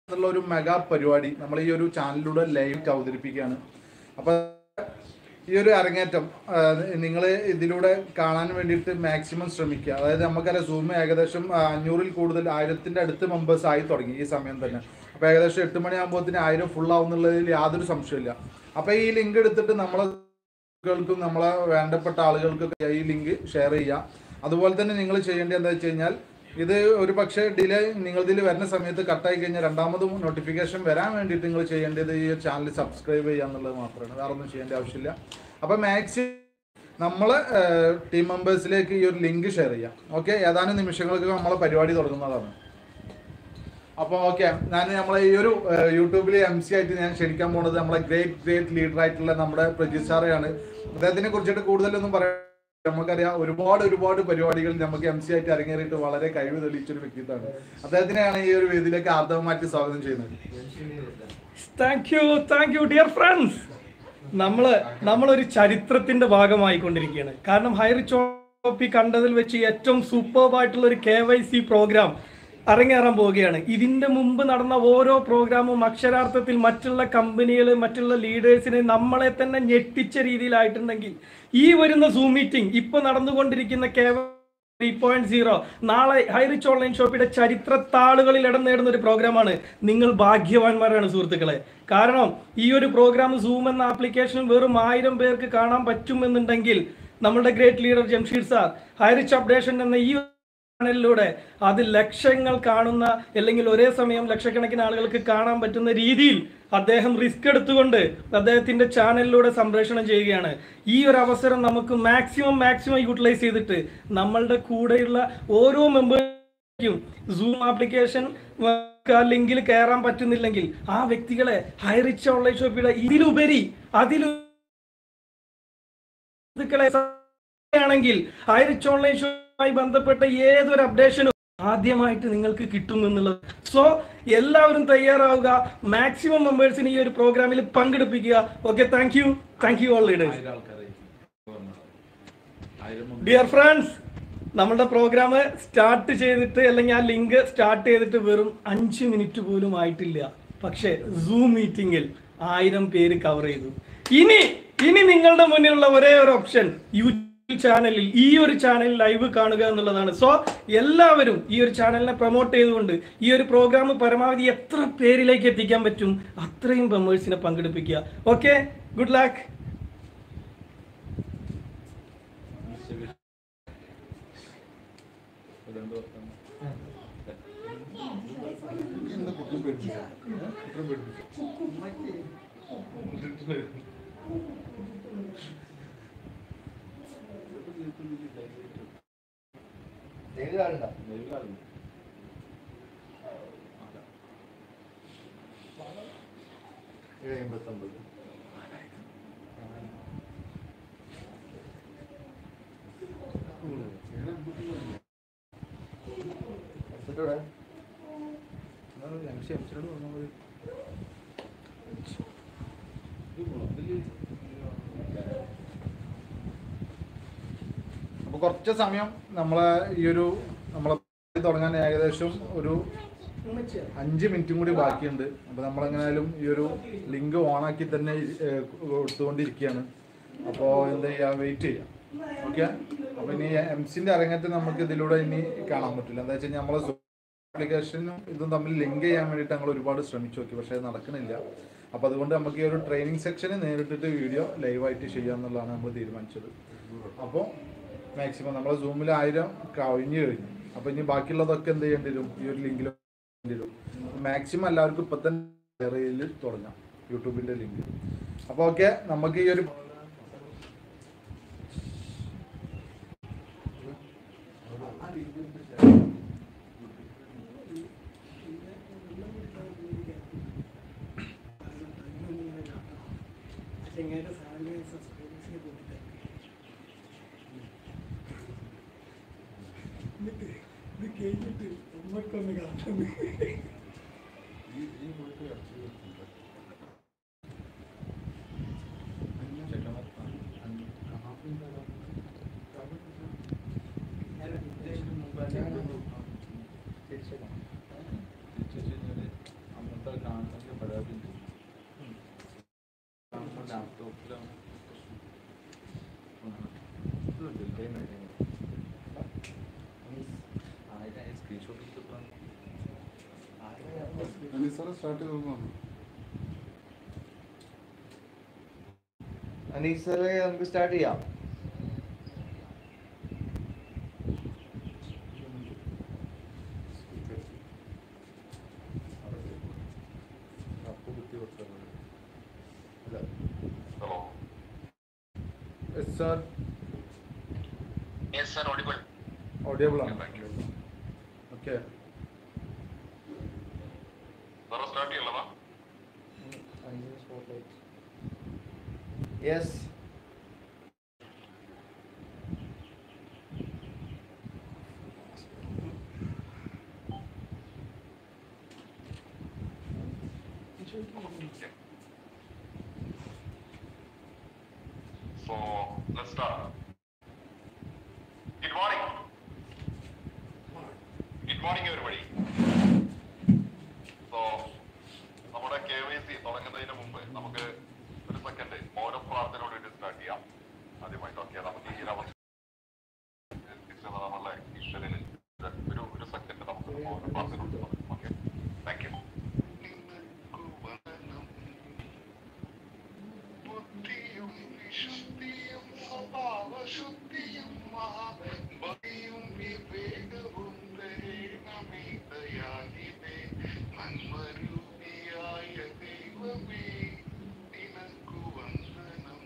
എന്നുള്ള ഒരു മെഗാ പരിപാടി നമ്മൾ ഈ ഒരു ചാനലിലൂടെ ലൈവ് അവതരിപ്പിക്കുകയാണ് അപ്പൊ ഈ ഒരു അരങ്ങേറ്റം നിങ്ങൾ ഇതിലൂടെ കാണാൻ വേണ്ടിയിട്ട് മാക്സിമം ശ്രമിക്കുക അതായത് നമുക്കറിയാം സൂം ഏകദേശം ആ, അഞ്ഞൂറിൽ കൂടുതൽ ആയിരത്തിന്റെ അടുത്ത് മെമ്പേഴ്സ് ആയി തുടങ്ങി ഈ സമയം തന്നെ അപ്പൊ ഏകദേശം എട്ട് മണിയാകുമ്പോഴത്തേന് ആയിരം ഫുൾ ആവുന്നുള്ളതിൽ യാതൊരു സംശയമില്ല അപ്പൊ ഈ ലിങ്ക് എടുത്തിട്ട് നമ്മളെ ൾക്കും നമ്മളെ വേണ്ടപ്പെട്ട ആളുകൾക്കൊക്കെ ഈ ലിങ്ക് ഷെയർ ചെയ്യുക അതുപോലെ തന്നെ നിങ്ങൾ ചെയ്യേണ്ടത് എന്താ വെച്ച് കഴിഞ്ഞാൽ ഇത് ഒരു പക്ഷേ ഡിലേ നിങ്ങളിതിൽ വരുന്ന സമയത്ത് കട്ടായി കഴിഞ്ഞാൽ രണ്ടാമതും നോട്ടിഫിക്കേഷൻ വരാൻ വേണ്ടിയിട്ട് നിങ്ങൾ ചെയ്യേണ്ടത് ഈ ചാനൽ സബ്സ്ക്രൈബ് ചെയ്യുക എന്നുള്ളത് മാത്രമാണ് വേറെ ഒന്നും ചെയ്യേണ്ട ആവശ്യമില്ല അപ്പോൾ മാക്സിമം നമ്മളെ ടീം മെമ്പേഴ്സിലേക്ക് ഈ ഒരു ലിങ്ക് ഷെയർ ചെയ്യാം ഓക്കെ ഏതാനും നിമിഷങ്ങൾക്ക് നമ്മളെ പരിപാടി തുടങ്ങുന്നതാണ് അപ്പോൾ ഓക്കെ ഞാൻ നമ്മളെ ഈ ഒരു യൂട്യൂബിൽ എം സി ആയിട്ട് ഞാൻ ക്ഷണിക്കാൻ പോകുന്നത് നമ്മളെ ഗ്രേറ്റ് ഗ്രേറ്റ് ലീഡർ ആയിട്ടുള്ള നമ്മുടെ പ്രജിത് സാറെയാണ് അദ്ദേഹത്തിനെ കുറിച്ചിട്ട് കൂടുതലൊന്നും പറയാൻ നമുക്കറിയാം ഒരുപാട് ഒരുപാട് പരിപാടികൾ നമുക്ക് എം സി ആയിട്ട് അരങ്ങേറിയിട്ട് വളരെ കഴിവ് തെളിയിച്ചൊരു വ്യക്തിത്വമാണ് അദ്ദേഹത്തിനെയാണ് ഈ ഒരു വേദിയിലേക്ക് ആർദ്രമായിട്ട് സ്വാഗതം ചെയ്യുന്നത് thank you thank you dear friends നമ്മള് നമ്മളൊരു ചരിത്രത്തിന്റെ ഭാഗമായിക്കൊണ്ടിരിക്കുകയാണ് കാരണം ഹൈറിച്ചോപ്പി കണ്ടതിൽ വെച്ച് ഏറ്റവും സൂപ്പർബായിട്ടുള്ള ഒരു കെ വൈ സി പ്രോഗ്രാം അരങ്ങേറാൻ പോവുകയാണ് ഇതിന്റെ മുമ്പ് നടന്ന ഓരോ പ്രോഗ്രാമും അക്ഷരാർത്ഥത്തിൽ മറ്റുള്ള കമ്പനികൾ മറ്റുള്ള ലീഡേഴ്സിനെ നമ്മളെ തന്നെ ഞെട്ടിച്ച രീതിയിലായിട്ടുണ്ടെങ്കിൽ ഈ വരുന്ന സൂം മീറ്റിംഗ് ഇപ്പൊ നടന്നുകൊണ്ടിരിക്കുന്ന കെ ത്രീ പോയിന്റ് സീറോ നാളെ ഹൈറിച്ച് ഓൺലൈൻ ഷോപ്പിയുടെ ചരിത്ര താളുകളിൽ ഇടം നേടുന്ന ഒരു പ്രോഗ്രാമാണ് നിങ്ങൾ ഭാഗ്യവാന്മാരാണ് സുഹൃത്തുക്കളെ കാരണം ഈ ഒരു പ്രോഗ്രാം സൂം എന്ന ആപ്ലിക്കേഷൻ വെറും ആയിരം പേർക്ക് കാണാൻ പറ്റുമെന്നുണ്ടെങ്കിൽ നമ്മുടെ great leader Jamsheer sir Highrich updation എന്ന ഈ ചാനലിലൂടെ അത് ലക്ഷങ്ങൾ കാണുന്ന അല്ലെങ്കിൽ ഒരേ സമയം ലക്ഷക്കണക്കിന് ആളുകൾക്ക് കാണാൻ പറ്റുന്ന രീതിയിൽ അദ്ദേഹം റിസ്ക് എടുത്തുകൊണ്ട് അദ്ദേഹത്തിന്റെ ചാനലിലൂടെ സംപ്രേഷണം ചെയ്യുകയാണ് ഈ ഒരു അവസരം നമുക്ക് മാക്സിമം മാക്സിമം യൂട്ടിലൈസ് ചെയ്തിട്ട് നമ്മളുടെ കൂടെയുള്ള ഓരോ മെമ്പേഴ്സും സൂം ആപ്ലിക്കേഷൻ ലിങ്കിൽ കയറാൻ പറ്റുന്നില്ലെങ്കിൽ ആ വ്യക്തികളെ ഹൈറിച്ച് ഓൺലൈൻ ഷോപ്പിയുടെ ഇതിലുപരി അതിലു ആണെങ്കിൽ ഹൈറിച്ച് ഓൺലൈൻ ഷോയുമായി ബന്ധപ്പെട്ട ഏതൊരു അപ്ഡേഷനും ആദ്യമായിട്ട് നിങ്ങൾക്ക് കിട്ടും എന്നുള്ളത് സോ എല്ലാവരും തയ്യാറാവുക മാക്സിമം മെമ്പേഴ്സിന് ഈ ഒരു പ്രോഗ്രാമിൽ പങ്കെടുപ്പിക്കുക okay thank you thank you all leaders dear friends നമ്മുടെ പ്രോഗ്രാം സ്റ്റാർട്ട് ചെയ്തിട്ട് അല്ലെങ്കിൽ ആ ലിങ്ക് സ്റ്റാർട്ട് ചെയ്തിട്ട് വെറും അഞ്ച് മിനിറ്റ് പോലും ആയിട്ടില്ല പക്ഷേ സൂം മീറ്റിംഗിൽ ആയിരം പേര് കവർ ചെയ്തു ഇനി ഇനി നിങ്ങളുടെ മുന്നിലുള്ള ഒരേ ഒരു ഓപ്ഷൻ യൂട്യൂബ് ചാനലിൽ ഈ ഒരു ചാനൽ ലൈവ് കാണുക എന്നുള്ളതാണ് സോ എല്ലാവരും ഈ ഒരു ചാനലിനെ പ്രൊമോട്ട് ചെയ്തുകൊണ്ട് ഈ ഒരു പ്രോഗ്രാം പരമാവധി എത്ര പേരിലേക്ക് എത്തിക്കാൻ പറ്റും അത്രയും മെമ്പേഴ്സിനെ പങ്കെടുപ്പിക്കുക ഓക്കെ ഗുഡ് ലക്ക് അപ്പൊ കുറച്ച് സമയം നമ്മളെ ഈ ഒരു നമ്മളെ തുടങ്ങാൻ ഏകദേശം ഒരു അഞ്ച് മിനിറ്റും കൂടി ബാക്കിയുണ്ട് അപ്പൊ നമ്മളെങ്ങനെയാലും ഈ ഒരു ലിങ്ക് ഓണാക്കി തന്നെ ഏഹ്, കൊടുത്തുകൊണ്ടിരിക്കുകയാണ് അപ്പോൾ എന്താ ചെയ്യാ വെയിറ്റ് ചെയ്യാം ഓക്കെ അപ്പൊ ഇനി എം സിന്റെ അരങ്ങേറ്റം നമുക്ക് ഇതിലൂടെ ഇനി കാണാൻ പറ്റില്ല എന്താ വെച്ചാൽ നമ്മളെ ആപ്ലിക്കേഷനും ഇതും തമ്മിൽ ലിങ്ക് ചെയ്യാൻ വേണ്ടിയിട്ട് ഞങ്ങൾ ഒരുപാട് ശ്രമിച്ചു നോക്കി പക്ഷേ അത് നടക്കണില്ല അപ്പൊ അതുകൊണ്ട് നമുക്ക് ഈ ഒരു ട്രെയിനിങ് സെക്ഷന് നേരിട്ടിട്ട് വീഡിയോ ലൈവായിട്ട് ചെയ്യാന്നുള്ളതാണ് നമ്മൾ തീരുമാനിച്ചത് അപ്പോൾ മാക്സിമം നമ്മളെ സൂമിൽ ആയിരം കഴിഞ്ഞു കഴിഞ്ഞു അപ്പൊ ഇനി ബാക്കിയുള്ളതൊക്കെ എന്ത് ചെയ്യേണ്ടി വരും ഈ ഒരു ലിങ്കിൽ വരും മാക്സിമം എല്ലാവർക്കും ഇപ്പൊ തന്നെ ഷെയർ ചെയ്യൽ തുടങ്ങാം യൂട്യൂബിന്റെ ലിങ്ക് അപ്പൊ ഓക്കെ നമുക്ക് ഈ ഒരു കാണുന്നെങ്കിൽ പരാതി ലാപ്ടോപ്പിലാണ് സ്ക്രീൻഷോട്ട് എടുത്തിട്ടാണ് അനീസാറെ സ്റ്റാർട്ട് ചെയ്തു അനീസറെ നമുക്ക് സ്റ്റാർട്ട് ചെയ്യാം അപ്പൊ കുത്തി കൊടുത്തത് അല്ല yes sir Yes, sir, audible. Audible ആണ് Thank you. Okay sir start ചെയ്യല്ലതാ yes So, let's start. Good morning. Good morning, everybody. So, നമ്മുടെ കെ വൈ സി തുടങ്ങുന്നതിന് മുമ്പ് നമുക്ക് ഒരു സെക്കൻഡ് മൗന പ്രാർത്ഥനയോട് വേണ്ടി സ്റ്റാർട്ട് ചെയ്യാം ആദ്യമായിട്ട് ഓക്കെ നമുക്ക് ഈ ഒരു അവസ്ഥ എത്തിച്ചത് നമ്മളുടെ ഈശ്വരന് ഒരു ഒരു സെക്കൻഡ് നമുക്ക് മൗന പ്രാർത്ഥന കൊടുക്കാം ഓക്കെ താങ്ക് യു ബുദ്ധിയും വിശുദ്ധിയും സ്വഭാവശുദ്ധിയും മഹാബലിയും വിവേകവും ദയനമിതയാകിതേ നന്മരൂപിയായ ദൈവമേ നിനക്കു വന്ദനം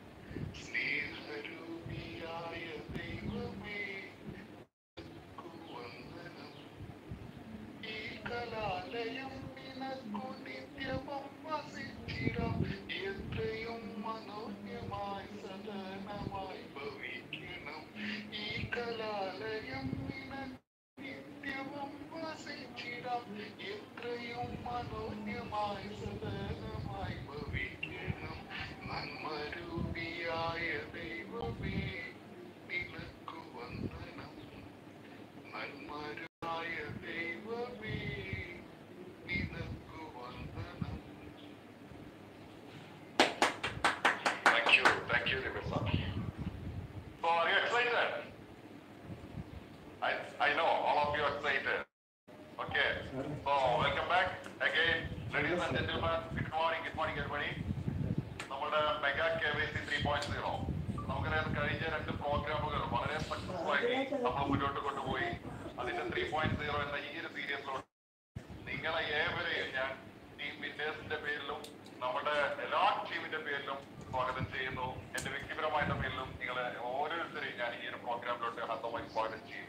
സ്നേഹരൂപിയായ ദൈവമേ നിനക്കു വന്ദനം ഈ കലാലയം നിനക്കു നിത്യവും വസിച്ചിടാം എത്രയും മനോജ്ഞമായി സദനമായി ഭവിക്കണം ഈ കലാലയം നിനക്കു നിത്യവും വസിച്ചിടാം എത്രയും മനോജ്ഞമായി സദനമായി ഭവിക്കണം നന്മരൂപിയായ ദൈവമേ നിനക്കു വന്ദനം നന്മരായ ദൈവമേ നിനക്കു വന്ദനം Thank you, thank you, Rebecca. So are you excited? I, I know all of you are excited. Okay, so welcome back again, ladies and gentlemen. Good morning, good morning everybody. നമ്മുടെ mega K Y C three point zero നമുക്കറിയാം കഴിഞ്ഞ രണ്ട് പ്രോഗ്രാമുകൾ വളരെ successful ആയി നമ്മൾ മുന്നോട്ട് കൊണ്ടുപോയി അതിന്റെ ത്രീ പോയിന്റ് സീറോ എന്ന ഈ ഒരു സീരീസിലോട്ട് നിങ്ങളെ ഏവരെയും ഞാൻ ടീം വിന്നേഴ്സിന്റെ പേരിലും നമ്മുടെ എല്ലാ ടീമിന്റെ പേരിലും സ്വാഗതം ചെയ്യുന്നു എന്റെ വ്യക്തിപരമായിട്ട് പേരിലും നിങ്ങളെ ഓരോരുത്തരെയും ഞാൻ ഈ ഒരു പ്രോഗ്രാമിലോട്ട് ഹർദ്ദമായി സ്വാഗതം ചെയ്യും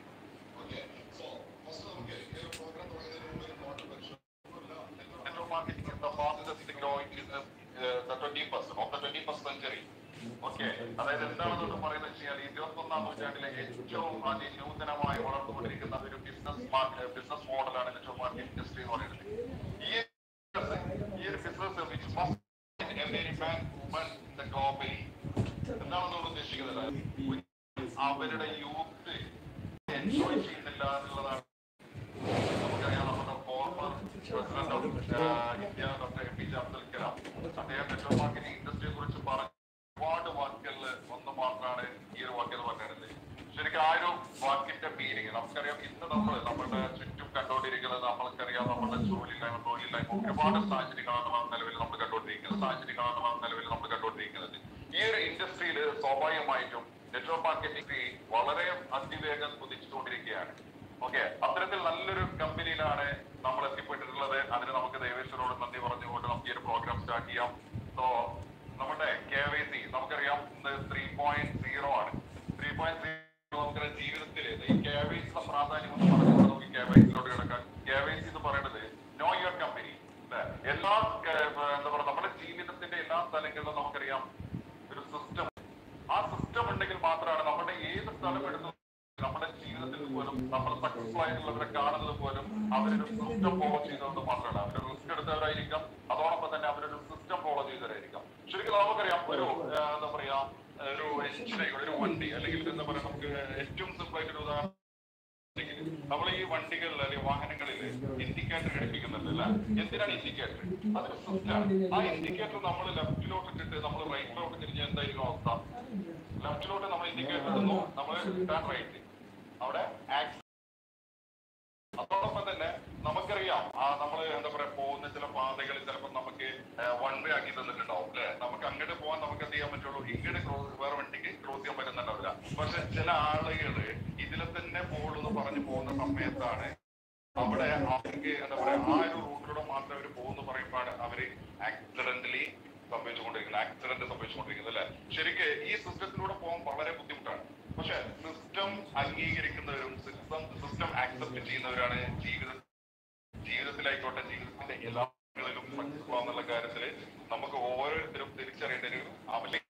Network marketing is the fastest growing business, uh, the 21st, of the 21st century. Okay അതായത് എന്താണെന്ന് പറയുന്നത് വെച്ചാൽ ഇരുപത്തൊന്നാം നൂറ്റാണ്ടിലെ ഏറ്റവും അതിനൂതനമായി വളർന്നുകൊണ്ടിരിക്കുന്ന ഒരു ബിസിനസ് ബിസിനസ് മോഡലാണ് നെറ്റ്വർക്ക് മാർക്കറ്റിംഗ് ഇൻഡസ്ട്രി എന്ന് പറയുന്നത് ഈ ഈ ഒരു business which must every man woman the globally എന്താണെന്നാണ് ഉദ്ദേശിക്കുന്നത് അവരുടെ യൂത്ത് എൻജോയ് ചെയ്യുന്നില്ല എന്നുള്ളതാണ് നമുക്കറിയാം നമ്മുടെ former president of India doctor A P J Abdul Kalam അദ്ദേഹം നെറ്റ്വർക്ക് മാർക്കറ്റിംഗ് ഇൻഡസ്ട്രിയെ കുറിച്ച് പറഞ്ഞ ഒരുപാട് വാക്കുകളിൽ ഒന്ന് മാത്രമാണ് ഈ ഒരു വാക്ക് എന്ന് പറയുന്നത് ശരിക്കും ആ ഒരു വാക്കിന്റെ മീനിങ് നമുക്കറിയാം ഇന്ന് നമ്മൾ നമ്മുടെ ചുറ്റും കണ്ടുകൊണ്ടിരിക്കുന്നത് നമ്മൾക്കറിയാം നമ്മുടെ ജോലിയില്ലായ്മ തൊഴിലില്ലായ്മ ഒരുപാട് സാഹചര്യങ്ങളാണ് നാം നിലവിൽ നമ്മൾ കണ്ടുകൊണ്ടിരിക്കുന്നത് സാഹചര്യങ്ങളാണ് നാം നിലവിൽ നമ്മൾ കണ്ടുകൊണ്ടിരിക്കുന്നത് ഈ ഒരു ഇൻഡസ്ട്രിയിൽ സ്വാഭാവികമായിട്ടും നെറ്റ്വർക്ക് മാർക്കറ്റിംഗ് വളരെ അതിവേഗം കുതിച്ചുകൊണ്ടിരിക്കുകയാണ് ഓക്കെ അത്തരത്തിൽ നല്ലൊരു കമ്പനിയിലാണ് നമ്മൾ എത്തിപ്പെട്ടിട്ടുള്ളത് അതിന് നമുക്ക് ദേവേശ്വരോട് നന്ദി പറഞ്ഞുകൊണ്ട് നമുക്ക് ഈ ഒരു പ്രോഗ്രാം സ്റ്റാർട്ട് ചെയ്യാം സോ നമ്മുടെ കെ വൈ സി നമുക്കറിയാം ഇന്ന് ത്രീ പോയിന്റ് സീറോ ആണ് ത്രീ പോയിന്റ് സീറോ നമുക്കറിയാം ജീവിതത്തിൽ ഈ കെ വൈ സിയുടെ പ്രാധാന്യം എന്ന് പറഞ്ഞുകൊണ്ട് നമുക്ക് കെ വൈ സിയിലോട്ട് കിടക്കാം കെ വൈ സി എന്ന് പറയുന്നത് നോ യുവർ കമ്പനി എല്ലാ ക- എന്താ പറയുക നമ്മുടെ ജീവിതത്തിന്റെ എല്ലാ സ്ഥലങ്ങളിലും നമുക്കറിയാം ഒരു സിസ്റ്റം ആ സിസ്റ്റം ഉണ്ടെങ്കിൽ മാത്രമാണ് നമ്മുടെ ഏത് സ്ഥലം എടുത്തു നമ്മുടെ ജീവിതത്തിൽ പോലും നമ്മൾ സക്സസ്ഫുൾ ആയിട്ടുള്ളവരെ കാണുന്നത് പോലും അവരൊരു സിസ്റ്റം ഫോളോ ചെയ്തുകൊണ്ട് മാത്രമാണ് അവരൊരു റിസ്ക് എടുത്തവരായിരിക്കാം അതോടൊപ്പം തന്നെ അവരൊരു സിസ്റ്റം ഫോളോ ചെയ്തവരായിരിക്കാം ശരിക്കും നമുക്കറിയാം ഒരു ആ, എന്താ പറയാ ഒരു എഞ്ചിനീയർ ഒരു വണ്ടി അല്ലെങ്കിൽ എന്താ പറയാ നമുക്ക് ഏറ്റവും സിമ്പിൾ ആയിട്ട് ഒരു ഉദാഹരണം നമ്മൾ ഈ വണ്ടികളിൽ അല്ലെങ്കിൽ വാഹനങ്ങളിൽ ഇൻഡിക്കേറ്റർ ഘടിപ്പിക്കുന്നുണ്ട് പ്ലാൻ എന്തിനാണ് ഇൻഡിക്കേറ്റർ അതൊരു സിസ്റ്റമാണ് ആ ഇൻഡിക്കേറ്റർ നമ്മൾ ലെഫ്റ്റിലോട്ട് ഇട്ടിട്ട് നമ്മൾ റൈറ്റിലോട്ട് തിരിഞ്ഞ എന്തായിരിക്കും അവസ്ഥ ലെഫ്റ്റിലോട്ട് നമ്മൾ ഇൻഡിക്കേറ്റർ ഇടുന്നു നമ്മൾ ടേൺ റൈറ്റ് അവിടെ ആക്സ് അതോടൊപ്പം തന്നെ നമുക്കറിയാം ആ നമ്മൾ എന്താ പറയാ പോകുന്ന ചില പാതകൾ ചിലപ്പോൾ നമുക്ക് വൺ വേ ആക്കി തന്നിട്ടുണ്ടാവും അല്ലെ നമുക്ക് അങ്ങോട്ട് പോകാൻ നമുക്ക് എന്ത് ചെയ്യാൻ പറ്റുള്ളൂ ഇങ്ങോട്ട് ക്രോസ് വേറെ വണ്ടിക്ക് ക്രോസ് ചെയ്യാൻ പറ്റുന്നുണ്ടാവില്ല പക്ഷെ ചില ആളുകൾ ഇതിലെ തന്നെ പോകുള്ളൂ എന്ന് പറഞ്ഞു പോകുന്ന സമയത്താണ് അവിടെ അവർക്ക് എന്താ പറയാ ആ ഒരു റൂട്ടിലൂടെ മാത്രമേ അവർ പോകുന്നു പറയുമ്പോഴാണ് അവര് ആക്സിഡന്റലി സംഭവിച്ചുകൊണ്ടിരിക്കുന്നത് ആക്സിഡന്റ് സംഭവിച്ചുകൊണ്ടിരിക്കുന്നത് അല്ലെ ശരിക്ക് ഈ സിസ്റ്റത്തിലൂടെ പോകാൻ വളരെ ബുദ്ധിമുട്ടാണ് പക്ഷെ സിസ്റ്റം അംഗീകരിക്കുന്നവരും സിസ്റ്റം സിസ്റ്റം ആക്സെപ്റ്റ് ചെയ്യുന്നവരാണ് ജീവിത ജീവിതത്തിലായിക്കോട്ടെ ജീവിതത്തിന്റെ എല്ലാ മേഖലകളിലും സക്സസ്ഫുൾ ആവുന്നുള്ള കാര്യത്തിൽ നമുക്ക് ഓരോരുത്തരും തിരിച്ചറിയേണ്ട ഒരു ആവശ്യം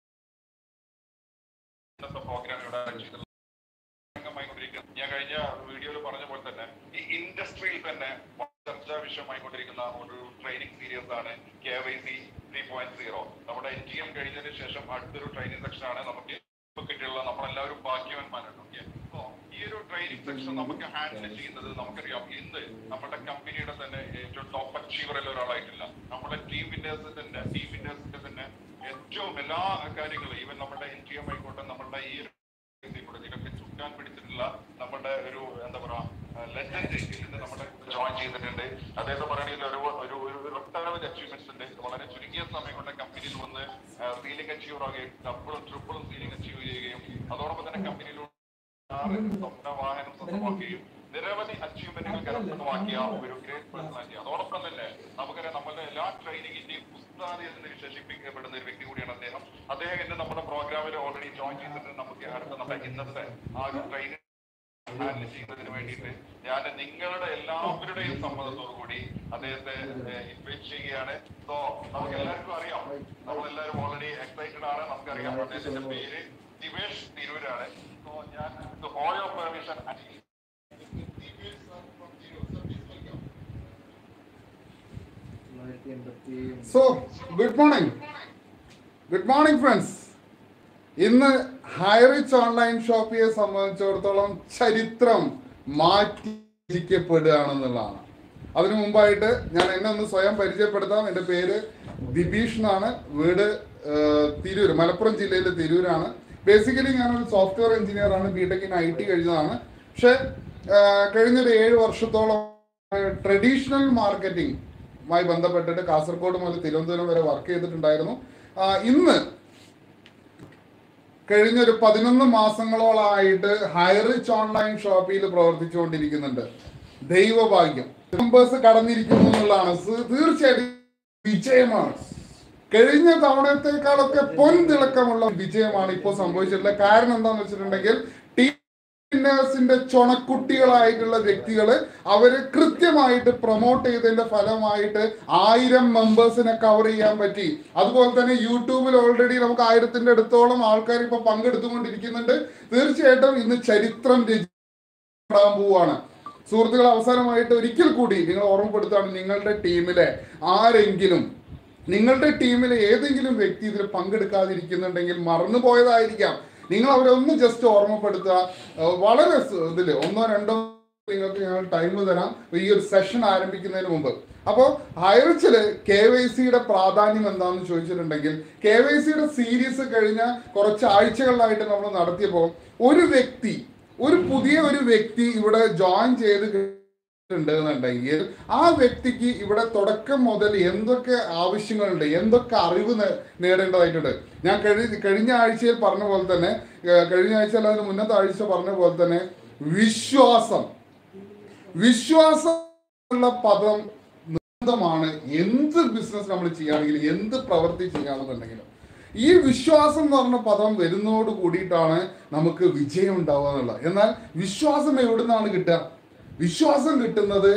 ഇന്നത്തെ പ്രോഗ്രാം ഇവിടെ ചെയ്തിട്ടുള്ള ഭാഗമായിക്കൊണ്ടിരിക്കുന്നത് ഞാൻ കഴിഞ്ഞ വീഡിയോയിൽ പറഞ്ഞ പോലെ തന്നെ ഈ ഇൻഡസ്ട്രിയിൽ തന്നെ ചർച്ചാ വിഷയമായിക്കൊണ്ടിരിക്കുന്ന ഒരു ട്രെയിനിങ് സീരീസ് ആണ് K Y C three point zero നമ്മുടെ എൻ ജി എം കഴിഞ്ഞതിന് ശേഷം അടുത്തൊരു ട്രെയിനിങ് സെക്ഷൻ ആണ് നമുക്ക് ഇപ്പൊ കിട്ടിയുള്ള നമ്മളെല്ലാവരും ഭാഗ്യവാന്മാരാണ് ഓക്കെ സോ ഈ ഒരു ട്രെയിനിങ് സെക്ഷൻ നമുക്ക് ഹാൻഡിൽ ചെയ്യുന്നത് നമുക്കറിയാം ഇന്ന് നമ്മുടെ കമ്പനിയുടെ തന്നെ ഏറ്റവും ടോപ്പ് അച്ചീവറിൽ ഒരാളായിട്ടില്ല നമ്മുടെ ടീം വിന്നേഴ്സ് തന്നെ ടീം വിന്നേഴ്സിന്റെ തന്നെ ഏറ്റവും എല്ലാ കാര്യങ്ങളും ഈവൻ നമ്മുടെ എൻ ജി എം ആയിക്കോട്ടെ നമ്മുടെ ഈ ഒരു ഇതിലൂടെ ഇതിലൊക്കെ ചുക്കാൻ പിടിച്ചിട്ടുള്ള നമ്മുടെ ഒരു എന്താ പറയാ ലെജൻഡ് ഇതിൽ നമ്മുടെ ജോയിൻ ചെയ്തിട്ടുണ്ട് അദ്ദേഹത്തെ പറയുകയാണെങ്കിൽ ഒരു ഒരു ഒരു ഒരു ഒട്ടനവധി അച്ചീവ്മെന്റ്സ് ഉണ്ട് വളരെ ചുരുങ്ങിയ സമയം കൊണ്ട് കമ്പനിയിൽ വന്ന് സീലിംഗ് അച്ചീവർ ആകുകയും ഡബിളും ട്രിപ്പിളും സീലിംഗ് അച്ചീവ് ചെയ്യുകയും അതോടൊപ്പം തന്നെ കമ്പനിയിലൂടെ ആറ് സ്വപ്ന വാഹനം സ്വന്തമാക്കുകയും നിരവധി അച്ചീവ്മെന്റുകൾ കരസ്ഥമാക്കിയ ഒരു ഗ്രേറ്റ് പേഴ്സണാലിറ്റി അതോടൊപ്പം തന്നെ നമുക്കറിയാം നമ്മളുടെ എല്ലാ ട്രെയിനിങ്ങിന്റെയും ഉസ്താദി എന്ന് വിശേഷിപ്പിക്കപ്പെടുന്ന ഒരു വ്യക്തി കൂടിയാണ് അദ്ദേഹം അദ്ദേഹം ഇന്ന് നമ്മുടെ പ്രോഗ്രാമിൽ ഓൾറെഡി ജോയിൻ ചെയ്തിട്ട് നമുക്ക് അടുത്ത നമ്മുടെ ഇന്നത്തെ ആ ഒരു ട്രെയിനിങ് ഹാൻഡിൽ ചെയ്യുന്നതിന് വേണ്ടിയിട്ട് ഞാൻ നിങ്ങളുടെ എല്ലാവരുടെയും സമ്മതത്തോടു കൂടി അദ്ദേഹത്തെ ഇൻവൈറ്റ് ചെയ്യുകയാണ് സോ നമുക്ക് എല്ലാവർക്കും അറിയാം നമ്മളെല്ലാവരും ഓൾറെഡി എക്സൈറ്റഡ് ആണ് നമുക്കറിയാം അദ്ദേഹത്തിന്റെ പേര് ദിവേഷ് തിരൂരാണ് സോ ഞാൻ all your permission so good morning good morning friends ഇന്ന് ഹൈറിച്ച് ഓൺലൈൻ ഷോപ്പിയെ സംബന്ധിച്ചിടത്തോളം ചരിത്രം മാറ്റിയിരിക്കപ്പെടുകയാണെന്നുള്ളതാണ് അതിനു മുമ്പായിട്ട് ഞാൻ എന്നെ ഒന്ന് സ്വയം പരിചയപ്പെടുത്താം എൻ്റെ പേര് ദിബീഷ് എന്നാണ് വീട് ഏഹ്, തിരൂർ മലപ്പുറം ജില്ലയിലെ തിരൂരാണ് ബേസിക്കലി ഞാനൊരു സോഫ്റ്റ്വെയർ എഞ്ചിനീയർ ആണ് ബിടെക്കിന് ഐ ടി കഴിഞ്ഞതാണ് പക്ഷെ ഏഹ്, കഴിഞ്ഞൊരു ഏഴ് വർഷത്തോളം ട്രഡീഷണൽ മാർക്കറ്റിംഗ് മായി ബന്ധപ്പെട്ടിട്ട് കാസർഗോഡ് മുതൽ തിരുവനന്തപുരം വരെ വർക്ക് ചെയ്തിട്ടുണ്ടായിരുന്നു ആ, ഇന്ന് കഴിഞ്ഞൊരു പതിനൊന്ന് മാസങ്ങളോളായിട്ട് ഹൈറിച്ച് ഓൺലൈൻ ഷോപ്പിൽ പ്രവർത്തിച്ചുകൊണ്ടിരിക്കുന്നുണ്ട് ദൈവഭാഗ്യം മെമ്പേഴ്സ് കടന്നിരിക്കുന്നു എന്നുള്ളതാണ് സ് തീർച്ചയായിട്ടും വിജയമാണ് കഴിഞ്ഞ തവണത്തേക്കാളൊക്കെ പൊൻതിളക്കമുള്ള വിജയമാണ് ഇപ്പോൾ സംഭവിച്ചിട്ടുള്ളത് കാരണം എന്താണെന്ന് വെച്ചിട്ടുണ്ടെങ്കിൽ ടീം വിന്നേഴ്സിന്റെ ചുണക്കുട്ടികളായിട്ടുള്ള വ്യക്തികള് അവര് കൃത്യമായിട്ട് പ്രൊമോട്ട് ചെയ്തതിന്റെ ഫലമായിട്ട് ആയിരം മെമ്പേഴ്സിനെ കവർ ചെയ്യാൻ പറ്റി അതുപോലെ തന്നെ യൂട്യൂബിൽ ഓൾറെഡി നമുക്ക് ആയിരത്തിന്റെ അടുത്തോളം ആൾക്കാർ ഇപ്പൊ പങ്കെടുത്തുകൊണ്ടിരിക്കുന്നുണ്ട് തീർച്ചയായിട്ടും ഇന്ന് ചരിത്രം രചിക്കപ്പെടാൻ പോവാണ് സുഹൃത്തുക്കൾ അവസാനമായിട്ട് ഒരിക്കൽ കൂടി നിങ്ങൾ ഓർമ്മപ്പെടുത്താണ് നിങ്ങളുടെ ടീമിലെ ആരെങ്കിലും നിങ്ങളുടെ ടീമിലെ ഏതെങ്കിലും വ്യക്തി ഇതിൽ പങ്കെടുക്കാതിരിക്കുന്നുണ്ടെങ്കിൽ മറന്നു പോയതായിരിക്കാം നിങ്ങൾ അവരെ ഒന്ന് ജസ്റ്റ് ഓർമ്മപ്പെടുത്തുക ഏഹ് വളരെ സ് ഇതില് ഒന്നോ രണ്ടോ നിങ്ങൾക്ക് ഞങ്ങൾ ടൈം തരാം ഈ ഒരു സെഷൻ ആരംഭിക്കുന്നതിന് മുമ്പ് അപ്പോൾ ഹൈറിച്ചില് കെ വൈ സിയുടെ പ്രാധാന്യം എന്താണെന്ന് ചോദിച്ചിട്ടുണ്ടെങ്കിൽ കെ വൈ സിയുടെ സീരീസ് കഴിഞ്ഞ കുറച്ച് ആഴ്ചകളിലായിട്ട് നമ്മൾ നടത്തിയപ്പോൾ ഒരു വ്യക്തി ഒരു പുതിയ ഒരു വ്യക്തി ഇവിടെ ജോയിൻ ചെയ്ത് ഉണ്ട് എന്നുണ്ടെങ്കിൽ ആ വ്യക്തിക്ക് ഇവിടെ തുടക്കം മുതൽ എന്തൊക്കെ ആവശ്യങ്ങളുണ്ട് എന്തൊക്കെ അറിവ് നേ- നേടേണ്ടതായിട്ടുണ്ട് ഞാൻ കഴിഞ്ഞ കഴിഞ്ഞ ആഴ്ചയിൽ പറഞ്ഞ പോലെ തന്നെ ഏർ കഴിഞ്ഞ ആഴ്ച അല്ല അതിന് മുന്നത്തെ ആഴ്ച പറഞ്ഞ പോലെ തന്നെ വിശ്വാസം വിശ്വാസം ഉള്ള പദം നിർബന്ധമാണ് എന്ത് ബിസിനസ് നമ്മൾ ചെയ്യുകയാണെങ്കിലും എന്ത് പ്രവൃത്തി ചെയ്യുകയാണെന്നുണ്ടെങ്കിലും ഈ വിശ്വാസം എന്ന് പറഞ്ഞ പദം വരുന്നതോട് കൂടിയിട്ടാണ് നമുക്ക് വിജയം ഉണ്ടാവുക എന്നുള്ളത് എന്നാൽ വിശ്വാസം എവിടെ നിന്നാണ് കിട്ടുക വിശ്വാസം കിട്ടുന്നത്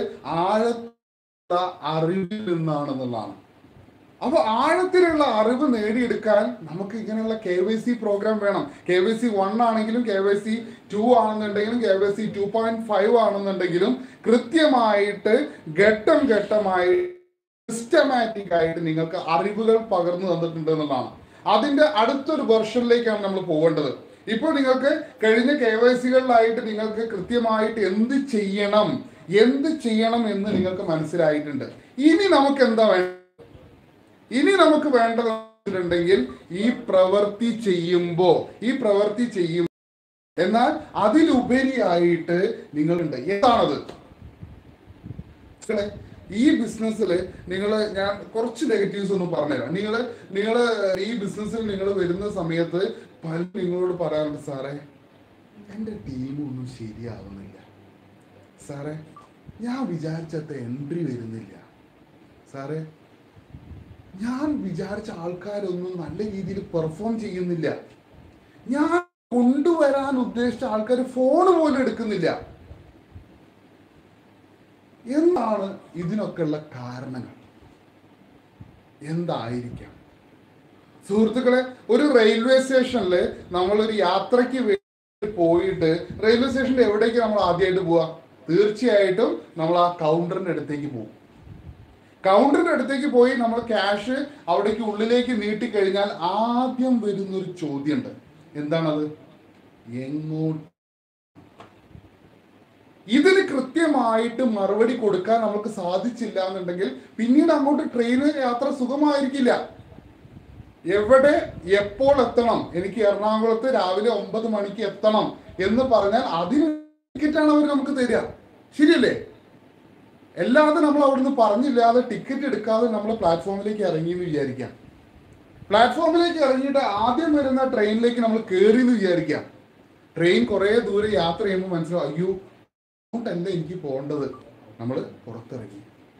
ആഴത്ത അറിവിൽ നിന്നാണെന്നുള്ളതാണ് അപ്പൊ ആഴത്തിലുള്ള അറിവ് നേടിയെടുക്കാൻ നമുക്ക് ഇങ്ങനെയുള്ള കെ വൈ സി പ്രോഗ്രാം വേണം കെ വൈ സി വൺ ആണെങ്കിലും കെ വൈ സി ടു ആണെന്നുണ്ടെങ്കിലും K Y C two point five ആണെന്നുണ്ടെങ്കിലും കൃത്യമായിട്ട് ഘട്ടം ഘട്ടമായി സിസ്റ്റമാറ്റിക് ആയിട്ട് നിങ്ങൾക്ക് അറിവുകൾ പകർന്നു തന്നിട്ടുണ്ട് എന്നുള്ളതാണ് അതിന്റെ അടുത്തൊരു വെർഷനിലേക്കാണ് നമ്മൾ പോകേണ്ടത് ഇപ്പോൾ നിങ്ങൾക്ക് കഴിഞ്ഞ കെ വൈ സികളിലായിട്ട് നിങ്ങൾക്ക് കൃത്യമായിട്ട് എന്ത് ചെയ്യണം എന്ത് ചെയ്യണം എന്ന് നിങ്ങൾക്ക് മനസ്സിലായിട്ടുണ്ട് ഇനി നമുക്ക് എന്താ വേണ്ടത് ഇനി നമുക്ക് വേണ്ടതുണ്ടെങ്കിൽ ഈ പ്രവൃത്തി ചെയ്യുമ്പോ ഈ പ്രവൃത്തി ചെയ്യും എന്നാൽ അതിലുപരിയായിട്ട് നിങ്ങളുണ്ട് എന്താണത് മക്കളെ, ഈ ബിസിനസ്സിൽ നിങ്ങൾ ഞാൻ കുറച്ച് നെഗറ്റീവ്സ് ഒന്ന് പറഞ്ഞുതരാം നിങ്ങൾ നിങ്ങൾ ഈ ബിസിനസ്സിൽ നിങ്ങൾ വരുന്ന സമയത്ത് പലരും നിങ്ങളോട് പറയാറുണ്ട് സാറേ എൻ്റെ ടീം ഒന്നും ശരിയാവുന്നില്ല സാറേ ഞാൻ വിചാരിച്ചത്തെ എൻട്രി വരുന്നില്ല സാറേ ഞാൻ വിചാരിച്ച ആൾക്കാരൊന്നും നല്ല രീതിയിൽ പെർഫോം ചെയ്യുന്നില്ല ഞാൻ കൊണ്ടുവരാൻ ഉദ്ദേശിച്ച ആൾക്കാർ ഫോൺ പോലും എടുക്കുന്നില്ല എന്താണ് ഇതിനൊക്കെയുള്ള കാരണങ്ങൾ എന്തായിരിക്കാം സുഹൃത്തുക്കളെ ഒരു റെയിൽവേ സ്റ്റേഷനിൽ നമ്മളൊരു യാത്രയ്ക്ക് വേണ്ടി പോയിട്ട് റെയിൽവേ സ്റ്റേഷനിൽ എവിടേക്ക് നമ്മൾ ആദ്യമായിട്ട് പോവാ തീർച്ചയായിട്ടും നമ്മൾ ആ കൗണ്ടറിന്റെ അടുത്തേക്ക് പോകും കൗണ്ടറിന്റെ അടുത്തേക്ക് പോയി നമ്മൾ ക്യാഷ് അവിടേക്ക് ഉള്ളിലേക്ക് നീട്ടിക്കഴിഞ്ഞാൽ ആദ്യം വരുന്നൊരു ചോദ്യമുണ്ട് എന്താണത് എങ്ങോട്ട് ഇതിന് കൃത്യമായിട്ട് മറുപടി കൊടുക്കാൻ നമുക്ക് സാധിച്ചില്ല എന്നുണ്ടെങ്കിൽ പിന്നീട് അങ്ങോട്ട് ട്രെയിനിൽ യാത്ര സുഖമായിരിക്കില്ല എവിടെ എപ്പോൾ എത്തണം എനിക്ക് എറണാകുളത്ത് രാവിലെ ഒമ്പത് മണിക്ക് എത്തണം എന്ന് പറഞ്ഞാൽ അതിന് ടിക്കറ്റാണ് അവർ നമുക്ക് തരിക ശരിയല്ലേ അല്ലാതെ നമ്മൾ അവിടുന്ന് പറഞ്ഞില്ലാതെ ടിക്കറ്റ് എടുക്കാതെ നമ്മൾ പ്ലാറ്റ്ഫോമിലേക്ക് ഇറങ്ങി എന്ന് വിചാരിക്കാം പ്ലാറ്റ്ഫോമിലേക്ക് ഇറങ്ങിയിട്ട് ആദ്യം വരുന്ന ട്രെയിനിലേക്ക് നമ്മൾ കയറി എന്ന് വിചാരിക്കാം ട്രെയിൻ കുറേ ദൂരെ യാത്ര ചെയ്യുമ്പോൾ മനസ്സിലാവും അയ്യോ അങ്ങോട്ടല്ല എനിക്ക് പോകേണ്ടത് നമ്മൾ പുറത്തിറങ്ങി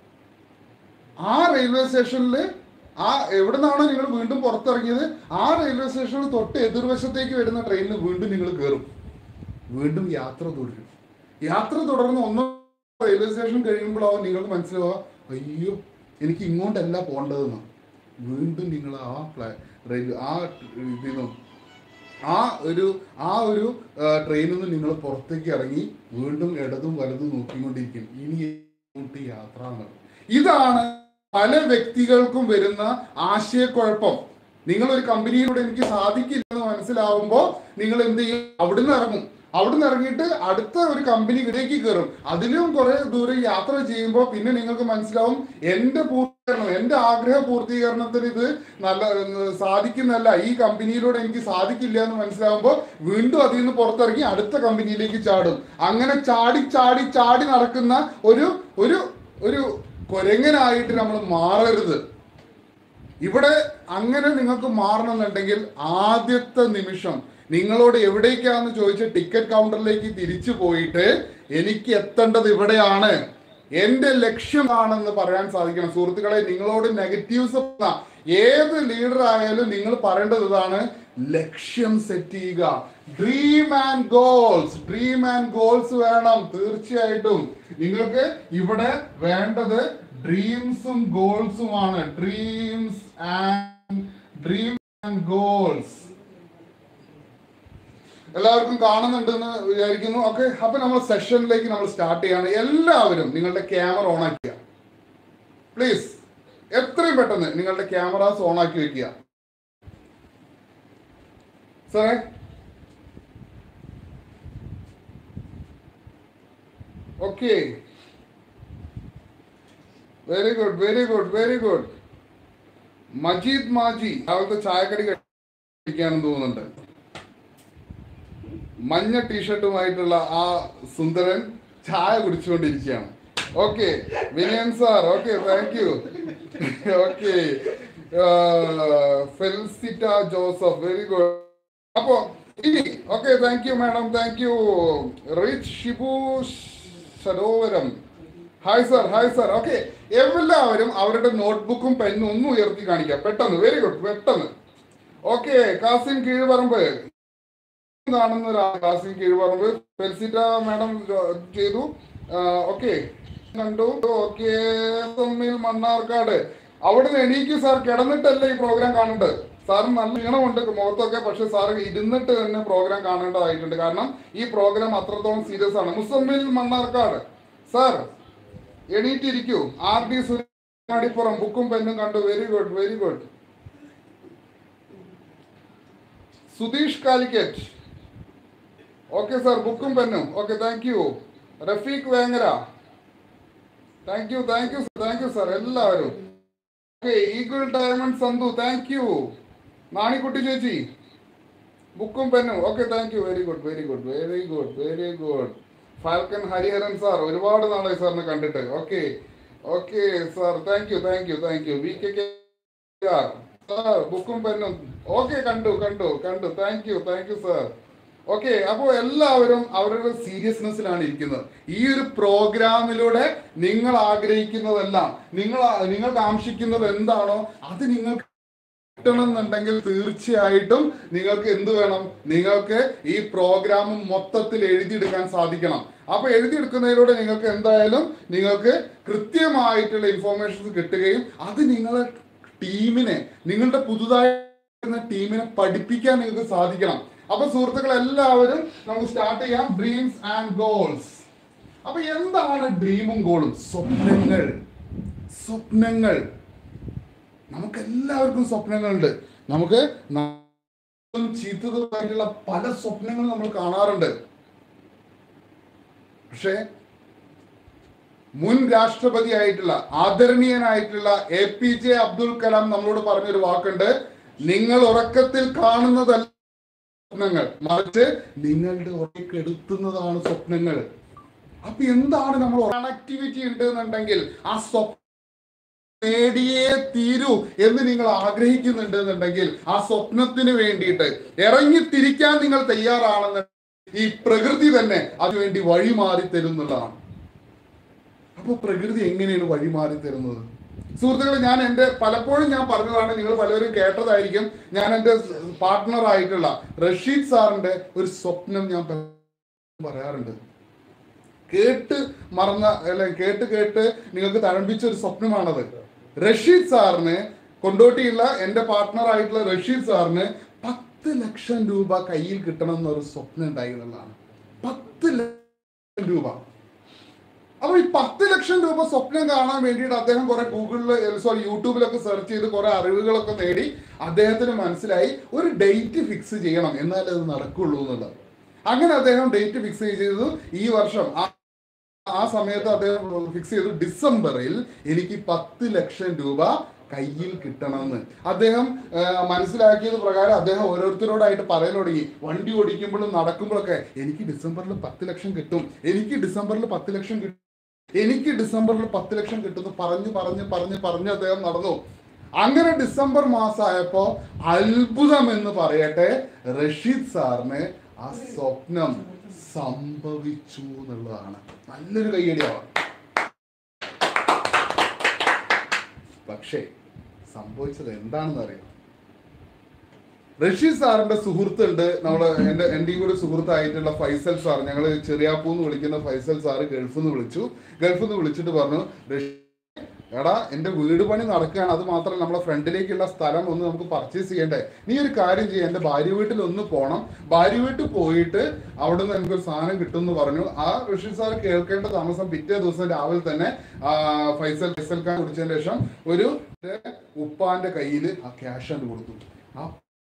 ആ റെയിൽവേ സ്റ്റേഷനിൽ ആ എവിടെ നിന്നാണോ നിങ്ങൾ വീണ്ടും പുറത്തിറങ്ങിയത് ആ റെയിൽവേ സ്റ്റേഷനിൽ തൊട്ട് എതിർവശത്തേക്ക് വരുന്ന ട്രെയിനിൽ വീണ്ടും നിങ്ങൾ കയറും വീണ്ടും യാത്ര തുടരും യാത്ര തുടർന്ന് ഒന്നോ റെയിൽവേ സ്റ്റേഷൻ കഴിയുമ്പോഴാവും നിങ്ങൾക്ക് മനസ്സിലാവുക അയ്യോ എനിക്ക് ഇങ്ങോട്ടല്ല പോകേണ്ടതെന്ന് വീണ്ടും നിങ്ങൾ ആ പ്ലാ റെയിൽ ആ ഇതിൽ നിന്നും ആ ഒരു ആ ഒരു ആ, ട്രെയിനിൽ നിന്ന് നിങ്ങൾ പുറത്തേക്ക് ഇറങ്ങി വീണ്ടും ഇടതും വലതും നോക്കിക്കൊണ്ടിരിക്കും ഇനി എങ്ങോട്ട് യാത്ര എന്നുള്ളത്. ഇതാണ് പല വ്യക്തികൾക്കും വരുന്ന ആശയക്കുഴപ്പം നിങ്ങൾ ഒരു കമ്പനിയിലൂടെ എനിക്ക് സാധിക്കില്ല എന്ന് മനസ്സിലാവുമ്പോൾ നിങ്ങൾ എന്ത് ചെയ്യും അവിടുന്ന് ഇറങ്ങും അവിടുന്ന് ഇറങ്ങിയിട്ട് അടുത്ത ഒരു കമ്പനിയിലേക്ക് കയറും അതിലും കുറെ ദൂരം യാത്ര ചെയ്യുമ്പോൾ പിന്നെ നിങ്ങൾക്ക് മനസ്സിലാവും എന്റെ പൂർത്തീകരണം എന്റെ ആഗ്രഹ പൂർത്തീകരണത്തിന് ഇത് നല്ല ഏർ, സാധിക്കുന്നല്ല ഈ കമ്പനിയിലൂടെ എനിക്ക് സാധിക്കില്ല എന്ന് മനസ്സിലാവുമ്പോൾ വീണ്ടും അതിൽ നിന്ന് പുറത്തിറങ്ങി അടുത്ത കമ്പനിയിലേക്ക് ചാടും അങ്ങനെ ചാടി ചാടി ചാടി നടക്കുന്ന ഒരു ഒരു ഒരു കൊരങ്ങനായിട്ട് നമ്മൾ മാറരുത് ഇവിടെ അങ്ങനെ നിങ്ങൾക്ക് മാറണമെന്നുണ്ടെങ്കിൽ ആദ്യത്തെ നിമിഷം നിങ്ങളോട് എവിടേക്കാന്ന് ചോദിച്ച ടിക്കറ്റ് കൗണ്ടറിലേക്ക് തിരിച്ചു പോയിട്ട് എനിക്ക് എത്തേണ്ടത് ഇവിടെയാണ് എന്റെ ലക്ഷ്യം ആണെന്ന് പറയാൻ സാധിക്കണം സുഹൃത്തുക്കളെ നിങ്ങളോട് നെഗറ്റീവ്സ് ഏത് ലീഡർ ആയാലും നിങ്ങൾ പറയേണ്ടത് ഇതാണ് ലക്ഷ്യം സെറ്റ് ചെയ്യുക dream and goals dream and goals വേണം തീർച്ചയായിട്ടും നിങ്ങൾക്ക് ഇവിടെ വേണ്ടത് ഡ്രീംസും ഗോൾസുമാണ് dreams and dream and goals എല്ലാവർക്കും കാണുന്നുണ്ടെന്ന് വിചാരിക്കുന്നു ഓക്കെ അപ്പൊ നമ്മൾ സെഷനിലേക്ക് നമ്മൾ സ്റ്റാർട്ട് ചെയ്യാണ് എല്ലാവരും നിങ്ങളുടെ ക്യാമറ ഓൺ ആക്കുക പ്ലീസ് എത്രയും പെട്ടെന്ന് നിങ്ങളുടെ ക്യാമറാസ് ഓൺ ആക്കി വെക്കുക സാറേ okay very good very good very good Majeed Maji രാവിലത്തെ ചായക്കടി കഴിക്കാനെന്ന് തോന്നുന്നുണ്ട് മഞ്ഞ ടീഷർട്ടുമായിട്ടുള്ള ആ സുന്ദരൻ ചായ കുടിച്ചുകൊണ്ടിരിക്കുകയാണ് okay Vinayan sir okay thank you okay Felcita Joseph very good അപ്പോ ഇനി okay thank you madam thank you rich Shibu Sarovaram hi sir hi sir okay എല്ലാവരും അവരുടെ നോട്ട്ബുക്കും പെന്നും ഒന്നും ഉയർത്തി കാണിക്കാം പെട്ടെന്ന് വെരി ഗുഡ് പെട്ടെന്ന് ഓക്കെ കാസിം കീഴ്പറമ്പ് കാണുന്ന ഒരാൾ കാസിം കീഴ്പറമ്പ് ഫെൽസിറ്റ മാഡം ചെയ്തു ഓക്കെ കണ്ടു ഓക്കെ തമ്മിൽ മണ്ണാർക്കാട് അവിടുന്ന് എണീക്കു സാർ കിടന്നിട്ടല്ല ഈ പ്രോഗ്രാം കാണേണ്ടത് സാറിന് നല്ല ക്ഷീണമുണ്ട് മുഖത്തൊക്കെ പക്ഷെ സാർ ഇരുന്നിട്ട് തന്നെ പ്രോഗ്രാം കാണേണ്ടതായിട്ടുണ്ട് കാരണം ഈ പ്രോഗ്രാം അത്രത്തോളം സീരിയസ് ആണ് മുസമ്മിൽ മണ്ണാർക്കാട് സാർ എണീറ്റിരിക്കൂ ആർ ഡി സുരടിപ്പുറം ബുക്കും പെന്നും കണ്ടു very good very good Sudheesh Calicut okay sir ബുക്കും പെന്നും okay thank you Rafeeq Vengara thank you thank you thank you sir എല്ലാവരും okay eagle diamond Santhu thank you Nanikutty ചേച്ചി ബുക്കും പെന്നും okay thank you very good very good very good very good falcon Hariharan sir ഒരുപാട് നാളായി സാറിനെ കണ്ടിട്ട് okay okay sir thank you thank you thank you V K sir ബുക്കും പെന്നും ഓക്കെ കണ്ടു കണ്ടു കണ്ടു thank you thank you sir okay അപ്പോൾ എല്ലാവരും അവരുടെ സീരിയസ്നെസ്സിലാണ് ഇരിക്കുന്നത് ഈ ഒരു പ്രോഗ്രാമിലൂടെ നിങ്ങൾ ആഗ്രഹിക്കുന്നതെല്ലാം നിങ്ങൾ നിങ്ങൾ കാക്ഷിക്കുന്നത് എന്താണോ അത് നിങ്ങൾക്ക് കിട്ടണമെന്നുണ്ടെങ്കിൽ തീർച്ചയായിട്ടും നിങ്ങൾക്ക് എന്ത് വേണം നിങ്ങൾക്ക് ഈ പ്രോഗ്രാം മൊത്തത്തിൽ എഴുതിയെടുക്കാൻ സാധിക്കണം അപ്പൊ എഴുതിയെടുക്കുന്നതിലൂടെ നിങ്ങൾക്ക് എന്തായാലും നിങ്ങൾക്ക് കൃത്യമായിട്ടുള്ള ഇൻഫോർമേഷൻസ് കിട്ടുകയും അത് നിങ്ങളെ ടീമിനെ നിങ്ങളുടെ പുതുതായി വരുന്ന ടീമിനെ പഠിപ്പിക്കാൻ നിങ്ങൾക്ക് സാധിക്കണം അപ്പൊ സുഹൃത്തുക്കൾ എല്ലാവരും നമുക്ക് സ്റ്റാർട്ട് ചെയ്യാം ഡ്രീംസ് ആൻഡ് ഗോൾസ് അപ്പൊ എന്താണ് ഡ്രീമും ഗോളും സ്വപ്നങ്ങൾ സ്വപ്നങ്ങൾ നമുക്ക് എല്ലാവർക്കും സ്വപ്നങ്ങളുണ്ട് നമുക്ക് നല്ലതും ചീത്തതുമായിട്ടുള്ള പല സ്വപ്നങ്ങളും നമ്മൾ കാണാറുണ്ട് പക്ഷേ മുൻ രാഷ്ട്രപതി ആയിട്ടുള്ള ആദരണീയനായിട്ടുള്ള എ പി ജെ അബ്ദുൽ കലാം നമ്മളോട് പറഞ്ഞൊരു വാക്കുണ്ട് നിങ്ങൾ ഉറക്കത്തിൽ കാണുന്നതല്ല സ്വപ്നങ്ങൾ മറിച്ച് നിങ്ങളുടെ ഉറക്കെടുത്തുന്നതാണ് സ്വപ്നങ്ങൾ അപ്പൊ എന്താണ് നമ്മൾ കണക്ടിവിറ്റി ഉണ്ട് എന്നുണ്ടെങ്കിൽ ആ സ്വപ്നം നേടിയേ തീരൂ എന്ന് നിങ്ങൾ ആഗ്രഹിക്കുന്നുണ്ട് എന്നുണ്ടെങ്കിൽ ആ സ്വപ്നത്തിന് വേണ്ടിയിട്ട് ഇറങ്ങി തിരിക്കാൻ നിങ്ങൾ തയ്യാറാണെന്ന് ഈ പ്രകൃതി തന്നെ അതിനുവേണ്ടി വഴിമാറി തരുന്നതാണ് അപ്പൊ പ്രകൃതി എങ്ങനെയാണ് വഴിമാറി തരുന്നത് സുഹൃത്തുക്കളെ ഞാൻ എൻ്റെ പലപ്പോഴും ഞാൻ പറഞ്ഞതാണ് നിങ്ങൾ പലരും കേട്ടതായിരിക്കും ഞാൻ എൻ്റെ പാർട്ട്ണർ ആയിട്ടുള്ള റഷീദ് സാറിന്റെ ഒരു സ്വപ്നം ഞാൻ പലപ്പോഴും പറയാറുണ്ട് കേട്ട് മറന്ന അല്ലെ കേട്ട് കേട്ട് നിങ്ങൾക്ക് തഴമ്പിച്ച ഒരു സ്വപ്നമാണത് റഷീദ് സാറിന് കൊണ്ടോട്ടിയുള്ള എൻ്റെ പാർട്ട്ണർ ആയിട്ടുള്ള റഷീദ് സാറിന് പത്ത് ലക്ഷം രൂപ കയ്യിൽ കിട്ടണം എന്നൊരു സ്വപ്നം ഉണ്ടായി എന്നുള്ളതാണ് പത്ത് ലക്ഷം രൂപ അപ്പൊ ഈ പത്ത് ലക്ഷം രൂപ സ്വപ്നം കാണാൻ വേണ്ടിയിട്ട് അദ്ദേഹം കുറെ ഗൂഗിളിൽ സോറി യൂട്യൂബിലൊക്കെ സെർച്ച് ചെയ്ത് കുറെ അറിവുകളൊക്കെ നേടി അദ്ദേഹത്തിന് മനസ്സിലായി ഒരു ഡേറ്റ് ഫിക്സ് ചെയ്യണം എന്നാലേ അത് നടക്കുള്ളൂ എന്നുള്ളത് അങ്ങനെ അദ്ദേഹം ഡേറ്റ് ഫിക്സ് ചെയ്തു ഈ വർഷം ആ ആ സമയത്ത് അദ്ദേഹം ഫിക്സ് ചെയ്തു ഡിസംബറിൽ എനിക്ക് പത്ത് ലക്ഷം രൂപ കയ്യിൽ കിട്ടണമെന്ന് അദ്ദേഹം ആ, മനസ്സിലാക്കിയത് പ്രകാരം അദ്ദേഹം ഓരോരുത്തരോടായിട്ട് പറയൽ തുടങ്ങി വണ്ടി ഓടിക്കുമ്പോഴും നടക്കുമ്പോഴൊക്കെ എനിക്ക് ഡിസംബറിൽ പത്ത് ലക്ഷം കിട്ടും എനിക്ക് ഡിസംബറിൽ പത്ത് ലക്ഷം കിട്ടും എനിക്ക് ഡിസംബറിൽ പത്ത് ലക്ഷം കിട്ടുന്നു പറഞ്ഞു പറഞ്ഞ് പറഞ്ഞ് പറഞ്ഞ് അദ്ദേഹം നടന്നു അങ്ങനെ ഡിസംബർ മാസമായപ്പോ അത്ഭുതം എന്ന് പറയട്ടെ റഷീദ് സാറിന് ആ സ്വപ്നം സംഭവിച്ചു എന്നുള്ളതാണ് നല്ലൊരു കയ്യടിയാവാം പക്ഷേ സംഭവിച്ചത് എന്താണെന്ന് അറിയാം റഷീദ് സാറിന്റെ സുഹൃത്തുണ്ട് നമ്മള് എന്റെ എന്റെയും കൂടി സുഹൃത്തായിട്ടുള്ള ഫൈസൽ സാർ ഞങ്ങൾ ചെറിയാപ്പൂ എന്ന് വിളിക്കുന്ന ഫൈസൽ സാറ് ഗൾഫിൽ നിന്ന് വിളിച്ചു ഗൾഫിൽ നിന്ന് വിളിച്ചിട്ട് പറഞ്ഞു "റഷീദ്, എടാ എന്റെ വീട് പണി നടക്കുകയാണ് അത് മാത്രമല്ല നമ്മളെ ഫ്രണ്ടിലേക്കുള്ള സ്ഥലം ഒന്ന് നമുക്ക് പർച്ചേസ് ചെയ്യണ്ടേ നീ ഒരു കാര്യം ചെയ്യ എന്റെ ഭാര്യ വീട്ടിൽ ഒന്ന് പോണം ഭാര്യ വീട്ടിൽ പോയിട്ട് അവിടെ നിന്ന് എനിക്കൊരു സാധനം കിട്ടും എന്ന് പറഞ്ഞു ആ റഷീദ് സാർ കേൾക്കേണ്ട താമസം പിറ്റേ ദിവസം രാവിലെ തന്നെ ആ, ഫൈസൽ ഫൈസൽ ഖാൻ കുടിച്ചതിന് ശേഷം ഒരു ഉപ്പാന്റെ കയ്യിൽ ആ ക്യാഷ് ആണ് കൊടുത്തു ആ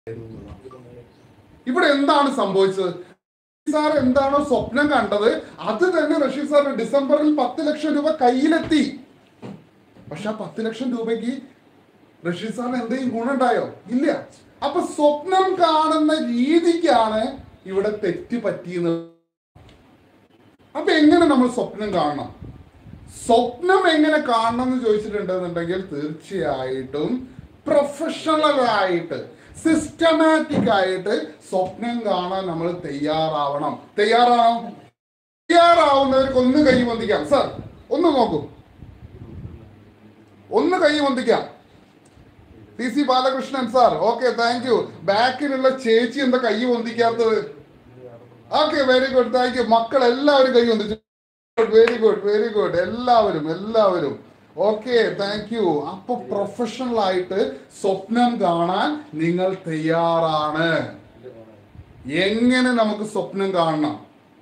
ഇവിടെ എന്താണ് സംഭവിച്ചത് സാർ എന്താണോ സ്വപ്നം കണ്ടത് അത് തന്നെ റഷീദ് സാർ ഡിസംബറിൽ പത്ത് ലക്ഷം രൂപ കയ്യിലെത്തി പക്ഷെ ആ പത്ത് ലക്ഷം രൂപയ്ക്ക് റഷീദ് സാറിന് എന്തെങ്കിലും ഗുണമുണ്ടായോ ഇല്ല അപ്പൊ സ്വപ്നം കാണുന്ന രീതിക്കാണ് ഇവിടെ തെറ്റ് പറ്റിയത് അപ്പൊ എങ്ങനെ നമ്മൾ സ്വപ്നം കാണണം സ്വപ്നം എങ്ങനെ കാണണം എന്ന് ചോദിച്ചിട്ടുണ്ടെന്നുണ്ടെങ്കിൽ തീർച്ചയായിട്ടും പ്രൊഫഷണൽ ആയിട്ട് സിസ്റ്റമാറ്റിക് ആയിട്ട് സ്വപ്നം കാണാൻ നമ്മൾ തയ്യാറാവണം തയ്യാറാണോ തയ്യാറാവുന്നവർക്ക് ഒന്ന് കൈ പൊന്തിക്കാം സാർ ഒന്ന് നോക്കൂ ഒന്ന് കൈ പൊന്തിക്കാം T C Balakrishnan sir okay thank you ബാക്കിലുള്ള ചേച്ചി എന്താ കൈ പൊന്തിക്കാത്തത് okay very good thank you മക്കൾ എല്ലാവരും കൈ പൊന്തിച്ചു വെരി ഗുഡ് വെരി ഗുഡ് എല്ലാവരും എല്ലാവരും ഓക്കെ താങ്ക് യു അപ്പൊ പ്രൊഫഷണൽ ആയിട്ട് സ്വപ്നം കാണാൻ നിങ്ങൾ തയ്യാറാണ് എങ്ങനെ നമുക്ക് സ്വപ്നം കാണണം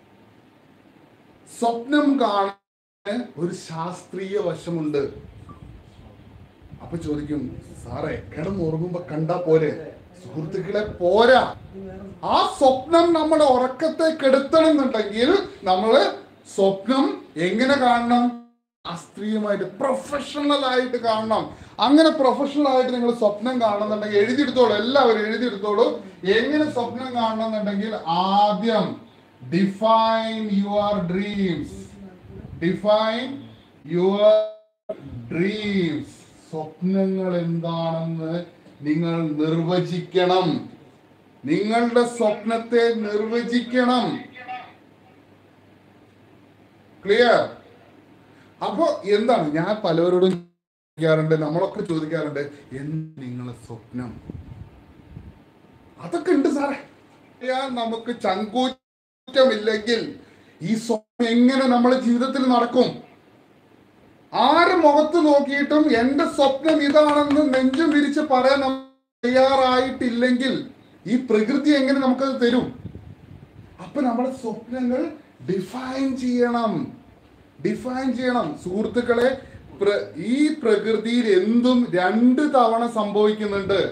സ്വപ്നം കാണാൻ ഒരു ശാസ്ത്രീയ വശമുണ്ട് അപ്പൊ ചോദിക്കും സാറേ കിടന്നുറങ്ങുമ്പോ കണ്ടാ പോരെ സുഹൃത്തുക്കളെ പോരാ ആ സ്വപ്നം നമ്മുടെ ഉറക്കത്തെ കെടുത്തണം എന്നുണ്ടെങ്കിൽ നമ്മള് സ്വപ്നം എങ്ങനെ കാണണം ശാസ്ത്രീയമായിട്ട് പ്രൊഫഷണൽ ആയിട്ട് കാണണം അങ്ങനെ പ്രൊഫഷണൽ ആയിട്ട് നിങ്ങൾ സ്വപ്നം കാണുന്നുണ്ടെങ്കിൽ എഴുതിയെടുത്തോളൂ എല്ലാവരും എഴുതിയെടുത്തോളൂ എങ്ങനെ സ്വപ്നം കാണണമെന്നുണ്ടെങ്കിൽ ആദ്യം define your dreams define your dreams സ്വപ്നങ്ങൾ എന്താണെന്ന് നിങ്ങൾ നിർവചിക്കണം നിങ്ങളുടെ സ്വപ്നത്തെ നിർവചിക്കണം ക്ലിയർ അപ്പോ എന്താണ് ഞാൻ പലവരോടും ചോദിക്കാറുണ്ട് നമ്മളൊക്കെ ചോദിക്കാറുണ്ട് എന്ത് നിങ്ങളെ സ്വപ്നം അതൊക്കെ ഉണ്ട് സാറേ ഞാൻ നമുക്ക് ചങ്കൂറ്റമില്ലെങ്കിൽ ഈ സ്വപ്നം എങ്ങനെ നമ്മുടെ ജീവിതത്തിൽ നടക്കും ആര് മുഖത്ത് നോക്കിയിട്ടും എന്റെ സ്വപ്നം ഇതാണെന്ന് നെഞ്ചും വിരിച്ച് പറയാൻ നമ്മൾ തയ്യാറായിട്ടില്ലെങ്കിൽ ഈ പ്രകൃതി എങ്ങനെ നമുക്കത് തരും അപ്പൊ നമ്മുടെ സ്വപ്നങ്ങൾ ഡിഫൈൻ ചെയ്യണം ഡിഫൈൻ ചെയ്യണം സുഹൃത്തുക്കളെ പ്ര- ഈ പ്രകൃതിയിൽ എന്തും രണ്ട് തവണ സംഭവിക്കുന്നുണ്ട്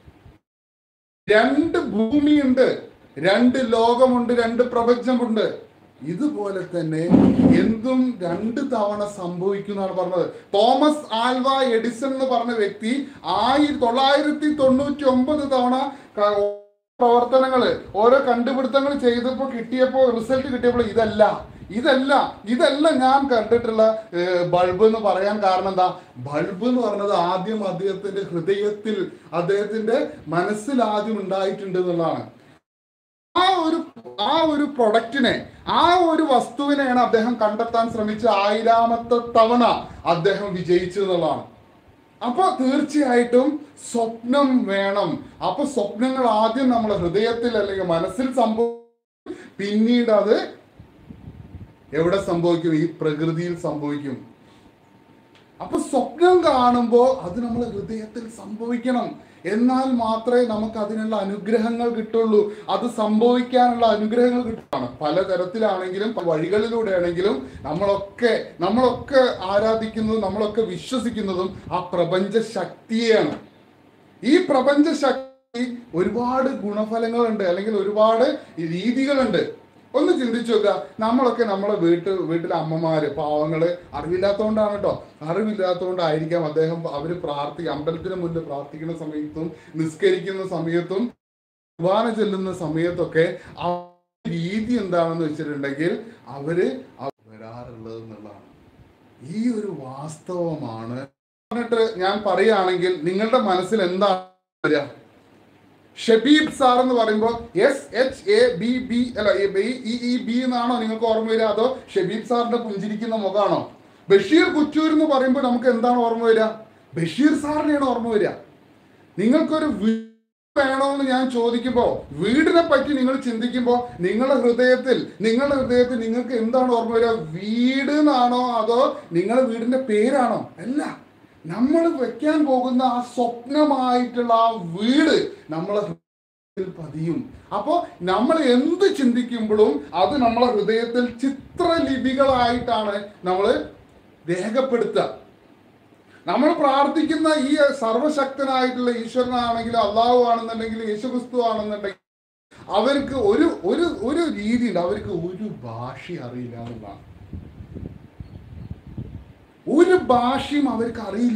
രണ്ട് ഭൂമിയുണ്ട് രണ്ട് ലോകമുണ്ട് രണ്ട് പ്രപഞ്ചമുണ്ട് ഇതുപോലെ തന്നെ എന്തും രണ്ട് തവണ സംഭവിക്കുന്നതാണ് പറഞ്ഞത് തോമസ് ആൽവ എഡിസൺ എന്ന് പറഞ്ഞ വ്യക്തി ആയിരത്തി തൊള്ളായിരത്തി തൊണ്ണൂറ്റി ഒമ്പത് തവണ ക- പ്രവർത്തനങ്ങള് ഓരോ കണ്ടുപിടുത്തങ്ങൾ ചെയ്തപ്പോൾ കിട്ടിയപ്പോൾ റിസൾട്ട് കിട്ടിയപ്പോൾ ഇതല്ല ഇതല്ല ഇതല്ല ഞാൻ കണ്ടിട്ടുള്ള ഏഹ്, ബൾബ് എന്ന് പറയാൻ കാരണം എന്താ ബൾബ് എന്ന് പറഞ്ഞത് ആദ്യം അദ്ദേഹത്തിന്റെ ഹൃദയത്തിൽ അദ്ദേഹത്തിന്റെ മനസ്സിൽ ആദ്യം ഉണ്ടായിട്ടുണ്ട് എന്നുള്ളതാണ് ആ ഒരു ആ ഒരു പ്രൊഡക്റ്റിനെ ആ ഒരു വസ്തുവിനെയാണ് അദ്ദേഹം കണ്ടെത്താൻ ശ്രമിച്ച ആയിരാമത്തെ തവണ അദ്ദേഹം വിജയിച്ചു എന്നുള്ളതാണ് അപ്പൊ തീർച്ചയായിട്ടും സ്വപ്നം വേണം അപ്പൊ സ്വപ്നങ്ങൾ ആദ്യം നമ്മുടെ ഹൃദയത്തിൽ അല്ലെങ്കിൽ മനസ്സിൽ സംഭവിക്കും പിന്നീട് അത് എവിടെ സംഭവിക്കും ഈ പ്രകൃതിയിൽ സംഭവിക്കും അപ്പൊ സ്വപ്നം കാണുമ്പോൾ അത് നമ്മുടെ ഹൃദയത്തിൽ സംഭവിക്കണം എന്നാൽ മാത്രമേ നമുക്ക് അതിനുള്ള അനുഗ്രഹങ്ങൾ കിട്ടുള്ളൂ അത് സംഭവിക്കാനുള്ള അനുഗ്രഹങ്ങൾ കിട്ടുകയാണ് പലതരത്തിലാണെങ്കിലും പല വഴികളിലൂടെ ആണെങ്കിലും നമ്മളൊക്കെ നമ്മളൊക്കെ ആരാധിക്കുന്നതും നമ്മളൊക്കെ വിശ്വസിക്കുന്നതും ആ പ്രപഞ്ച ശക്തിയെയാണ് ഈ പ്രപഞ്ച ശക്തി ഒരുപാട് ഗുണഫലങ്ങളുണ്ട് അല്ലെങ്കിൽ ഒരുപാട് രീതികളുണ്ട് ഒന്ന് ചിന്തിച്ചു നോക്കുക നമ്മളൊക്കെ നമ്മളെ വീട്ട് വീട്ടിലെ അമ്മമാര് പാവങ്ങള് അറിവില്ലാത്തതുകൊണ്ടാണ് കേട്ടോ അറിവില്ലാത്തതുകൊണ്ടായിരിക്കാം അദ്ദേഹം അവര് പ്രാർത്ഥി അമ്പലത്തിന് മുന്നിൽ പ്രാർത്ഥിക്കുന്ന സമയത്തും നിസ്കരിക്കുന്ന സമയത്തും കുർബാന ചെല്ലുന്ന സമയത്തൊക്കെ ആ രീതി എന്താണെന്ന് വെച്ചിട്ടുണ്ടെങ്കിൽ അവര് അവ- വരാറുള്ളത് എന്നുള്ളതാണ് ഈ ഒരു വാസ്തവമാണ് പറഞ്ഞിട്ട് ഞാൻ പറയുകയാണെങ്കിൽ നിങ്ങളുടെ മനസ്സിൽ എന്താണ് വരിക ഷബീബ് സാർ എന്ന് പറയുമ്പോൾ S H A B B അല്ല ഇ ഇ ബി എന്നാണോ നിങ്ങൾക്ക് ഓർമ്മ വരിക അതോ ഷബീബ് സാറിന്റെ പുഞ്ചിരിക്കുന്ന മുഖാണോ ബഷീർ കുറ്റൂർ എന്ന് പറയുമ്പോൾ നമുക്ക് എന്താണ് ഓർമ്മ വരിക ബഷീർ സാറിനെയാണ് ഓർമ്മ വരിക നിങ്ങൾക്കൊരു വീട് വേണമെന്ന് ഞാൻ ചോദിക്കുമ്പോൾ വീടിനെ പറ്റി നിങ്ങൾ ചിന്തിക്കുമ്പോൾ നിങ്ങളുടെ ഹൃദയത്തിൽ നിങ്ങളുടെ ഹൃദയത്തിൽ നിങ്ങൾക്ക് എന്താണ് ഓർമ്മ വരിക വീട് എന്നാണോ അതോ നിങ്ങളുടെ വീടിന്റെ പേരാണോ അല്ല നമ്മൾ വെക്കാൻ പോകുന്ന ആ സ്വപ്നമായിട്ടുള്ള ആ വീട് നമ്മളെ ഹൃദയത്തിൽ പതിയും അപ്പോൾ നമ്മൾ എന്ത് ചിന്തിക്കുമ്പോഴും അത് നമ്മളെ ഹൃദയത്തിൽ ചിത്രലിപികളായിട്ടാണ് നമ്മൾ രേഖപ്പെടുത്തുക നമ്മൾ പ്രാർത്ഥിക്കുന്ന ഈ സർവശക്തനായിട്ടുള്ള ഈശ്വരനാണെങ്കിലും അള്ളാഹു ആണെന്നുണ്ടെങ്കിലും യേശുക്രിസ്തു ആണെന്നുണ്ടെങ്കിൽ അവർക്ക് ഒരു ഒരു ഒരു രീതിയുണ്ട് അവർക്ക് ഒരു ഭാഷ അറിയില്ല എന്നുള്ളതാണ് ഒരു ഭാഷയും അവർക്ക് അറിയില്ല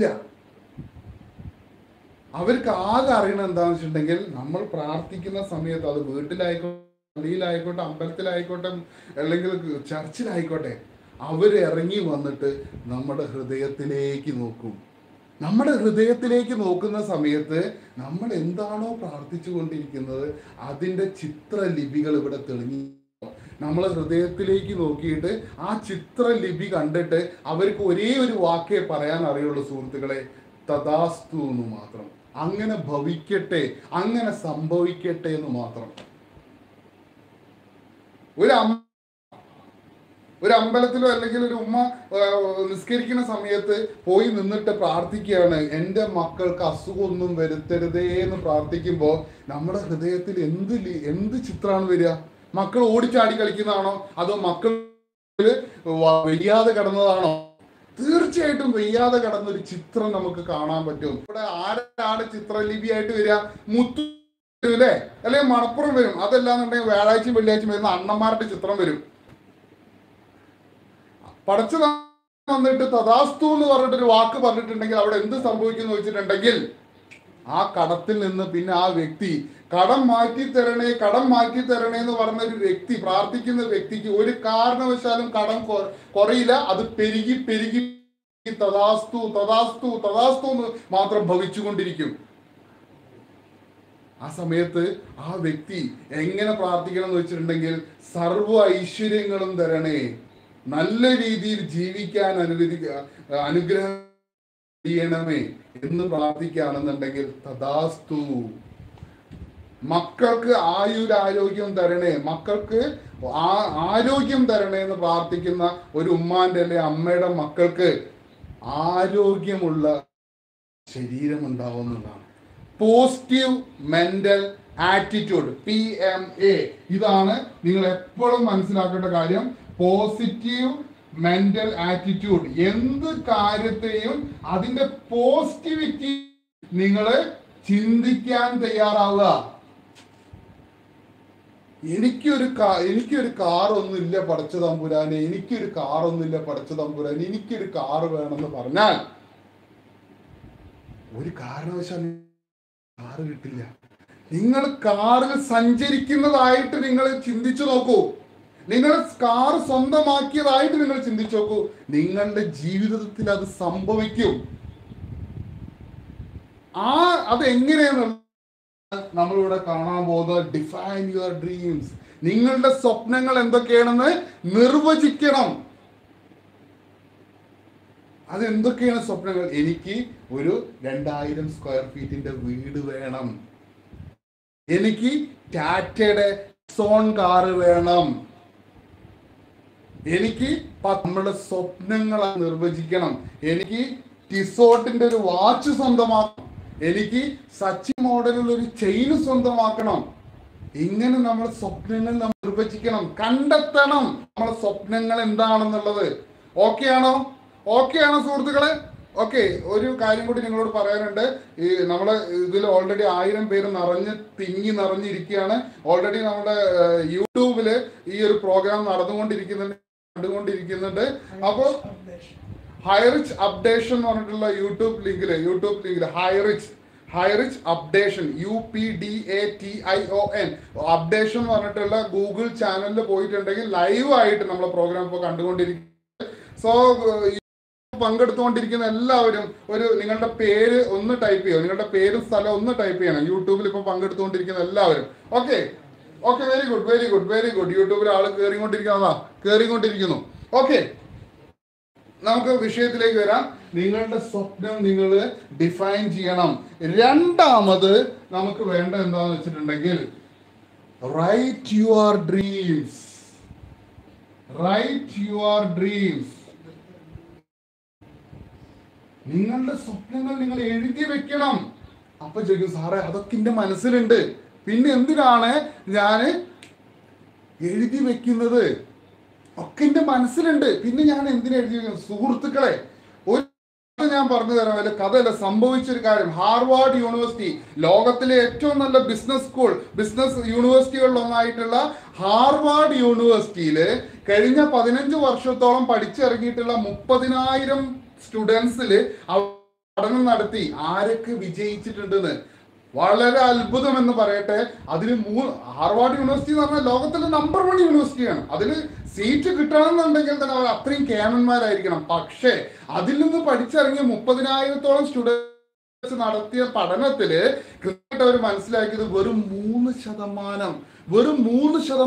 അവർക്ക് ആകെ അറിയണത് എന്താണെന്ന് വെച്ചിട്ടുണ്ടെങ്കിൽ നമ്മൾ പ്രാർത്ഥിക്കുന്ന സമയത്ത് അത് വീട്ടിലായിക്കോട്ടെ പള്ളിയിലായിക്കോട്ടെ അമ്പലത്തിലായിക്കോട്ടെ അല്ലെങ്കിൽ ചർച്ചിലായിക്കോട്ടെ അവർ ഇറങ്ങി വന്നിട്ട് നമ്മുടെ ഹൃദയത്തിലേക്ക് നോക്കും നമ്മുടെ ഹൃദയത്തിലേക്ക് നോക്കുന്ന സമയത്ത് നമ്മൾ എന്താണോ പ്രാർത്ഥിച്ചു കൊണ്ടിരിക്കുന്നത് അതിൻ്റെ ചിത്രലിപികൾ ഇവിടെ തെളിഞ്ഞു നമ്മൾ ഹൃദയത്തിലേക്ക് നോക്കിയിട്ട് ആ ചിത്രലിപി കണ്ടിട്ട് അവർക്ക് ഒരേ ഒരു വാക്കേ പറയാൻ അറിയുള്ളൂ സുഹൃത്തുക്കളെ തഥാസ്തു എന്ന് മാത്രം അങ്ങനെ ഭവിക്കട്ടെ അങ്ങനെ സംഭവിക്കട്ടെ എന്ന് മാത്രം ഒരു അമ്മ ഒരു അമ്പലത്തിലോ അല്ലെങ്കിൽ ഒരു ഉമ്മ ആ, നിസ്കരിക്കുന്ന സമയത്ത് പോയി നിന്നിട്ട് പ്രാർത്ഥിക്കുകയാണ് എൻ്റെ മക്കൾക്ക് അസുഖമൊന്നും വരുത്തരുതേ എന്ന് പ്രാർത്ഥിക്കുമ്പോൾ നമ്മുടെ ഹൃദയത്തിൽ എന്ത് ലി- എന്ത് ചിത്രമാണ് വരിക മക്കൾ ഓടിച്ചാടി കളിക്കുന്നതാണോ അതോ മക്കൾ വ- വെയ്യാതെ കിടന്നതാണോ തീർച്ചയായിട്ടും വെയ്യാതെ കിടന്ന ഒരു ചിത്രം നമുക്ക് കാണാൻ പറ്റും ഇവിടെ ആരാണ് ചിത്രലിപിയായിട്ട് വരിക മുത്തു വരും അല്ലേ അല്ലെങ്കിൽ മണപ്പുറം വരും അതല്ലാന്നുണ്ടെങ്കിൽ വ്യാഴാഴ്ചയും വെള്ളിയാഴ്ചയും വരുന്ന അണ്ണന്മാരുടെ ചിത്രം വരും പടച്ചതാണ് വന്നിട്ട് തഥാസ്തു എന്ന് പറഞ്ഞിട്ട് ഒരു വാക്ക് പറഞ്ഞിട്ടുണ്ടെങ്കിൽ അവിടെ എന്ത് സംഭവിക്കുന്നു വെച്ചിട്ടുണ്ടെങ്കിൽ ആ കടത്തിൽ നിന്ന് പിന്നെ ആ വ്യക്തി കടം മാറ്റി തരണേ കടം മാറ്റി തരണേ എന്ന് പറഞ്ഞ ഒരു വ്യക്തി പ്രാർത്ഥിക്കുന്ന വ്യക്തിക്ക് ഒരു കാരണവശാലും കടം കൊ- കുറയില്ല അത് പെരുകി പെരുകി തഥാസ്തു തഥാസ്തു തഥാസ്തു എന്ന് മാത്രം ഭവിച്ചുകൊണ്ടിരിക്കും ആ സമയത്ത് ആ വ്യക്തി എങ്ങനെ പ്രാർത്ഥിക്കണം എന്ന് വെച്ചിട്ടുണ്ടെങ്കിൽ സർവ്വ ഐശ്വര്യങ്ങളും തരണേ നല്ല രീതിയിൽ ജീവിക്കാൻ അനുവദിക്ക അനുഗ്രഹം ചെയ്യണമേ എന്ന് പ്രാർത്ഥിക്കുകയാണെന്നുണ്ടെങ്കിൽ തഥാസ്തു മക്കൾക്ക് ആയുരാരോഗ്യം തരണേ മക്കൾക്ക് ആ- ആരോഗ്യം തരണേ എന്ന് പ്രാർത്ഥിക്കുന്ന ഒരു ഉമ്മാന്റെ അല്ലെ അമ്മയുടെ മക്കൾക്ക് ആരോഗ്യമുള്ള ശരീരം ഉണ്ടാവുന്നതാണ് positive mental attitude P M A ഇതാണ് നിങ്ങൾ എപ്പോഴും മനസ്സിലാക്കേണ്ട കാര്യം പോസിറ്റീവ് മെന്റൽ ആറ്റിറ്റ്യൂഡ് എന്ത് കാര്യത്തെയും അതിന്റെ പോസിറ്റിവിറ്റി നിങ്ങൾ ചിന്തിക്കാൻ തയ്യാറാവുക എനിക്കൊരു കാ- എനിക്കൊരു കാറൊന്നും ഇല്ല പടച്ച തമ്പുരാനെ എനിക്കൊരു കാറൊന്നും ഇല്ല പടച്ച തമ്പുരാനെ എനിക്കൊരു കാറ് വേണമെന്ന് പറഞ്ഞാൽ ഒരു കാരണവശാലും കാറ് കിട്ടില്ല നിങ്ങൾ കാറിൽ സഞ്ചരിക്കുന്നതായിട്ട് നിങ്ങൾ ചിന്തിച്ചു നോക്കൂ നിങ്ങൾ കാർ സ്വന്തമാക്കിയതായിട്ട് നിങ്ങൾ ചിന്തിച്ചു നോക്കൂ നിങ്ങളുടെ ജീവിതത്തിൽ അത് സംഭവിക്കും ആ അത് എങ്ങനെയാണെന്നുള്ള നമ്മളിവിടെ കാണാൻ പോകുന്നത് ഡിഫൈൻ യുവർ ഡ്രീംസ് നിങ്ങളുടെ സ്വപ്നങ്ങൾ എന്തൊക്കെയാണെന്ന് നിർവചിക്കണം അത് എന്തൊക്കെയാണ് സ്വപ്നങ്ങൾ എനിക്ക് ഒരു രണ്ടായിരം സ്ക്വയർ ഫീറ്റിന്റെ വീട് വേണം എനിക്ക് ടാറ്റയുടെ സോൺ കാറ് വേണം എനിക്ക് പ- നമ്മുടെ സ്വപ്നങ്ങളെ നിർവചിക്കണം എനിക്ക് ടിസോട്ടിന്റെ ഒരു വാച്ച് സ്വന്തമാക്കണം എനിക്ക് സച്ചി മോഡലിൽ ഒരു ചെയിൻ സ്വന്തമാക്കണം ഇങ്ങനെ നമ്മൾ സ്വപ്നങ്ങൾ നമ്മൾ നിർവചിക്കണം കണ്ടെത്തണം നമ്മളെ സ്വപ്നങ്ങൾ എന്താണെന്നുള്ളത് ഓക്കെ ആണോ ഓക്കെ ആണോ സുഹൃത്തുക്കളെ ഓക്കെ ഒരു കാര്യം കൂടി നിങ്ങളോട് പറയാനുണ്ട് ഈ നമ്മളെ ഇതിൽ ഓൾറെഡി ആയിരം പേര് നിറഞ്ഞ് തിങ്ങി നിറഞ്ഞിരിക്കുകയാണ് ഓൾറെഡി നമ്മുടെ ഏഹ്, യൂട്യൂബില് ഈ ഒരു പ്രോഗ്രാം നടന്നുകൊണ്ടിരിക്കുന്നുണ്ട് കണ്ടുകൊണ്ടിരിക്കുന്നുണ്ട് അപ്പോൾ ഹൈറിച്ച് അപ്ഡേഷൻ എന്ന് പറഞ്ഞിട്ടുള്ള യൂട്യൂബ് ലിങ്കില് യൂട്യൂബ് ലിങ്കില് Highrich Highrich updation U P D A T I O N updation എന്ന് പറഞ്ഞിട്ടുള്ള ഗൂഗിൾ ചാനലിൽ പോയിട്ടുണ്ടെങ്കിൽ ലൈവ് ആയിട്ട് നമ്മളെ പ്രോഗ്രാം ഇപ്പോൾ കണ്ടുകൊണ്ടിരിക്കും സോ പങ്കെടുത്തുകൊണ്ടിരിക്കുന്ന എല്ലാവരും ഒരു നിങ്ങളുടെ പേര് ഒന്ന് ടൈപ്പ് ചെയ്യോ നിങ്ങളുടെ പേരും സ്ഥലം ഒന്ന് ടൈപ്പ് ചെയ്യണം യൂട്യൂബിൽ ഇപ്പൊ പങ്കെടുത്തുകൊണ്ടിരിക്കുന്ന എല്ലാവരും okay okay very good very good very good യൂട്യൂബിൽ ആള് കയറിക്കൊണ്ടിരിക്കുന്നതാ കയറിക്കൊണ്ടിരിക്കുന്നു ഓക്കെ നമുക്ക് വിഷയത്തിലേക്ക് വരാം നിങ്ങളുടെ സ്വപ്നം നിങ്ങൾ ഡിഫൈൻ ചെയ്യണം രണ്ടാമത് നമുക്ക് വേണ്ട എന്താന്ന് വെച്ചിട്ടുണ്ടെങ്കിൽ write your dreams write your dreams നിങ്ങളുടെ സ്വപ്നങ്ങൾ നിങ്ങൾ എഴുതി വെക്കണം അപ്പൊ ചോദിക്കും സാറേ അതൊക്കെ എന്റെ മനസ്സിലുണ്ട് പിന്നെ എന്തിനാണ് ഞാൻ എഴുതി വെക്കുന്നത് ഒക്കെ എന്റെ മനസ്സിലുണ്ട് പിന്നെ ഞാൻ എന്തിനാ എഴുതി വെക്കുന്നത് സുഹൃത്തുക്കളെ ഒരു കഥ ഞാൻ പറഞ്ഞു തരാം വല്ല കഥയല്ല സംഭവിച്ചൊരു കാര്യം ഹാർവാർഡ് യൂണിവേഴ്സിറ്റി ലോകത്തിലെ ഏറ്റവും നല്ല ബിസിനസ് സ്കൂൾ ബിസിനസ് യൂണിവേഴ്സിറ്റികളിൽ ഒന്നായിട്ടുള്ള ഹാർവാർഡ് യൂണിവേഴ്സിറ്റിയിൽ കഴിഞ്ഞ പതിനഞ്ച് വർഷത്തോളം പഠിച്ചിറങ്ങിയിട്ടുള്ള മുപ്പതിനായിരം സ്റ്റുഡൻസിൽ പഠനം നടത്തി ആരൊക്കെ വിജയിച്ചിട്ടുണ്ടെന്ന് വളരെ അത്ഭുതം എന്ന് പറയട്ടെ അതിന് മൂ ഹാർവാർഡ് യൂണിവേഴ്സിറ്റി എന്ന് പറഞ്ഞാൽ ലോകത്തിലെ നമ്പർ വൺ യൂണിവേഴ്സിറ്റിയാണ് അതിൽ സീറ്റ് കിട്ടണമെന്നുണ്ടെങ്കിൽ തന്നെ അവർ അത്രയും കേമന്മാരായിരിക്കണം പക്ഷേ അതിൽ നിന്ന് പഠിച്ചിറങ്ങിയ മുപ്പതിനായിരത്തോളം സ്റ്റുഡൻസ് നടത്തിയ പഠനത്തില് കൃത്യമായിട്ട് അവർ മനസ്സിലാക്കിയത് വെറും മൂന്ന് ശതമാനം വെറും മൂന്ന് ശതമാനം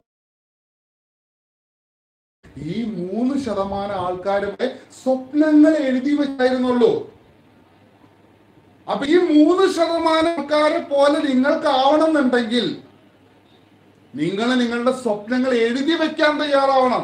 ഈ മൂന്ന് ശതമാനം ആൾക്കാരുടെ സ്വപ്നങ്ങൾ എഴുതി വെച്ചായിരുന്നുള്ളൂ അപ്പൊ ഈ മൂന്ന് ശതമാനം ആൾക്കാരെ പോലെ നിങ്ങൾക്ക് എന്നുണ്ടെങ്കിൽ നിങ്ങൾ നിങ്ങളുടെ സ്വപ്നങ്ങൾ എഴുതി വെക്കാൻ തയ്യാറാവണം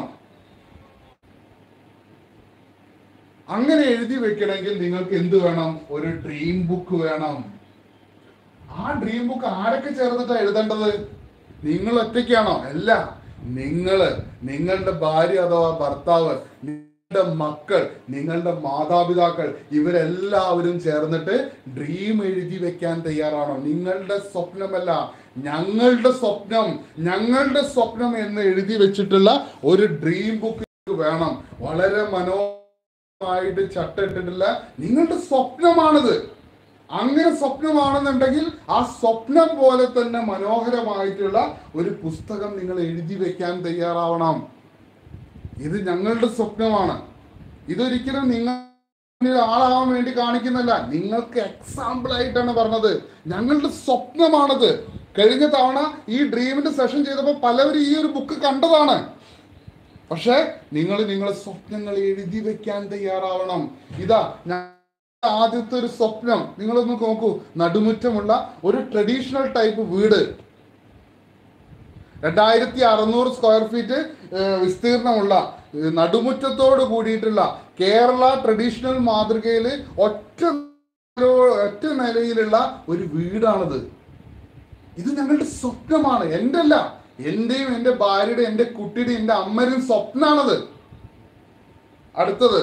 അങ്ങനെ എഴുതി വെക്കണമെങ്കിൽ നിങ്ങൾക്ക് എന്ത് വേണം ഒരു ഡ്രീം ബുക്ക് വേണം ആ ഡ്രീം ബുക്ക് ആരൊക്കെ ചേർന്നിട്ടാണ് എഴുതേണ്ടത് നിങ്ങൾ ഒറ്റയ്ക്കാണോ അല്ല നിങ്ങള് നിങ്ങളുടെ ഭാര്യ അഥവാ ഭർത്താവ് നിങ്ങളുടെ മക്കൾ നിങ്ങളുടെ മാതാപിതാക്കൾ ഇവരെല്ലാവരും ചേർന്നിട്ട് ഡ്രീം എഴുതി വെക്കാൻ തയ്യാറാണോ നിങ്ങളുടെ സ്വപ്നമല്ല ഞങ്ങളുടെ സ്വപ്നം ഞങ്ങളുടെ സ്വപ്നം എന്ന് എഴുതി വെച്ചിട്ടുള്ള ഒരു ഡ്രീം ബുക്ക് വേണം വളരെ മനോ ആയിട്ട് ചട്ട ഇട്ടിട്ടില്ല നിങ്ങളുടെ സ്വപ്നമാണിത് അങ്ങനെ സ്വപ്നമാണെന്നുണ്ടെങ്കിൽ ആ സ്വപ്നം പോലെ തന്നെ മനോഹരമായിട്ടുള്ള ഒരു പുസ്തകം നിങ്ങൾ എഴുതി വെക്കാൻ തയ്യാറാവണം ഇത് ഞങ്ങളുടെ സ്വപ്നമാണ് ഇതൊരിക്കലും നിങ്ങൾ മുന്നിൽ ആളാവാൻ വേണ്ടി കാണിക്കുന്നല്ല നിങ്ങൾക്ക് എക്സാമ്പിൾ ആയിട്ടാണ് പറഞ്ഞത് ഞങ്ങളുടെ സ്വപ്നമാണത് കഴിഞ്ഞ തവണ ഈ ഡ്രീമിന്റെ സെഷൻ ചെയ്തപ്പോൾ പലവരും ഈ ഒരു ബുക്ക് കണ്ടതാണ് പക്ഷേ നിങ്ങൾ നിങ്ങളെ സ്വപ്നങ്ങൾ എഴുതി വെക്കാൻ തയ്യാറാവണം ഇതാ ഞാൻ ആദ്യത്തെ ഒരു സ്വപ്നം നിങ്ങളൊന്ന് നോക്കൂ നടുമുറ്റമുള്ള ഒരു ട്രഡീഷണൽ ടൈപ്പ് വീട് രണ്ടായിരത്തി അറുന്നൂറ് സ്ക്വയർ ഫീറ്റ് ഏഹ്, വിസ്തീർണമുള്ള ഏഹ്, നടുമുറ്റത്തോട് കൂടിയിട്ടുള്ള കേരള ട്രഡീഷണൽ മാതൃകയിൽ ഒറ്റ നിലോ- ഒറ്റ നിലയിലുള്ള ഒരു വീടാണിത് ഇത് ഞങ്ങളുടെ സ്വപ്നമാണ് എൻ്റെ അല്ല എന്റെയും എൻ്റെ ഭാര്യയുടെ എൻ്റെ കുട്ടിയുടെ എൻ്റെ അമ്മയുടെയും സ്വപ്നമാണത് അടുത്തത്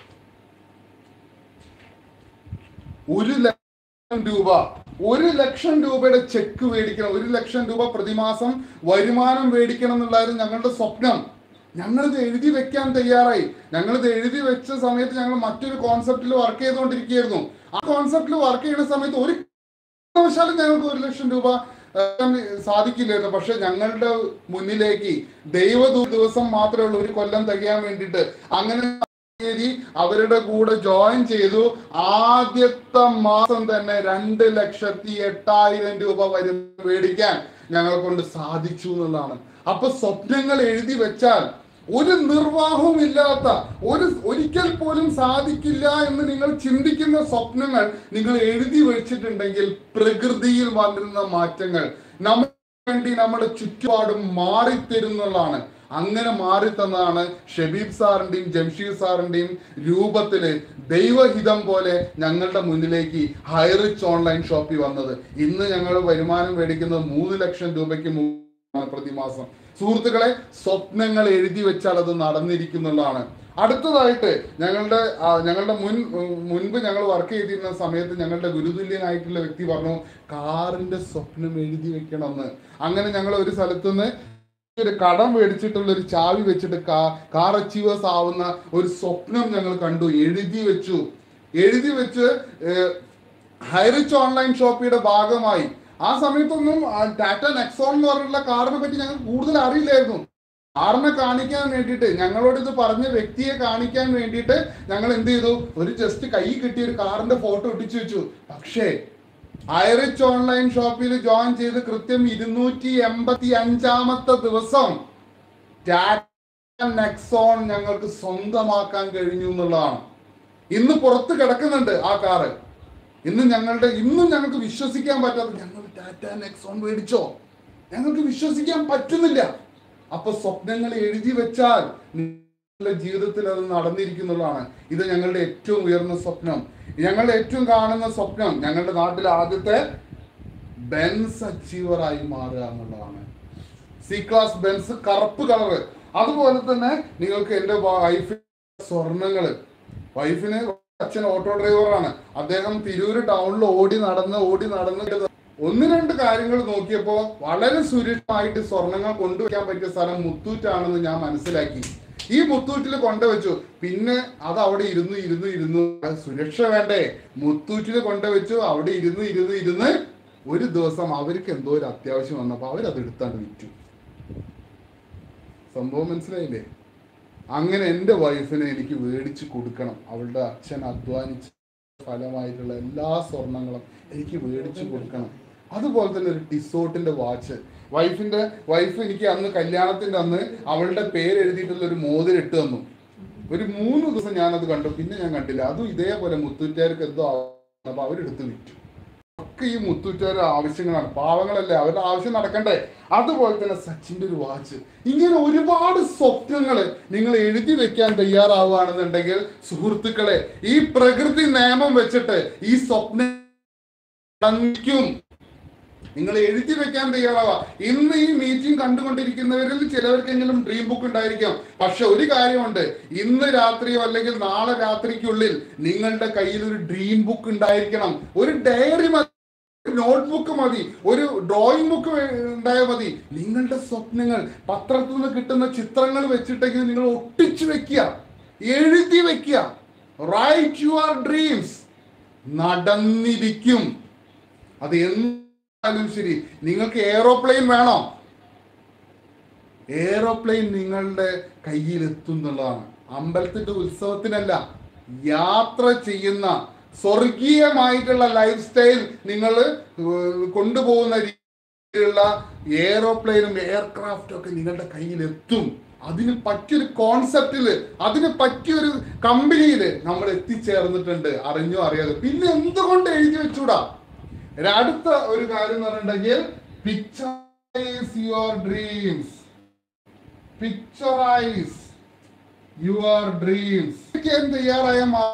ഒരു ലക്ഷം രൂപ ഒരു ലക്ഷം രൂപയുടെ ചെക്ക് മേടിക്കണം ഒരു ലക്ഷം രൂപ പ്രതിമാസം വരുമാനം മേടിക്കണം എന്നുള്ളതായിരുന്നു ഞങ്ങളുടെ സ്വപ്നം ഞങ്ങളിത് എഴുതി വെക്കാൻ തയ്യാറായി ഞങ്ങളിത് എഴുതി വെച്ച സമയത്ത് ഞങ്ങൾ മറ്റൊരു കോൺസെപ്റ്റിൽ വർക്ക് ചെയ്തുകൊണ്ടിരിക്കുകയായിരുന്നു ആ കോൺസെപ്റ്റിൽ വർക്ക് ചെയ്യുന്ന സമയത്ത് ഒരു കാരണവശാലും ഞങ്ങൾക്ക് ഒരു ലക്ഷം രൂപ ഏഹ്, സാധിക്കില്ലായിരുന്നു പക്ഷെ ഞങ്ങളുടെ മുന്നിലേക്ക് ദൈവദൂ ദിവസം മാത്രമേ ഉള്ളൂ ഒരു കൊല്ലം തികയാൻ വേണ്ടിയിട്ട് അങ്ങനെ തീയതി അവരുടെ കൂടെ ജോയിൻ ചെയ്തു ആദ്യത്തെ മാസം തന്നെ രണ്ട് ലക്ഷത്തി എട്ടായിരം രൂപ വരും മേടിക്കാൻ ഞങ്ങളെ കൊണ്ട് സാധിച്ചു എന്നുള്ളതാണ് അപ്പൊ സ്വപ്നങ്ങൾ എഴുതി വെച്ചാൽ ഒരു നിർവാഹവും ഇല്ലാത്ത ഒരു ഒരിക്കൽ പോലും സാധിക്കില്ല എന്ന് നിങ്ങൾ ചിന്തിക്കുന്ന സ്വപ്നങ്ങൾ നിങ്ങൾ എഴുതി വെച്ചിട്ടുണ്ടെങ്കിൽ പ്രകൃതിയിൽ വന്നിരുന്ന മാറ്റങ്ങൾ നമുക്ക് വേണ്ടി നമ്മുടെ ചുറ്റുപാടും മാറിത്തരുന്നുള്ളതാണ് അങ്ങനെ മാറി തന്നതാണ് ഷബീബ് സാറിന്റെയും ജംഷീർ സാറിന്റെയും രൂപത്തില് ദൈവഹിതം പോലെ ഞങ്ങളുടെ മുന്നിലേക്ക് ഹൈറിച്ച് ഓൺലൈൻ ഷോപ്പിൽ വന്നത് ഇന്ന് ഞങ്ങൾ വരുമാനം മേടിക്കുന്നത് മൂന്ന് ലക്ഷം രൂപയ്ക്ക് മുകളിലാണ് പ്രതിമാസം സുഹൃത്തുക്കളെ സ്വപ്നങ്ങൾ എഴുതി വെച്ചാൽ അത് നടന്നിരിക്കുന്നുള്ളതാണ് അടുത്തതായിട്ട് ഞങ്ങളുടെ ആ, ഞങ്ങളുടെ മുൻ മുൻപ് ഞങ്ങൾ വർക്ക് ചെയ്തിരുന്ന സമയത്ത് ഞങ്ങളുടെ ഗുരുതുല്യനായിട്ടുള്ള വ്യക്തി പറഞ്ഞു കാറിന്റെ സ്വപ്നം എഴുതി വെക്കണമെന്ന് അങ്ങനെ ഞങ്ങൾ ഒരു സ്ഥലത്തുനിന്ന് ഒരു കടം മേടിച്ചിട്ടുള്ള ഒരു ചാവി വെച്ചിട്ട് കാർ അച്ചീവേഴ്സ് ആവുന്ന ഒരു സ്വപ്നം ഞങ്ങൾ കണ്ടു എഴുതി വെച്ചു എഴുതി വെച്ച് ഹൈറിച്ച് ഓൺലൈൻ ഷോപ്പിയുടെ ഭാഗമായി ആ സമയത്തൊന്നും ആ, ടാറ്റ നെക്സോൺ എന്ന് പറഞ്ഞിട്ടുള്ള കാറിനെ പറ്റി ഞങ്ങൾ കൂടുതൽ അറിയില്ലായിരുന്നു കാറിനെ കാണിക്കാൻ വേണ്ടിയിട്ട് ഞങ്ങളോട് ഇത് പറഞ്ഞ വ്യക്തിയെ കാണിക്കാൻ വേണ്ടിയിട്ട് ഞങ്ങൾ എന്ത് ചെയ്തു ഒരു ജസ്റ്റ് കൈ കിട്ടിയ ഒരു കാറിന്റെ ഫോട്ടോ ഒട്ടിച്ചു വെച്ചു പക്ഷേ ഐറിച്ച് ഓൺലൈൻ ഷോപ്പിൽ ജോയിൻ ചെയ്ത് കൃത്യം ഇരുന്നൂറ്റി എൺപത്തി അഞ്ചാമത്തെ ദിവസം ടാറ്റ നെക്സോൺ ഞങ്ങൾക്ക് സ്വന്തമാക്കാൻ കഴിഞ്ഞു എന്നുള്ളതാണ് ഇന്ന് പുറത്ത് കിടക്കുന്നുണ്ട് ആ കാറ് ഇന്ന് ഞങ്ങളുടെ ഇന്നും ഞങ്ങൾക്ക് വിശ്വസിക്കാൻ പറ്റാത്ത ഞങ്ങൾ ടാറ്റ നെക്സോൺ മേടിച്ചോ ഞങ്ങൾക്ക് വിശ്വസിക്കാൻ പറ്റുന്നില്ല അപ്പൊ സ്വപ്നങ്ങൾ എഴുതി വെച്ചാൽ നിങ്ങളുടെ ജീവിതത്തിൽ അത് നടന്നിരിക്കുന്നുള്ളതാണ് ഇത് ഞങ്ങളുടെ ഏറ്റവും ഉയർന്ന സ്വപ്നം ഞങ്ങളുടെ ഏറ്റവും കാണുന്ന സ്വപ്നം ഞങ്ങളുടെ നാട്ടിലെ ആദ്യത്തെ ബെൻസ് അച്ചീവർ ആയി മാറുക എന്നുള്ളതാണ് സി ക്ലാസ് ബെൻസ് കറുപ്പ് കളറ് അതുപോലെ തന്നെ നിങ്ങൾക്ക് എൻ്റെ വൈഫിന് സ്വർണങ്ങള് വൈഫിന് അച്ഛൻ ഓട്ടോ ഡ്രൈവറാണ് അദ്ദേഹം തിരൂര് ടൗണിൽ ഓടി നടന്ന് ഓടി നടന്ന് ഒന്ന് രണ്ട് കാര്യങ്ങൾ നോക്കിയപ്പോൾ വളരെ സുരക്ഷിതമായിട്ട് സ്വർണങ്ങൾ കൊണ്ടുവയ്ക്കാൻ പറ്റിയ സ്ഥലം മുത്തൂറ്റാണെന്ന് ഞാൻ മനസ്സിലാക്കി ഈ മുത്തൂറ്റിൽ കൊണ്ടുവച്ചു പിന്നെ അത് അവിടെ ഇരുന്നു ഇരുന്നു ഇരുന്നു അത് സുരക്ഷ വേണ്ടേ മുത്തൂറ്റിൽ കൊണ്ടുവച്ചു അവിടെ ഇരുന്ന് ഇരുന്ന് ഇരുന്ന് ഒരു ദിവസം അവർക്ക് എന്തോ ഒരു അത്യാവശ്യം വന്നപ്പോൾ അവരത് എടുത്താണ്ട് വിറ്റു സംഭവം മനസ്സിലായില്ലേ അങ്ങനെ എൻ്റെ വൈഫിനെ എനിക്ക് മേടിച്ച് കൊടുക്കണം അവളുടെ അച്ഛൻ അധ്വാനിച്ച ഫലമായിട്ടുള്ള എല്ലാ സ്വർണങ്ങളും എനിക്ക് മേടിച്ച് കൊടുക്കണം അതുപോലെ തന്നെ ഒരു ടിസോട്ടിന്റെ വാച്ച് വൈഫിന്റെ വൈഫ് എനിക്ക് അന്ന് കല്യാണത്തിന്റെ അന്ന് അവളുടെ പേര് എഴുതിയിട്ടുള്ള ഒരു മോതിരം ഇട്ട് തന്നു ഒരു മൂന്ന് ദിവസം ഞാനത് കണ്ടു പിന്നെ ഞാൻ കണ്ടില്ല അതും ഇതേപോലെ മുത്തൂറ്റുകാർക്ക് എന്തോ ആവുന്നു. അപ്പൊ അവരെടുത്ത് വിറ്റു ഒക്കെ ഈ മുത്തൂറ്റുകാരുടെ ആവശ്യങ്ങളാണ് പാവങ്ങളല്ലേ അവരുടെ ആവശ്യം നടക്കണ്ടേ അതുപോലെ തന്നെ സച്ചിന്റെ ഒരു വാച്ച് ഇങ്ങനെ ഒരുപാട് സ്വപ്നങ്ങൾ നിങ്ങൾ എഴുതി വെക്കാൻ തയ്യാറാവുകയാണെന്നുണ്ടെങ്കിൽ സുഹൃത്തുക്കളെ ഈ പ്രകൃതി നിയമം വെച്ചിട്ട് ഈ സ്വപ്നം നടക്കും നിങ്ങൾ എഴുതി വെക്കാൻ തയ്യാറാവുക ഇന്ന് ഈ മീറ്റിംഗ് കണ്ടുകൊണ്ടിരിക്കുന്നവരിൽ ചിലവർക്കെങ്കിലും ഡ്രീം ബുക്ക് ഉണ്ടായിരിക്കാം പക്ഷെ ഒരു കാര്യമുണ്ട് ഇന്ന് രാത്രിയോ അല്ലെങ്കിൽ നാളെ രാത്രിക്കുള്ളിൽ നിങ്ങളുടെ കയ്യിൽ ഒരു ഡ്രീം ബുക്ക് ഉണ്ടായിരിക്കണം ഒരു ഡയറി മതി നോട്ട്ബുക്ക് മതി ഒരു ഡ്രോയിങ് ബുക്ക് ഉണ്ടായാൽ മതി നിങ്ങളുടെ സ്വപ്നങ്ങൾ പത്രത്തിൽ നിന്ന് കിട്ടുന്ന ചിത്രങ്ങൾ വെച്ചിട്ടെങ്കിൽ നിങ്ങൾ ഒട്ടിച്ചു വെക്കുക എഴുതി വെക്കുക റൈറ്റ് യുവർ ഡ്രീംസ് നടന്നിരിക്കും അത് എന്തായാലും ശരി നിങ്ങൾക്ക് എയറോപ്ലെയിൻ വേണോ എയറോപ്ലെയിൻ നിങ്ങളുടെ കയ്യിൽ എത്തുന്നുള്ളതാണ് അമ്പലത്തിന്റെ ഉത്സവത്തിനല്ല യാത്ര ചെയ്യുന്ന സ്വർഗീയമായിട്ടുള്ള ലൈഫ് സ്റ്റൈൽ നിങ്ങൾ കൊണ്ടുപോകുന്ന രീതിയിലുള്ള എയറോപ്ലെയിനും എയർക്രാഫ്റ്റും ഒക്കെ നിങ്ങളുടെ കയ്യിൽ എത്തും അതിന് പറ്റിയൊരു കോൺസെപ്റ്റില് അതിന് പറ്റിയൊരു കമ്പനിയില് നമ്മൾ എത്തിച്ചേർന്നിട്ടുണ്ട് അറിഞ്ഞോ അറിയാതെ പിന്നെ എന്തുകൊണ്ട് എഴുതി വെച്ചൂടാ ഒരു അടുത്ത ഒരു കാര്യം എന്ന് പറഞ്ഞിട്ടുണ്ടെങ്കിൽ picturise your dreams picturise your dreams തയ്യാറായ മാ-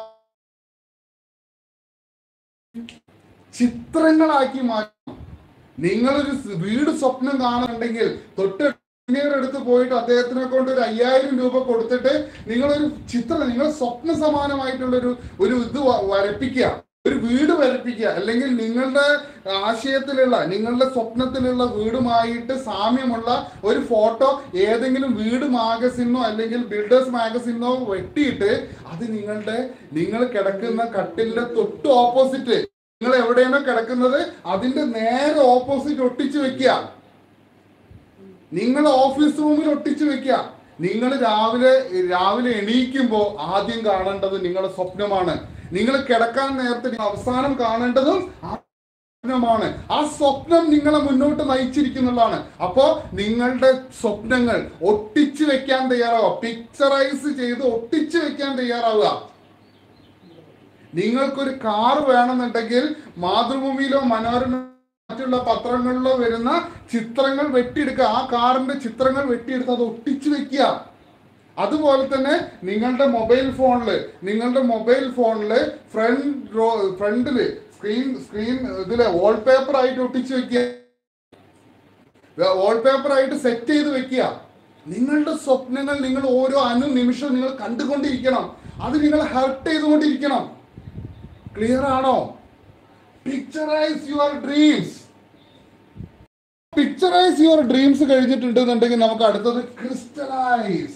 ചിത്രങ്ങളാക്കി മാറ്റണം നിങ്ങളൊരു സ് വീട് സ്വപ്നം കാണുന്നുണ്ടെങ്കിൽ തൊട്ട് എഞ്ചിനീയർ അടുത്ത് പോയിട്ട് അദ്ദേഹത്തിനെ കൊണ്ട് ഒരു അയ്യായിരം രൂപ കൊടുത്തിട്ട് നിങ്ങളൊരു ചിത്രം നിങ്ങൾ സ്വപ്ന സമാനമായിട്ടുള്ള ഒരു ഒരു ഇത് വ- വരപ്പിക്കുക ഒരു വീട് വരപ്പിക്കുക അല്ലെങ്കിൽ നിങ്ങളുടെ ആശയത്തിലുള്ള നിങ്ങളുടെ സ്വപ്നത്തിലുള്ള വീടുമായിട്ട് സാമ്യമുള്ള ഒരു ഫോട്ടോ ഏതെങ്കിലും വീട് മാഗസിനോ അല്ലെങ്കിൽ ബിൽഡേഴ്സ് മാഗസിനോ വെട്ടിയിട്ട് അത് നിങ്ങളുടെ നിങ്ങൾ കിടക്കുന്ന കട്ടിലിന്റെ തൊട്ട് ഓപ്പോസിറ്റ് നിങ്ങൾ എവിടെയാണോ കിടക്കുന്നത് അതിന്റെ നേരെ ഓപ്പോസിറ്റ് ഒട്ടിച്ചു വെക്കുക നിങ്ങൾ ഓഫീസ് റൂമിൽ ഒട്ടിച്ചു വെക്കുക നിങ്ങൾ രാവിലെ രാവിലെ എണീക്കുമ്പോൾ ആദ്യം കാണേണ്ടത് നിങ്ങളുടെ സ്വപ്നമാണ് നിങ്ങൾ കിടക്കാൻ നേരത്തെ നിങ്ങൾ അവസാനം കാണേണ്ടതും ആ സ്വപ്നമാണ് ആ സ്വപ്നം നിങ്ങളെ മുന്നോട്ട് നയിച്ചിരിക്കുന്നുള്ളതാണ് അപ്പോ നിങ്ങളുടെ സ്വപ്നങ്ങൾ ഒട്ടിച്ചു വെക്കാൻ തയ്യാറാവുക പിക്ചറൈസ് ചെയ്ത് ഒട്ടിച്ചു വെക്കാൻ തയ്യാറാവുക നിങ്ങൾക്കൊരു കാർ വേണമെന്നുണ്ടെങ്കിൽ മാതൃഭൂമിയിലോ മനോരമ മറ്റുള്ള പത്രങ്ങളിലോ വരുന്ന ചിത്രങ്ങൾ വെട്ടിയെടുക്കുക ആ കാറിന്റെ ചിത്രങ്ങൾ വെട്ടിയെടുത്ത് അത് ഒട്ടിച്ചു വെക്കുക അതുപോലെ തന്നെ നിങ്ങളുടെ മൊബൈൽ ഫോണില് നിങ്ങളുടെ മൊബൈൽ ഫോണില് ഫ്രണ്ട് റോ ഫ്രണ്ടില് സ്ക്രീൻ സ്ക്രീൻ ഇതില് വാൾപേപ്പർ ആയിട്ട് ഒട്ടിച്ചു വെക്കുക വാൾപേപ്പർ ആയിട്ട് സെറ്റ് ചെയ്ത് വെക്കുക നിങ്ങളുടെ സ്വപ്നങ്ങൾ നിങ്ങൾ ഓരോ അനു നിമിഷവും നിങ്ങൾ കണ്ടുകൊണ്ടിരിക്കണം അത് നിങ്ങൾ ഹെർട്ട് ചെയ്തുകൊണ്ടിരിക്കണം ക്ലിയർ ആണോ picturise your dreams picturise your dreams കഴിഞ്ഞിട്ടുണ്ടെന്നുണ്ടെങ്കിൽ നമുക്ക് അടുത്തത് ക്രിസ്റ്റലൈസ്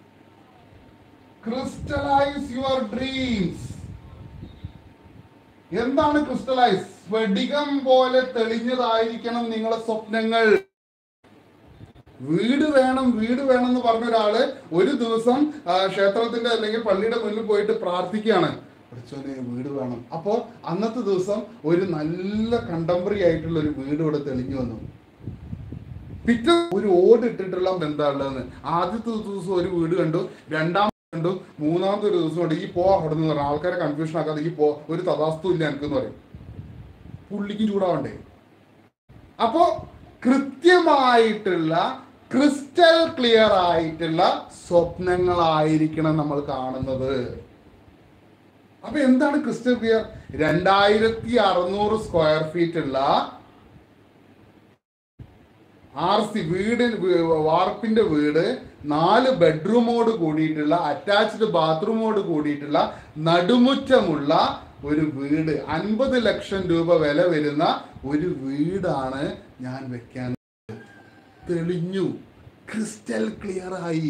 ക്രിസ്റ്റലൈസ് യുവർ ഡ്രീംസ് എന്താണ് ക്രിസ്റ്റലൈസ് സ്ഫടികം പോലെ തെളിഞ്ഞതായിരിക്കണം നിങ്ങളെ സ്വപ്നങ്ങൾ വീട് വേണം വീട് വേണം എന്ന് പറഞ്ഞ ഒരാള് ഒരു ദിവസം ആ, ക്ഷേത്രത്തിന്റെ അല്ലെങ്കിൽ പള്ളിയുടെ മുന്നിൽ പോയിട്ട് പ്രാർത്ഥിക്കുകയാണ് പഠിച്ചോനെ വീട് വേണം അപ്പോൾ അന്നത്തെ ദിവസം ഒരു നല്ല കണ്ടംപററി ആയിട്ടുള്ള ഒരു വീട് ഇവിടെ തെളിഞ്ഞു വന്നു പിറ്റേ ഒരു ഓട് ഇട്ടിട്ടുള്ള എന്താ ഉള്ളതെന്ന് ആദ്യത്തെ ദിവസം ഒരു വീട് കണ്ടു രണ്ടാമത്തെ കണ്ടു മൂന്നാമത്തെ ഒരു ദിവസം കണ്ടു ഈ പോ അവിടെ നിന്ന് പറഞ്ഞു ആൾക്കാരെ കൺഫ്യൂഷൻ ആക്കാതെ ഈ പോ ഒരു തഥാസ്തു ഇല്ല എനിക്കെന്ന് പറയും പുള്ളിക്കും ചൂടാവണ്ടേ അപ്പോ കൃത്യമായിട്ടുള്ള ക്രിസ്റ്റൽ ക്ലിയർ ആയിട്ടുള്ള സ്വപ്നങ്ങളായിരിക്കണം നമ്മൾ കാണുന്നത് അപ്പൊ എന്താണ് ക്രിസ്റ്റൽ ക്ലിയർ രണ്ടായിരത്തി അറുന്നൂറ് സ്ക്വയർ ഫീറ്റ് ഉള്ള ആർ സി വീട് വാർപ്പിന്റെ വീട് നാല് ബെഡ്റൂമോട് കൂടിയിട്ടുള്ള അറ്റാച്ച്ഡ് ബാത്റൂമോട് കൂടിയിട്ടുള്ള നടുമുറ്റമുള്ള ഒരു വീട് അൻപത് ലക്ഷം രൂപ വില വരുന്ന ഒരു വീടാണ് ഞാൻ വെക്കാൻ തെളിഞ്ഞു ക്രിസ്റ്റൽ ക്ലിയർ ആയി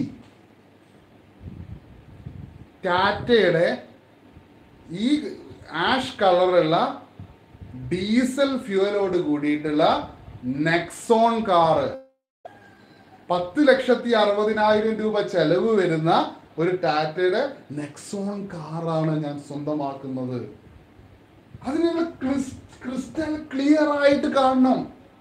ടാറ്റയുടെ ഈ ആഷ് കളറുള്ള ഡീസൽ ഫ്യൂവലോട് കൂടിയിട്ടുള്ള നെക്സോൺ കാറ് പത്ത് ലക്ഷത്തി അറുപതിനായിരം രൂപ ചെലവ് വരുന്ന ഒരു ടാറ്റയുടെ നെക്സോൺ കാറാണ് ഞാൻ സ്വന്തമാക്കുന്നത് അത് നിങ്ങൾ ക്രിസ്റ്റൽ ക്ലിയർ ആയിട്ട് കാണണം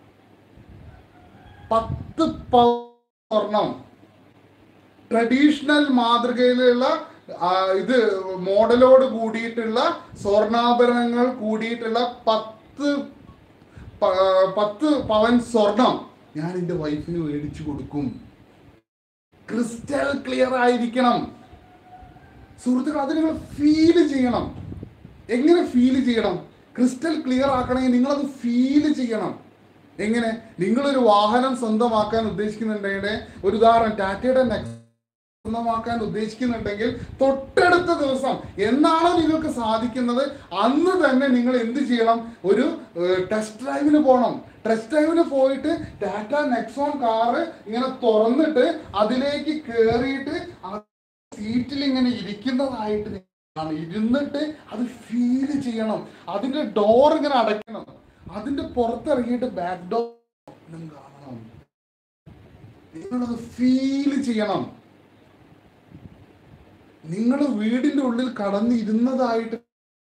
പത്ത് പവൻ സ്വർണം ട്രഡീഷണൽ മാതൃകയിലുള്ള ആ, ഇത് മോഡലോട് കൂടിയിട്ടുള്ള സ്വർണ്ണാഭരണങ്ങൾ കൂടിയിട്ടുള്ള പത്ത് പ- പത്ത് പവൻ സ്വർണം ഞാൻ എൻ്റെ വൈഫിന് മേടിച്ചു കൊടുക്കും ക്രിസ്റ്റൽ ക്ലിയർ ആയിരിക്കണം സുഹൃത്തുക്കൾ അത് നിങ്ങൾ ഫീൽ ചെയ്യണം എങ്ങനെ ഫീൽ ചെയ്യണം ക്രിസ്റ്റൽ ക്ലിയർ ആക്കണമെങ്കിൽ നിങ്ങളത് ഫീൽ ചെയ്യണം എങ്ങനെ നിങ്ങളൊരു വാഹനം സ്വന്തമാക്കാൻ ഉദ്ദേശിക്കുന്നുണ്ടെങ്കിൽ ഒരു ഉദാഹരണം ടാറ്റയുടെ നെക്സ്റ്റ് സ്വന്തമാക്കാൻ ഉദ്ദേശിക്കുന്നുണ്ടെങ്കിൽ തൊട്ടടുത്ത ദിവസം എന്നാണോ നിങ്ങൾക്ക് സാധിക്കുന്നത് അന്ന് തന്നെ നിങ്ങൾ എന്ത് ചെയ്യണം ഒരു ടെസ്റ്റ് ഡ്രൈവിന് പോകണം ടെസ്റ്റ് ഡ്രൈവിന് പോയിട്ട് ടാറ്റ നെക്സോൺ കാറ് ഇങ്ങനെ തുറന്നിട്ട് അതിലേക്ക് കയറിയിട്ട് ആ സീറ്റിൽ ഇങ്ങനെ ഇരിക്കുന്നതായിട്ട് ആണ് ഇരുന്നിട്ട് അത് ഫീൽ ചെയ്യണം അതിന്റെ ഡോർ ഇങ്ങനെ അടയ്ക്കണം അതിന്റെ പുറത്തിറങ്ങിയിട്ട് ബാക്ക് ഡോർ സ്വപ്നം കാണണം നിങ്ങളത് ഫീൽ ചെയ്യണം നിങ്ങൾ വീടിന്റെ ഉള്ളിൽ കടന്നിരുന്നതായിട്ട്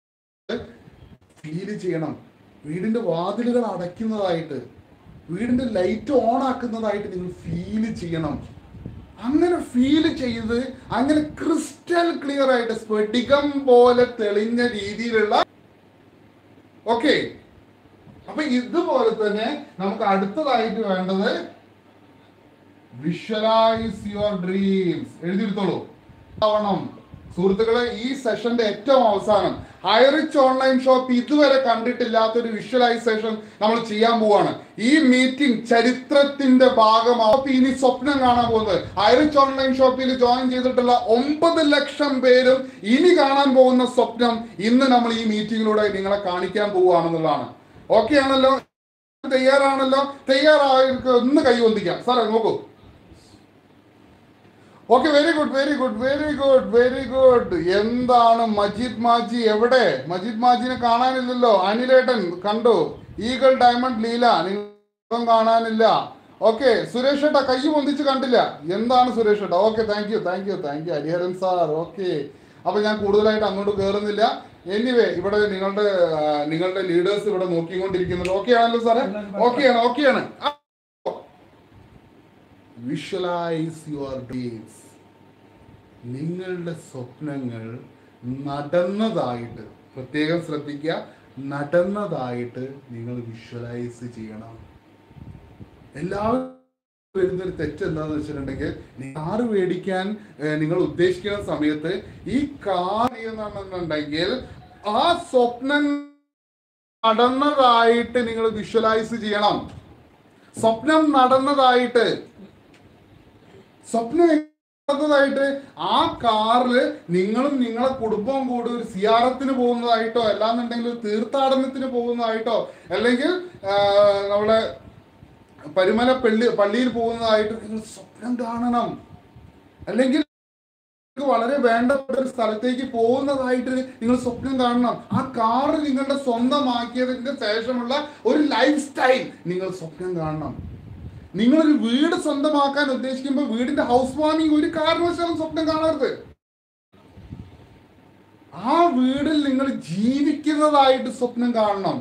ഫീൽ ചെയ്യണം വീടിന്റെ വാതിലുകൾ അടയ്ക്കുന്നതായിട്ട് വീടിന്റെ ലൈറ്റ് ഓൺ ആക്കുന്നതായിട്ട് നിങ്ങൾ ഫീൽ ചെയ്യണം അങ്ങനെ ഫീൽ ചെയ്ത് അങ്ങനെ ക്രിസ്റ്റൽ ക്ലിയർ ആയിട്ട് സ്ഫടികം പോലെ തെളിഞ്ഞ രീതിയിലുള്ള ഓക്കെ അപ്പൊ ഇതുപോലെ തന്നെ നമുക്ക് അടുത്തതായിട്ട് വേണ്ടത് വിഷ്വലൈസ് യുവർ ഡ്രീംസ് എഴുതിയെടുത്തോളൂ ആവണം സുഹൃത്തുക്കളെ ഈ സെഷന്റെ ഏറ്റവും അവസാനം ഹൈറിച്ച് ഓൺലൈൻ ഷോപ്പ് ഇതുവരെ കണ്ടിട്ടില്ലാത്തൊരു വിഷ്വലൈസേഷൻ നമ്മൾ ചെയ്യാൻ പോവാണ് ഈ മീറ്റിംഗ് ചരിത്രത്തിന്റെ ഭാഗമാവും ഇനി സ്വപ്നം കാണാൻ പോകുന്നത് ഹൈറിച്ച് ഓൺലൈൻ ഷോപ്പിൽ ജോയിൻ ചെയ്തിട്ടുള്ള ഒമ്പത് ലക്ഷം പേരും ഇനി കാണാൻ പോകുന്ന സ്വപ്നം ഇന്ന് നമ്മൾ ഈ മീറ്റിംഗിലൂടെ നിങ്ങളെ കാണിക്കാൻ പോവുകയാണെന്നുള്ളതാണ് ഓക്കെ ആണല്ലോ തയ്യാറാണല്ലോ തയ്യാറായിരിക്കും ഒന്ന് കൈവന്തിക്കാം സാറേ നോക്കൂ okay very good very good very good very good എന്താണ് മജീദ് മാജി എവിടെ മജീദ് മാജിനെ കാണാനില്ലല്ലോ അനിലേട്ടൻ കണ്ടു ഈഗിൾ ഡയമണ്ട് ലീല നിങ്ങളും കാണാനില്ല ഓക്കെ സുരേഷ് ഏട്ടാ കൈ പൊന്തിച്ച് കണ്ടില്ല എന്താണ് സുരേഷ് ഏട്ടാ okay thank you thank you thank you Hariharan sir okay അപ്പൊ ഞാൻ കൂടുതലായിട്ട് അങ്ങോട്ട് കയറുന്നില്ല എനിവേ ഇവിടെ നിങ്ങളുടെ ആ, നിങ്ങളുടെ ലീഡേഴ്സ് ഇവിടെ നോക്കിക്കൊണ്ടിരിക്കുന്നുണ്ട് ഓക്കെ ആണല്ലോ സാറേ ഓക്കെയാണ് ഓക്കെയാണ് വിഷ്വലൈസ് യുവർ ഡ്രീംസ് നിങ്ങളുടെ സ്വപ്നങ്ങൾ നടന്നതായിട്ട് പ്രത്യേകം ശ്രദ്ധിക്കുക നടന്നതായിട്ട് നിങ്ങൾ വിഷ്വലൈസ് ചെയ്യണം എല്ലാവരും വരുന്നൊരു തെറ്റ് എന്താന്ന് വെച്ചിട്ടുണ്ടെങ്കിൽ കാറ് മേടിക്കാൻ ഏഹ്, നിങ്ങൾ ഉദ്ദേശിക്കുന്ന സമയത്ത് ഈ കാർ ചെയ്യുന്നുണ്ടെങ്കിൽ ആ സ്വപ്നം നടന്നതായിട്ട് നിങ്ങൾ വിഷ്വലൈസ് ചെയ്യണം സ്വപ്നം നടന്നതായിട്ട് സ്വപ്നം നടന്നതായിട്ട് ആ കാറില് നിങ്ങളും നിങ്ങളെ കുടുംബവും കൂടി ഒരു സിയാറത്തിന് പോകുന്നതായിട്ടോ അല്ലാന്നുണ്ടെങ്കിൽ ഒരു തീർത്ഥാടനത്തിന് പോകുന്നതായിട്ടോ അല്ലെങ്കിൽ ആ, നമ്മളെ പരിമല പള്ളി പള്ളിയിൽ പോകുന്നതായിട്ട് നിങ്ങൾ സ്വപ്നം കാണണം അല്ലെങ്കിൽ നിങ്ങൾക്ക് വളരെ വേണ്ടപ്പെട്ട ഒരു സ്ഥലത്തേക്ക് പോകുന്നതായിട്ട് നിങ്ങൾ സ്വപ്നം കാണണം ആ കാറ് നിങ്ങളുടെ സ്വന്തമാക്കിയതിന് ശേഷമുള്ള ഒരു ലൈഫ് സ്റ്റൈൽ നിങ്ങൾ സ്വപ്നം കാണണം നിങ്ങളൊരു വീട് സ്വന്തമാക്കാൻ ഉദ്ദേശിക്കുമ്പോൾ വീടിന്റെ ഹൗസ് വാമിങ് ഒരു കാരണവശാലും സ്വപ്നം കാണരുത് ആ വീടിൽ നിങ്ങൾ ജീവിക്കുന്നതായിട്ട് സ്വപ്നം കാണണം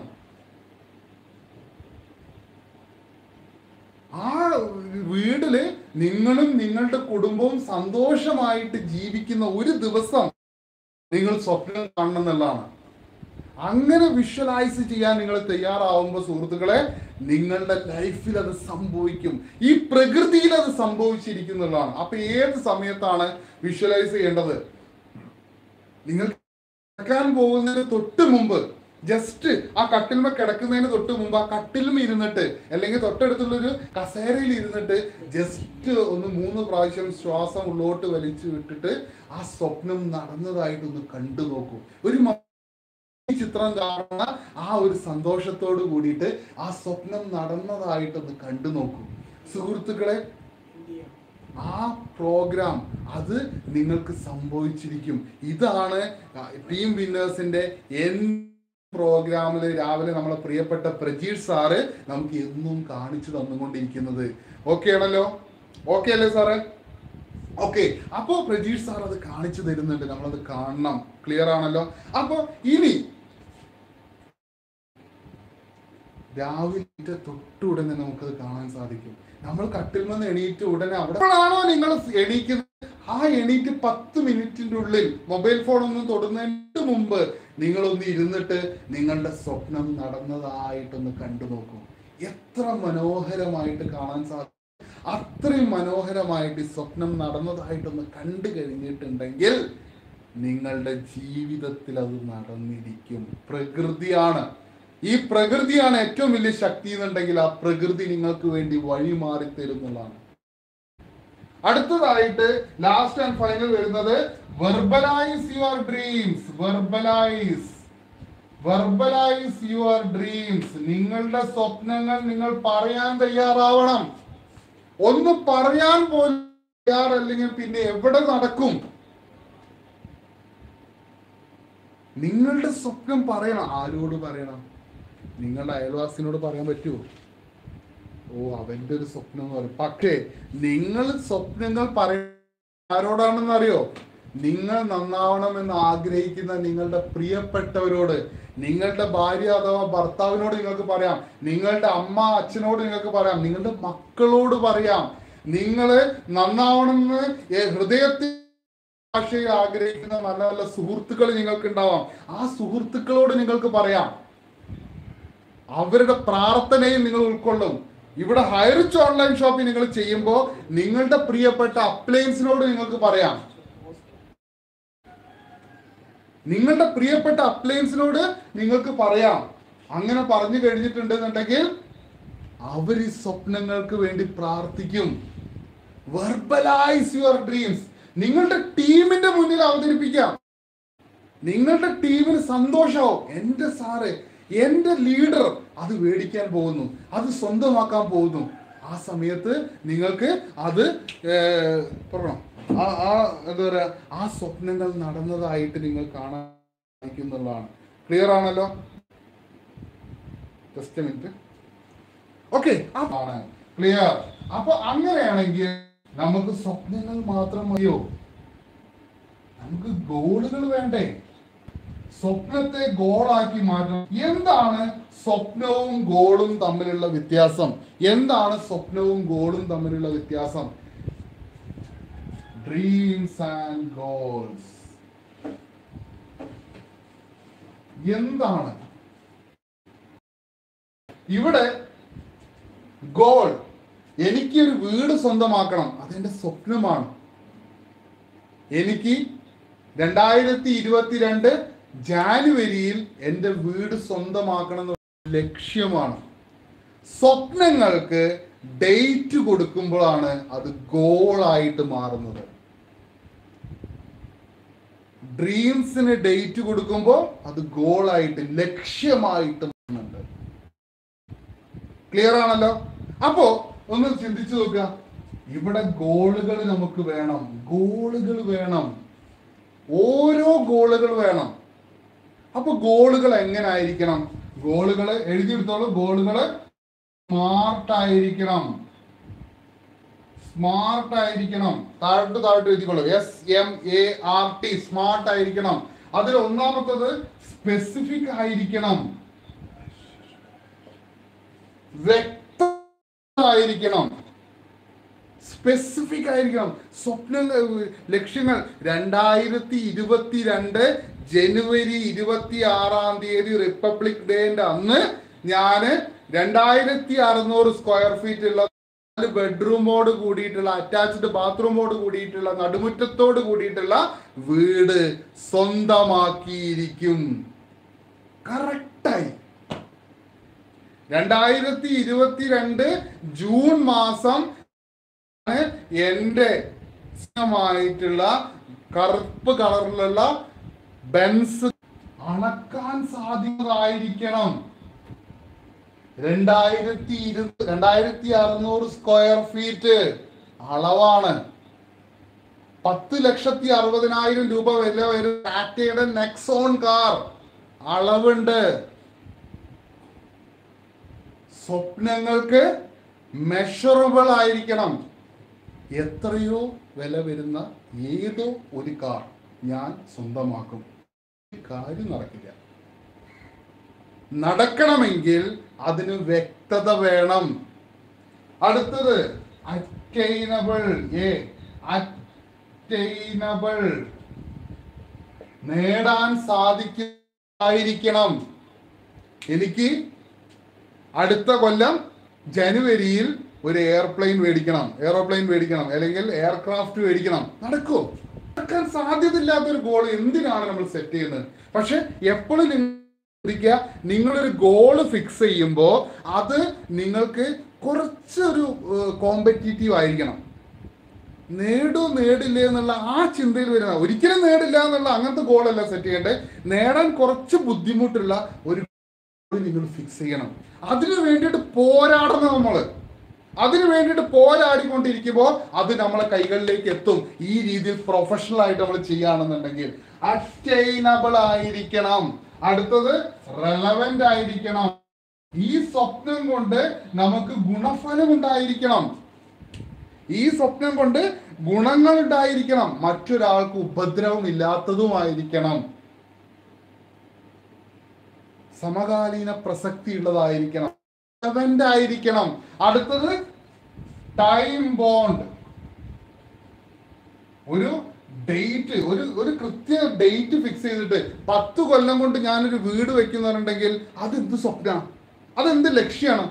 ആ വീടില് നിങ്ങളും നിങ്ങളുടെ കുടുംബവും സന്തോഷമായിട്ട് ജീവിക്കുന്ന ഒരു ദിവസം നിങ്ങൾ സ്വപ്നം കാണണം എന്നുള്ളതാണ് അങ്ങനെ വിഷ്വലൈസ് ചെയ്യാൻ നിങ്ങൾ തയ്യാറാവുമ്പോൾ സുഹൃത്തുക്കളെ നിങ്ങളുടെ ലൈഫിൽ അത് സംഭവിക്കും ഈ പ്രകൃതിയിൽ അത് സംഭവിച്ചിരിക്കുന്നുള്ളതാണ് അപ്പൊ ഏത് സമയത്താണ് വിഷ്വലൈസ് ചെയ്യേണ്ടത് നിങ്ങൾ കിടക്കാൻ പോകുന്നതിന് തൊട്ട് മുമ്പ് ജസ്റ്റ് ആ കട്ടിൽമ കിടക്കുന്നതിന് തൊട്ട് മുമ്പ് ആ കട്ടിലും ഇരുന്നിട്ട് അല്ലെങ്കിൽ തൊട്ടടുത്തുള്ളൊരു കസേരയിൽ ഇരുന്നിട്ട് ജസ്റ്റ് ഒന്ന് മൂന്ന് പ്രാവശ്യം ശ്വാസം ഉള്ളോട്ട് വലിച്ചു വിട്ടിട്ട് ആ സ്വപ്നം നടന്നതായിട്ടൊന്ന് കണ്ടു നോക്കൂ ഒരു മ- ഈ ചിത്രം കാണുന്ന ആ ഒരു സന്തോഷത്തോട് കൂടിയിട്ട് ആ സ്വപ്നം നടന്നതായിട്ടൊന്ന് കണ്ടു നോക്കൂ സുഹൃത്തുക്കളെ ആ പ്രോഗ്രാം അത് നിങ്ങൾക്ക് സംഭവിച്ചിരിക്കും ഇതാണ് ടീം വിന്നേഴ്സിന്റെ എൻ പ്രോഗ്രാമിൽ രാവിലെ നമ്മളെ പ്രിയപ്പെട്ട പ്രജീഷ് സാറ് നമുക്ക് എന്നും കാണിച്ചു തന്നുകൊണ്ടിരിക്കുന്നത് ഓക്കെ ആണല്ലോ ഓക്കെ അല്ലേ സാറേ ഓക്കെ അപ്പോ പ്രജീഷ് സാർ അത് കാണിച്ചു തരുന്നുണ്ട് നമ്മളത് കാണണം ക്ലിയർ ആണല്ലോ അപ്പോ ഇനി രാവിലെ തൊട്ടുടനെ നമുക്കത് കാണാൻ സാധിക്കും നമ്മൾ കട്ടിൽ നിന്ന് എണീറ്റ് ഉടനെ അവിടെയാണോ നിങ്ങൾ എണീക്കുന്നത് ആ എണീറ്റ് പത്ത് മിനിറ്റിന്റെ ഉള്ളിൽ മൊബൈൽ ഫോൺ ഒന്നും തൊടുന്നതിന് മുമ്പ് നിങ്ങളൊന്ന് ഇരുന്നിട്ട് നിങ്ങളുടെ സ്വപ്നം നടന്നതായിട്ടൊന്ന് കണ്ടു നോക്കൂ എത്ര മനോഹരമായിട്ട് കാണാൻ സാധിക്കും അത്രയും മനോഹരമായിട്ട് ഈ സ്വപ്നം നടന്നതായിട്ടൊന്ന് കണ്ടു കഴിഞ്ഞിട്ടുണ്ടെങ്കിൽ നിങ്ങളുടെ ജീവിതത്തിൽ അത് നടന്നിരിക്കും പ്രകൃതിയാണ് ഈ പ്രകൃതിയാണ് ഏറ്റവും വലിയ ശക്തി എന്നുണ്ടെങ്കിൽ ആ പ്രകൃതി നിങ്ങൾക്ക് വേണ്ടി വഴി മാറി തരുന്നതാണ് അടുത്തതായിട്ട് ലാസ്റ്റ് ആൻഡ് ഫൈനൽ വരുന്നത് verbalise your dreams verbalise verbalise your dreams നിങ്ങളുടെ സ്വപ്നങ്ങൾ നിങ്ങൾ പറയാൻ തയ്യാറാവണം ഒന്ന് പറയാൻ പോലും തയ്യാറല്ലെങ്കിൽ പിന്നെ എവിടെ നടക്കും നിങ്ങളുടെ സ്വപ്നം പറയണം ആരോട് പറയണം നിങ്ങളുടെ അയൽവാസിനോട് പറയാൻ പറ്റുമോ ഓ അവന്റെ ഒരു സ്വപ്നം എന്ന് പറയും പക്ഷേ നിങ്ങൾ സ്വപ്നങ്ങൾ പറയ ആരോടാണെന്ന് അറിയോ നിങ്ങൾ നന്നാവണമെന്ന് ആഗ്രഹിക്കുന്ന നിങ്ങളുടെ പ്രിയപ്പെട്ടവരോട് നിങ്ങളുടെ ഭാര്യ അഥവാ ഭർത്താവിനോട് നിങ്ങൾക്ക് പറയാം നിങ്ങളുടെ അമ്മ അച്ഛനോട് നിങ്ങൾക്ക് പറയാം നിങ്ങളുടെ മക്കളോട് പറയാം നിങ്ങൾ നന്നാവണമെന്ന് ഏ- ഹൃദയത്തിൽ ഭാഷയിൽ ആഗ്രഹിക്കുന്ന നല്ല നല്ല സുഹൃത്തുക്കൾ നിങ്ങൾക്ക് ഉണ്ടാവാം ആ സുഹൃത്തുക്കളോട് നിങ്ങൾക്ക് പറയാം അവരുടെ പ്രാർത്ഥനയും നിങ്ങൾ ഉൾക്കൊള്ളും ഇവിടെ ഹൈറിച്ച് ഓൺലൈൻ ഷോപ്പിംഗ് നിങ്ങൾ ചെയ്യുമ്പോൾ നിങ്ങളുടെ പ്രിയപ്പെട്ട അപ്ലയൻസിനോട് നിങ്ങൾക്ക് പറയാം നിങ്ങളുടെ പ്രിയപ്പെട്ട അപ്ലയൻസിനോട് നിങ്ങൾക്ക് പറയാം അങ്ങനെ പറഞ്ഞു കഴിഞ്ഞിട്ടുണ്ടെന്നുണ്ടെങ്കിൽ അവർ ഈ സ്വപ്നങ്ങൾക്ക് വേണ്ടി പ്രാർത്ഥിക്കും വെർബലൈസ് യുവർ ഡ്രീംസ് നിങ്ങളുടെ ടീമിന്റെ മുന്നിൽ അവതരിപ്പിക്കാം നിങ്ങളുടെ ടീമിന് സന്തോഷമാവും എന്റെ സാറ് എന്റെ ലീഡർ അത് മേടിക്കാൻ പോകുന്നു അത് സ്വന്തമാക്കാൻ പോകുന്നു ആ സമയത്ത് നിങ്ങൾക്ക് അത് ഏർ, പറയണം ആ ആ എന്താ പറയാ ആ സ്വപ്നങ്ങൾ നടന്നതായിട്ട് നിങ്ങൾ കാണാൻ സാധിക്കുന്നുള്ളതാണ് ക്ലിയർ ആണല്ലോ ജസ്റ്റ് മിനിറ്റ് ഓക്കെ ആണ് ക്ലിയർ അപ്പൊ അങ്ങനെയാണെങ്കിൽ നമുക്ക് സ്വപ്നങ്ങൾ മാത്രം മതിയോ നമുക്ക് ഗോളുകൾ വേണ്ടേ സ്വപ്നത്തെ ഗോളാക്കി മാറ്റണം എന്താണ് സ്വപ്നവും ഗോളും തമ്മിലുള്ള വ്യത്യാസം എന്താണ് സ്വപ്നവും ഗോളും തമ്മിലുള്ള വ്യത്യാസം ഡ്രീംസ് ആൻഡ് ഗോൾസ് എന്താണ് ഇവിടെ ഗോൾ എനിക്കൊരു വീട് സ്വന്തമാക്കണം അതെന്റെ സ്വപ്നമാണ് എനിക്ക് രണ്ടായിരത്തി ഇരുപത്തിരണ്ട് ജാനുവരിയിൽ എൻ്റെ വീട് സ്വന്തമാക്കണം എന്ന ലക്ഷ്യമാണ് സ്വപ്നങ്ങൾക്ക് ഡേറ്റ് കൊടുക്കുമ്പോഴാണ് അത് ഗോളായിട്ട് മാറുന്നത് ഡ്രീംസിന് ഡേറ്റ് കൊടുക്കുമ്പോൾ അത് ഗോളായിട്ട് ലക്ഷ്യമായിട്ട് മാറുന്നുണ്ട് ക്ലിയർ ആണല്ലോ അപ്പോ ഒന്ന് ചിന്തിച്ചു നോക്കുക ഇവിടെ ഗോളുകൾ നമുക്ക് വേണം ഗോളുകൾ വേണം ഓരോ ഗോളുകൾ വേണം അപ്പൊ ഗോളുകൾ എങ്ങനെ ആയിരിക്കണം ഗോളുകൾ എഴുതിയെടുത്തോളൂ ഗോളുകൾ സ്മാർട്ട് ആയിരിക്കണം സ്മാർട്ട് ആയിരിക്കണം താഴോട്ട് താഴോട്ട് എഴുതിക്കോളൂ S M A R T smart ആയിരിക്കണം അതിൽ ഒന്നാമത്തത് സ്പെസിഫിക് ആയിരിക്കണം വ്യക്തമായിരിക്കണം സ്പെസിഫിക് ആയിരിക്കണം സ്വപ്നങ്ങൾ ലക്ഷ്യങ്ങൾ രണ്ടായിരത്തി ഇരുപത്തിരണ്ട് ജനുവരി ഇരുപത്തി ആറാം തീയതി റിപ്പബ്ലിക് ഡേന്റെ അന്ന് ഞാന് രണ്ടായിരത്തി അറുന്നൂറ് സ്ക്വയർ ഫീറ്റ് ഉള്ള നാല് ബെഡ്റൂമോട് കൂടിയിട്ടുള്ള അറ്റാച്ച്ഡ് ബാത്റൂമോട് കൂടിയിട്ടുള്ള നടുമുറ്റത്തോട് കൂടിയിട്ടുള്ള വീട് സ്വന്തമാക്കിയിരിക്കും കറക്റ്റായി രണ്ടായിരത്തി ഇരുപത്തിരണ്ട് ജൂൺ മാസം ആണ് എന്റെ ആയിട്ടുള്ള കറുപ്പ് കളറിലുള്ള ബെൻസ് അളക്കാൻ സാധ്യതയായിരിക്കണം രണ്ടായിരത്തി ഇരു രണ്ടായിരത്തി അറുന്നൂറ് സ്ക്വയർ ഫീറ്റ് അളവാണ് പത്ത് ലക്ഷത്തി അറുപതിനായിരം രൂപ വില വരും ടാറ്റയുടെ നെക്സോൺ കാർ അളവുണ്ട് സ്വപ്നങ്ങൾക്ക് മെഷറബിൾ ആയിരിക്കണം എത്രയോ വില വരുന്ന ഏതോ ഒരു കാർ ഞാൻ സ്വന്തമാക്കും ഈ കാര്യം നടക്കില്ല നടക്കണമെങ്കിൽ അതിന് വ്യക്തത വേണം അടുത്തത് അറ്റൈനബിൾ ഏ അറ്റൈനബിൾ നേടാൻ സാധിക്കുന്നതായിരിക്കണം എനിക്ക് അടുത്ത കൊല്ലം ജനുവരിയിൽ ഒരു എയർപ്ലെയിൻ മേടിക്കണം എയറോപ്ലെയിൻ മേടിക്കണം അല്ലെങ്കിൽ എയർക്രാഫ്റ്റ് മേടിക്കണം നടക്കുമോ നടക്കാൻ സാധ്യതയില്ലാത്ത ഒരു ഗോൾ എന്തിനാണ് നമ്മൾ സെറ്റ് ചെയ്യുന്നത് പക്ഷെ എപ്പോഴും നിങ്ങൾ ശ്രദ്ധിക്കുക നിങ്ങളൊരു ഗോള് ഫിക്സ് ചെയ്യുമ്പോൾ അത് നിങ്ങൾക്ക് കുറച്ചൊരു കോമ്പറ്റീറ്റീവ് ആയിരിക്കണം നേടോ നേടില്ലേ എന്നുള്ള ആ ചിന്തയിൽ വരുന്ന ഒരിക്കലും നേടില്ല എന്നുള്ള അങ്ങനത്തെ ഗോളല്ല സെറ്റ് ചെയ്യേണ്ടത് നേടാൻ കുറച്ച് ബുദ്ധിമുട്ടുള്ള ഒരു goal നിങ്ങൾ ഫിക്സ് ചെയ്യണം അതിനു വേണ്ടിയിട്ട് പോരാടണം നമ്മള് അതിനു വേണ്ടിയിട്ട് പോരാടിക്കൊണ്ടിരിക്കുമ്പോൾ അത് നമ്മളെ കൈകളിലേക്ക് എത്തും ഈ രീതിയിൽ പ്രൊഫഷണൽ ആയിട്ട് നമ്മൾ ചെയ്യുകയാണെന്നുണ്ടെങ്കിൽ അറ്റൈനബിൾ ആയിരിക്കണം അടുത്തത് റെലവെന്റ് ആയിരിക്കണം ഈ സ്വപ്നം കൊണ്ട് നമുക്ക് ഗുണഫലം ഉണ്ടായിരിക്കണം ഈ സ്വപ്നം കൊണ്ട് ഗുണങ്ങൾ ഉണ്ടായിരിക്കണം മറ്റൊരാൾക്ക് ഉപദ്രവം ഇല്ലാത്തതുമായിരിക്കണം സമകാലീന പ്രസക്തി ഉള്ളതായിരിക്കണം relevant ആയിരിക്കണം അടുത്തത് ടൈം ബോണ്ട് ഒരു ഡേറ്റ് ഒരു ഒരു കൃത്യ ഡേറ്റ് ഫിക്സ് ചെയ്തിട്ട് പത്ത് കൊല്ലം കൊണ്ട് ഞാനൊരു വീട് വെക്കുന്നുണ്ടെങ്കിൽ അത് എന്ത് സ്വപ്നമാണ് അതെന്ത് ലക്ഷ്യമാണ്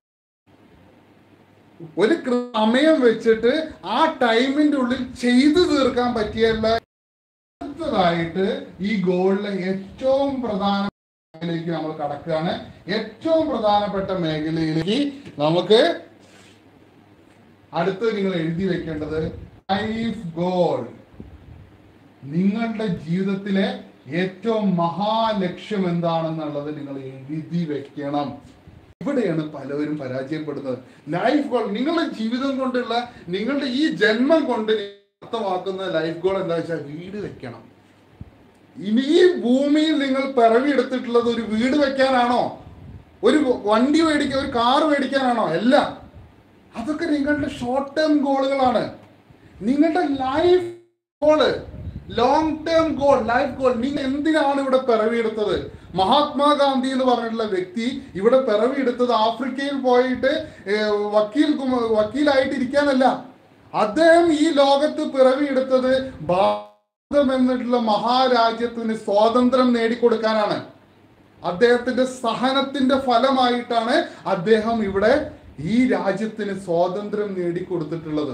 ഒരു കൃ- സമയം വെച്ചിട്ട് ആ ടൈമിന്റെ ഉള്ളിൽ ചെയ്തു തീർക്കാൻ പറ്റിയല്ല അടുത്തതായിട്ട് ഈ ഗോളിലെ ഏറ്റവും പ്രധാന മേഖലയിലേക്ക് നമ്മൾ കടക്കുകയാണ് ഏറ്റവും പ്രധാനപ്പെട്ട മേഖലയിലേക്ക് നമുക്ക് അടുത്ത് നിങ്ങൾ എഴുതി വെക്കേണ്ടത് ലൈഫ് ഗോൾ നിങ്ങളുടെ ജീവിതത്തിലെ ഏറ്റവും മഹാലക്ഷ്യം എന്താണെന്നുള്ളത് നിങ്ങൾ എഴുതി വെക്കണം ഇവിടെയാണ് പലവരും പരാജയപ്പെടുന്നത് ലൈഫ് ഗോൾ നിങ്ങളുടെ ജീവിതം കൊണ്ടുള്ള നിങ്ങളുടെ ഈ ജന്മം കൊണ്ട് അർത്ഥമാക്കുന്ന ലൈഫ് ഗോൾ എന്താ വെച്ചാൽ വീട് വെക്കണം ഇനി ഈ ഭൂമിയിൽ നിങ്ങൾ പിറവി എടുത്തിട്ടുള്ളത് ഒരു വീട് വെക്കാനാണോ ഒരു വണ്ടി മേടിക്കാൻ ഒരു കാർ മേടിക്കാനാണോ അല്ല അതൊക്കെ നിങ്ങളുടെ ഷോർട്ട് ടേം ഗോളുകളാണ് നിങ്ങളുടെ life goal long term goal life goal നിങ്ങൾ എന്തിനാണ് ഇവിടെ പിറവിയെടുത്തത് മഹാത്മാഗാന്ധി എന്ന് പറഞ്ഞിട്ടുള്ള വ്യക്തി ഇവിടെ പിറവിയെടുത്തത് ആഫ്രിക്കയിൽ പോയിട്ട് ഏർ, വക്കീൽ കുമ- വക്കീലായിട്ട് ഇരിക്കാനല്ല അദ്ദേഹം ഈ ലോകത്ത് പിറവിയെടുത്തത് ഭാരതം എന്നിട്ടുള്ള മഹാരാജ്യത്തിന് സ്വാതന്ത്ര്യം നേടിക്കൊടുക്കാനാണ് അദ്ദേഹത്തിന്റെ സഹനത്തിന്റെ ഫലമായിട്ടാണ് അദ്ദേഹം ഇവിടെ ഈ രാജ്യത്തിന് സ്വാതന്ത്ര്യം നേടിക്കൊടുത്തിട്ടുള്ളത്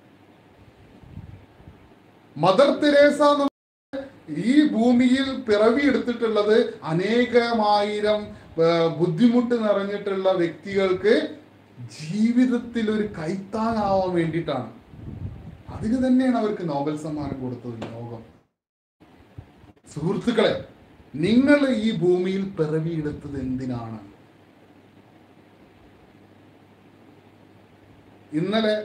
മദർ തെരേസ എന്ന് ഈ ഭൂമിയിൽ പിറവിയെടുത്തിട്ടുള്ളത് അനേകമായിരം ആ, ബുദ്ധിമുട്ട് നിറഞ്ഞിട്ടുള്ള വ്യക്തികൾക്ക് ജീവിതത്തിൽ ഒരു കൈത്താങ്ങാവാൻ വേണ്ടിയിട്ടാണ് അതിന് തന്നെയാണ് അവർക്ക് നോബൽ സമ്മാനം കൊടുത്തത് ലോകം സുഹൃത്തുക്കളെ നിങ്ങൾ ഈ ഭൂമിയിൽ പിറവിയെടുത്തത് എന്തിനാണ് ഇന്നലെ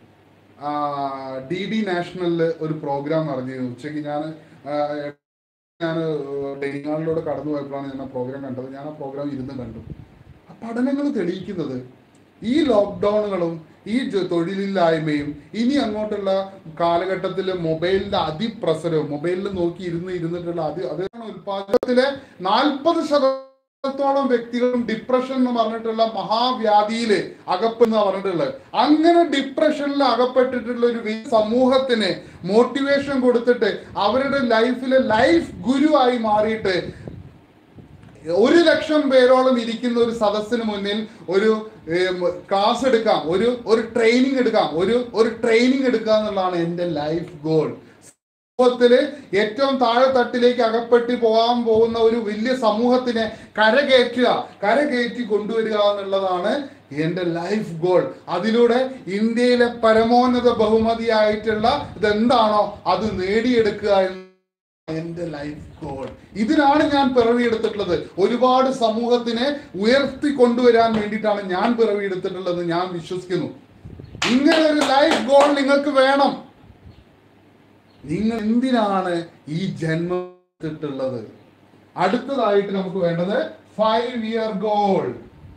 ഡി ഡി നാഷണലിൽ ഒരു പ്രോഗ്രാം നടന്നിരുന്നു ഉച്ചയ്ക്ക് ഞാൻ ഞാൻ ഡെയിനാളിലൂടെ കടന്നു പോയപ്പോഴാണ് ഞാൻ ആ പ്രോഗ്രാം കണ്ടത് ഞാൻ ആ പ്രോഗ്രാം ഇരുന്ന് കണ്ടു ആ പഠനങ്ങൾ തെളിയിക്കുന്നത് ഈ ലോക്ക്ഡൗണുകളും ഈ ജ- തൊഴിലില്ലായ്മയും ഇനി അങ്ങോട്ടുള്ള കാലഘട്ടത്തിൽ മൊബൈലിന്റെ അതിപ്രസരവും മൊബൈലിൽ നോക്കി ഇരുന്ന് ഇരുന്നിട്ടുള്ള അതി അതാണ് ഉൽപാദനത്തിലെ നാൽപ്പത് ശതമാനത്തോളം വ്യക്തികളും ഡിപ്രഷൻ എന്ന് പറഞ്ഞിട്ടുള്ള മഹാവ്യാധിയില് അകപ്പെടുന്ന പറഞ്ഞിട്ടുള്ളത് അങ്ങനെ ഡിപ്രഷനിൽ അകപ്പെട്ടിട്ടുള്ള ഒരു വലിയ സമൂഹത്തിന് മോട്ടിവേഷൻ കൊടുത്തിട്ട് അവരുടെ ലൈഫിലെ ലൈഫ് ഗുരുവായി മാറിയിട്ട് ഒരു ലക്ഷം പേരോളം ഇരിക്കുന്ന ഒരു സദസ്സിന് മുന്നിൽ ഒരു ഏം, ക്ലാസ് എടുക്കാം ഒരു ഒരു ട്രെയിനിങ് എടുക്കാം ഒരു ഒരു ട്രെയിനിങ് എടുക്കുക എന്നുള്ളതാണ് എൻ്റെ ലൈഫ് ഗോൾ സമൂഹത്തില് ഏറ്റവും താഴെത്തട്ടിലേക്ക് അകപ്പെട്ട് പോകാൻ പോകുന്ന ഒരു വലിയ സമൂഹത്തിനെ കരകയറ്റുക കരകയറ്റി കൊണ്ടുവരിക എന്നുള്ളതാണ് എൻ്റെ ലൈഫ് ഗോൾ അതിലൂടെ ഇന്ത്യയിലെ പരമോന്നത ബഹുമതിയായിട്ടുള്ള ഇതെന്താണോ അത് നേടിയെടുക്കുക എന്ന് എന്റെ ലൈഫ് ഗോൾ ഇതിനാണ് ഞാൻ പിറവിയെടുത്തിട്ടുള്ളത് ഒരുപാട് സമൂഹത്തിനെ ഉയർത്തി കൊണ്ടുവരാൻ വേണ്ടിയിട്ടാണ് ഞാൻ പിറവിയെടുത്തിട്ടുള്ളത് ഞാൻ വിശ്വസിക്കുന്നു ഇങ്ങനെ ഒരു ലൈഫ് ഗോൾ നിങ്ങൾക്ക് വേണം നിങ്ങൾ എന്തിനാണ് ഈ ജന്മം എടുത്തിട്ടുള്ളത് അടുത്തതായിട്ട് നമുക്ക് വേണ്ടത് five year goal